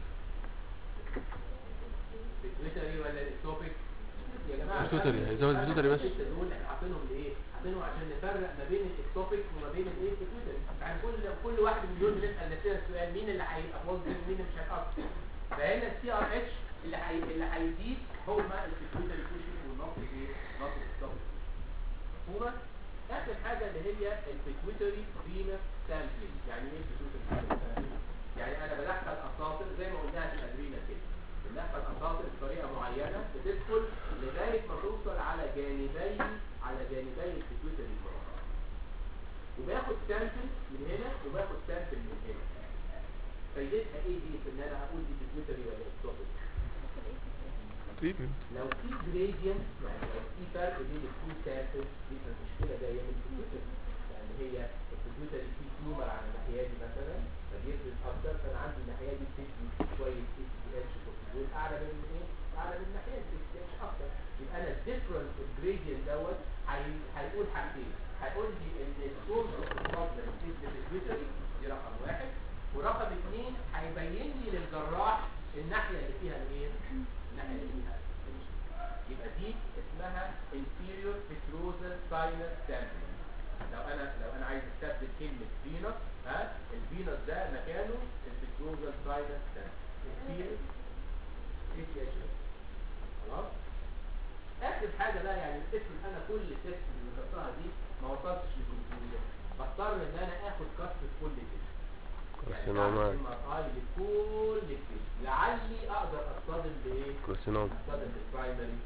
البيتويتري ولا الاكتوبيك؟ يا جماعه البيتويتري، هيزود البيتويتري بس. الستة دول احنا حاطينهم لايه؟ حاطينهم عشان نفرق ما بين الاكتوبيك وما بين الايه البيتويتري يعني كل كل واحد من دول بنسال نفسنا السؤال مين اللي هيبقى بوزيتيف ومين اللي مش هيبقى فهنا السي ار اتش اللي هي اللي هيزيد هو ما البيتويتري بوشنج والنقط ايه؟ نقط الاكتوبيك مفهومه؟ اخر حاجه اللي هي البيتويتري فينس سامبلينج يعني ايه البيتويتري فينس سامبلينج؟ يعني انا بدخل اساطر زي ما قلناها في الادرينا كده بندخل اساطر بطريقه معينه بتدخل لغايه ما توصل على جانبي على جانبي البيتويتري المربع وباخد سامبل من هنا وباخد سامبل من هنا فايدتها ايه دي في ان انا هقول دي بيتويتري ولا اكتوبيك تريتمنت لو في جريدينت يعني لو في فرق بين التو سامبلز يبقى المشكله جايه من البيتويتري لان هي البيتويتري في تيومر على الناحيه دي مثلا فبيفرز اكتر فانا عندي الناحيه دي بتدي شويه اي تي اتش كورتيزول اعلى من ايه؟ اعلى من الناحيه دي اي تي اتش اكتر يبقى انا الديفرنس الجريدينت دوت هي- هيقول حاجتين هيقول لي ان السورس اوف البروبلم از البيتويتري دي رقم واحد ورقم اثنين هيبين لي للجراح الناحيه اللي فيها الايه؟ الناحيه اللي فيها يبقى دي اسمها inferior petrosal sinus sampling لو انا لو انا عايز استبدل كلمه فينوس ها الفينوس ده مكانه البتروزال sinus sampling inferior ATH خلاص اخر حاجه بقى يعني افرض انا كل التست اللي ذكرتها دي ما وصلتش للكونكلوجن بضطر ان انا اخد كسر كل تست كارسينوما يعني لكل التست لعلي اقدر اصطدم بايه؟ كارسينوما اصطدم بالبرايمري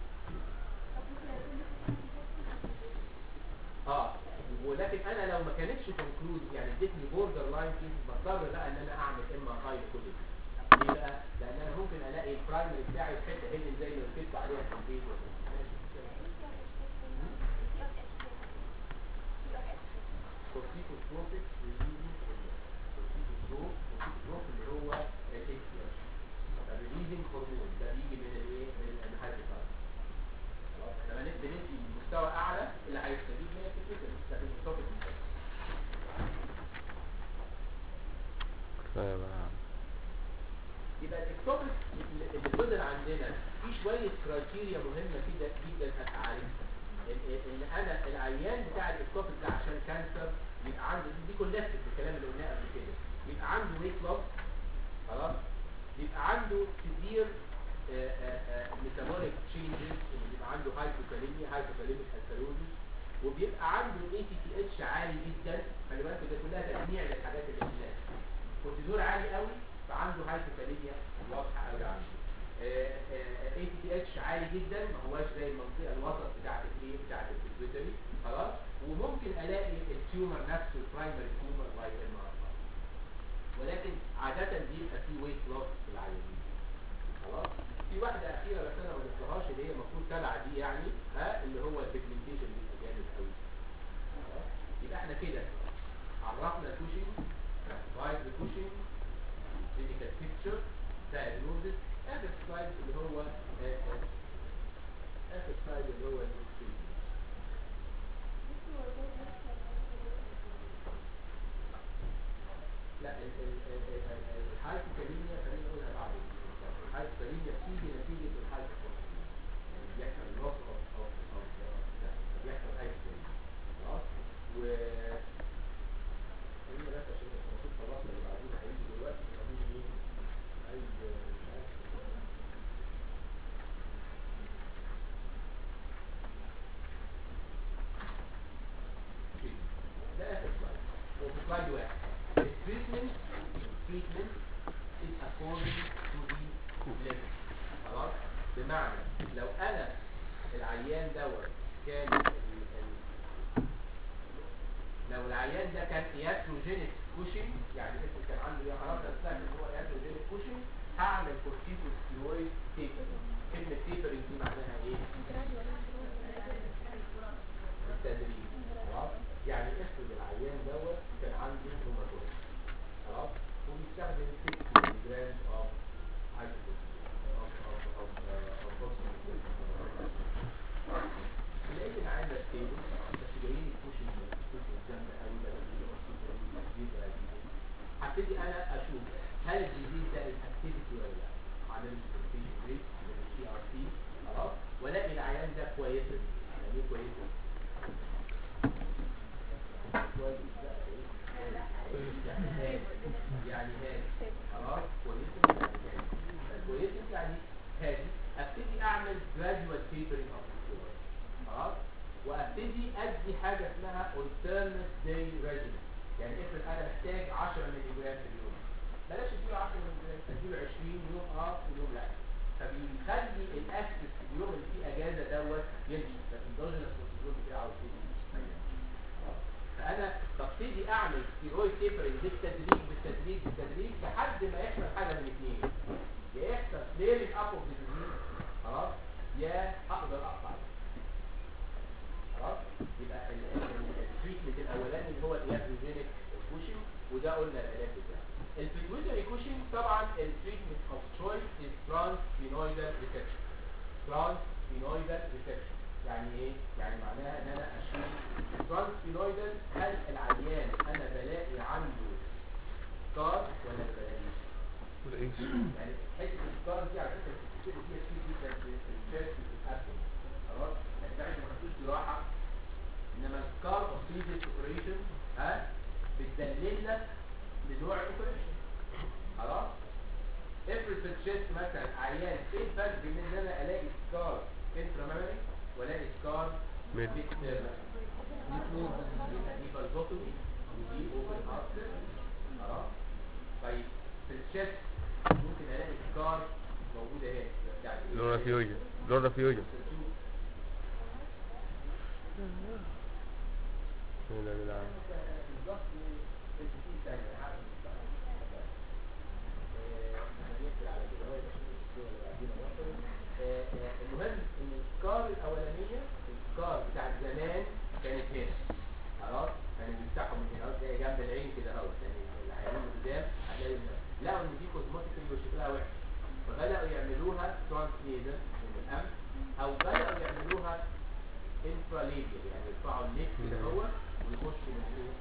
اه ولكن انا لو ما كانتش كونكلود يعني ادتني بوردر لاين كيس بضطر بقى ان انا اعمل ام ار اي كل دي ليه بقى؟ لان انا ممكن الاقي البرايمري بتاعي في حته هيدن زي اللي ركبت عليها في البيت ولا ماشي كورتيكوتروبيك ريليزنج هرمون كورتيكوتروب كورتيكوتروب اللي هو الاكس الريليزنج هرمون ده بيجي من الايه؟ من الهايبوثايرويد خلاص لما ندي ندي مستوى اعلى اللي هيستفيد من الفكره لكن التوبيك مش هيستفيد. كفايه بقى يبقى الاكتوبيك اللي اللي فضل عندنا في شويه كرايتيريا مهمه كده جدا هتعالجها ان ان انا العيان بتاع الاكتوبيك ده عشان كانسر يبقى عنده دي كلها في الكلام اللي قلناه قبل كده يبقى عنده ويت لوس خلاص يبقى عنده سيفير ميتابوليك تشينجز اللي بيبقى عنده هايبوكاليميا هايبوكاليميك الكالوزيس وبيبقى عنده اي تي تي اتش عالي جدا خلي بالك ده كلها تجميع للحاجات اللي قلناها كورتيزول عالي قوي فعنده هايبوكاليميا واضحه قوي عنده اي تي تي اتش عالي جدا ما هواش زي المنطقه الوسط بتاعت الايه بتاعت البيتويتري خلاص وممكن الاقي التيومر نفسه البرايمري تيومر باي ام ار ولكن عاده بيبقى في ويت لوس في العيانين خلاص في واحده اخيره بس انا ما قلتلهاش اللي هي المفروض تبع دي يعني ها اللي هو البيجمنتيشن بيبقى جامد قوي خلاص يبقى احنا كده عرفنا الكوشنج كلاسيفايد الكوشنج كلينيكال بيكتشر diagnosis اخر سلايد اللي هو آه، آه، اخر سلايد اللي هو التريتمنت لا ال- ال- ال- ال- ال- الهايبوكاليميا خلينا نقولها بعد الهايبوكاليميا بتيجي نتيجة الهايبوكاليميا يعني بيحصل loss of of of ده بيحصل هايبوكاليميا خلاص و خلينا بس عشان المفروض خلصنا اللي بعدين هيجي دلوقتي خليني ايه عايز مش عارف ده اخر سلايد هو في سلايد واحد التريتمنت التريتمنت is according to the level خلاص بمعنى لو انا العيان دوت كان ال- ال- لو العيان ده كان ياتروجينيك كوشن يعني افرض كان عنده يا خلاص اثناء ان هو ياتروجينيك كوشن هعمل كورتيكوستيرويد تيبر كلمه تيبرنج دي معناها ايه؟ التدريج خلاص يعني افرض العيان دوت كان عنده روماتويد خلاص وبيستخدم 6 ملي جرام اوف لقيت العيان ده ستيبل بس جايين يكوشن يكوشن جامده قوي بقى هبتدي انا اشوف هل الديزيز ده الاكتيفيتي ولا لا عامل البرزنتيشن ريت عامل السي ار تي خلاص والاقي العيان ده كويسه يعني ايه كويسه كويس لا كويس يعني هادي يعني هادي خلاص كويسه يعني هادي كويسه يعني هادي ابتدي اعمل gradual tapering of the steroid خلاص وابتدي ادي حاجه اسمها alternate day regimen يعني افرض انا محتاج 10 مللي جرام في اليوم بلاش اديله 10 مللي جرام اديله 20 يوم اه ويوم لا فبيخلي الاكسس في اليوم اللي فيه اجازه دوت يمشي فالاندوجينس كورتيزول بتاعه يبتدي خلاص؟ فانا ببتدي اعمل ستيرويد تيبرنج بالتدريج بالتدريج بالتدريج لحد ما يحصل حاجه من الاثنين يا يحصل فليرنج اب اوف ديزيز خلاص يا اقدر اقطع خلاص يبقى التريتمنت الاولاني اللي هو الايابوجينيك كوشن وده قلنا العلاج بتاعه البيتويتري كوشن طبعا التريتمنت اوف تشويس از ترانس فينويدال ريسكشن ترانس فينويدال ريسكشن يعني ايه يعني معناها ان انا اشيل ترانس فينويدال هل العيان انا بلاقي عنده سكار ولا ما بلاقيش والايش يعني حته السكار دي على فكره بتبتدي فيها كتير جدا في الشيست في الابدن خلاص يعني ساعتها ما خدتوش جراحه انما السكار اوف بريفيس اوبريشن ها بتدلل لك لنوع الاوبريشن خلاص افرض في الشيست مثلا عيان ايه الفرق بين ان انا الاقي سكار انترامامري والاقي سكار ميد. اكسترنال دي بالفوتومي ودي اوبن هارت خلاص طيب في الشيست ممكن الاقي سكار موجوده هنا يعني لورا فيوجن لورا فيوجن لا لا لا بالظبط 60 ثانية عارف هنقفل على كده هو يبقى شوف الصورة اللي بعدين مثلا آه، آه، المهم ان السكار الاولانية السكار بتاعت زمان كانت هنا خلاص كانوا بيفتحوا من هنا تلاقي جنب العين كده اهو يعني العيانين قدام هتلاقي إن- لقوا ان دي كوزموتيكال وشكلها وحش فبدأوا يعملوها ترانسليزر من الأمن او بدأوا يعملوها انفراليبيال يعني يرفعوا النك كده هو ويخشوا من ايه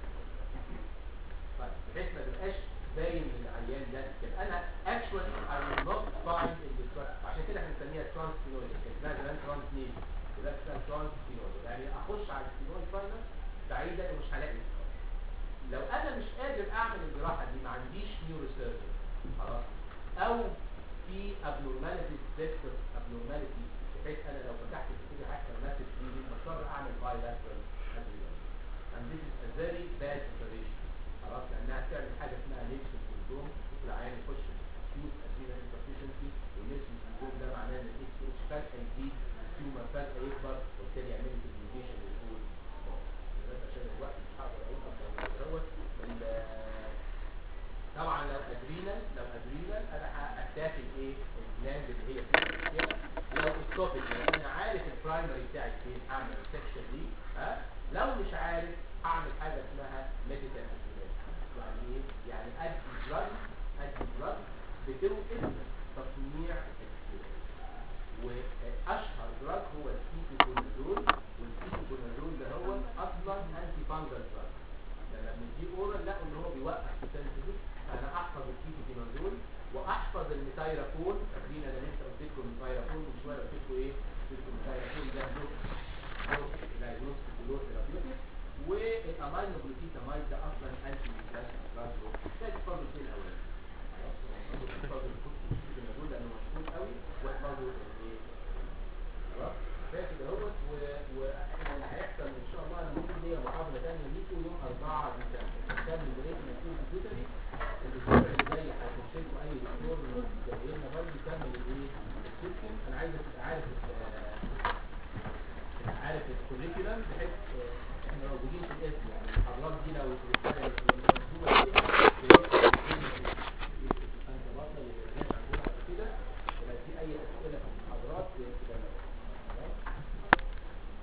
طيب بحيث ما تبقاش باين من العيان ده يبقى انا actually I will not find in the trans عشان كده احنا بنسميها ترانسفينول كان اسمها زمان ترانسنيل دلوقتي اسمها ترانسفينول يعني اخش على الفينول فاينل بعيدا ومش هلاقي سكار. لو انا مش قادر اعمل الجراحه دي ما عنديش نيورو سيرجن خلاص او في abnormalities vector abnormality بحيث انا لو فتحت الكتير هيحصل ماسج فيه بضطر اعمل bilateral abdomen and this is a very bad operation خلاص لانها بتعمل حاجه اسمها نيلسون سندروم ممكن العيان يخش في acute adrenal insufficiency والنيلسون سندروم ده معناه ان الاكس اتش فجاه يزيد التيومر فجاه يكبر وبالتالي يعمل لي سيجمنتيشن للفول بس عشان الوقت مش هقدر اقول اكتر من دوت ال- طبعا لو ادرينال لو ادرينال انا هتاخد ايه الجلاند اللي هي فيها مشكله لو اسكوبيك لو انا عارف البرايمري بتاعي فين هعمل السكشن دي ها لو مش عارف هعمل حاجه اسمها ميديكال يعني ايه يعني ادي دراج ادي دراج بتوقف تصنيع الستيرويد واشهر دراج هو الكيتوكونازول والكيتوكونازول ده هو اصلا انتي فانجل دراج لما بنديه اورال لقوا ان هو بيوقف السنسيتيف فانا احفظ الكيتوكونازول واحفظ الميثايرافون فاكرين انا لسه قلت لكم الميثايرافون من شويه قلت لكم ايه؟ قلت لكم الميثايرافون ده دوز دوز دايجنوستيك ولو ثيرابيوتيك والامينو جلوتيتامايد ده اصلا انتي ميثايرافون دراج ده تفضل الاثنين الاولانيين خلاص تفضل الكيتوكونازول لانه مشهور قوي واحفظوا الايه؟ خلاص كفايه كده اهوت واحنا اللي هيحصل ان شاء الله المفروض ليا محاضره ثانيه ليكم يوم 4 ديسمبر نكمل بقيه المسؤول الكمبيوتري الاسبوع اللي جاي هيخش لكم اي دكتور من زمايلنا برضه يكمل الايه السيستم انا عايزك تبقى عارف ال- تبقى عارف الكوريكولم بحيث آه، احنا موجودين في الاسم يعني ممكن يفتح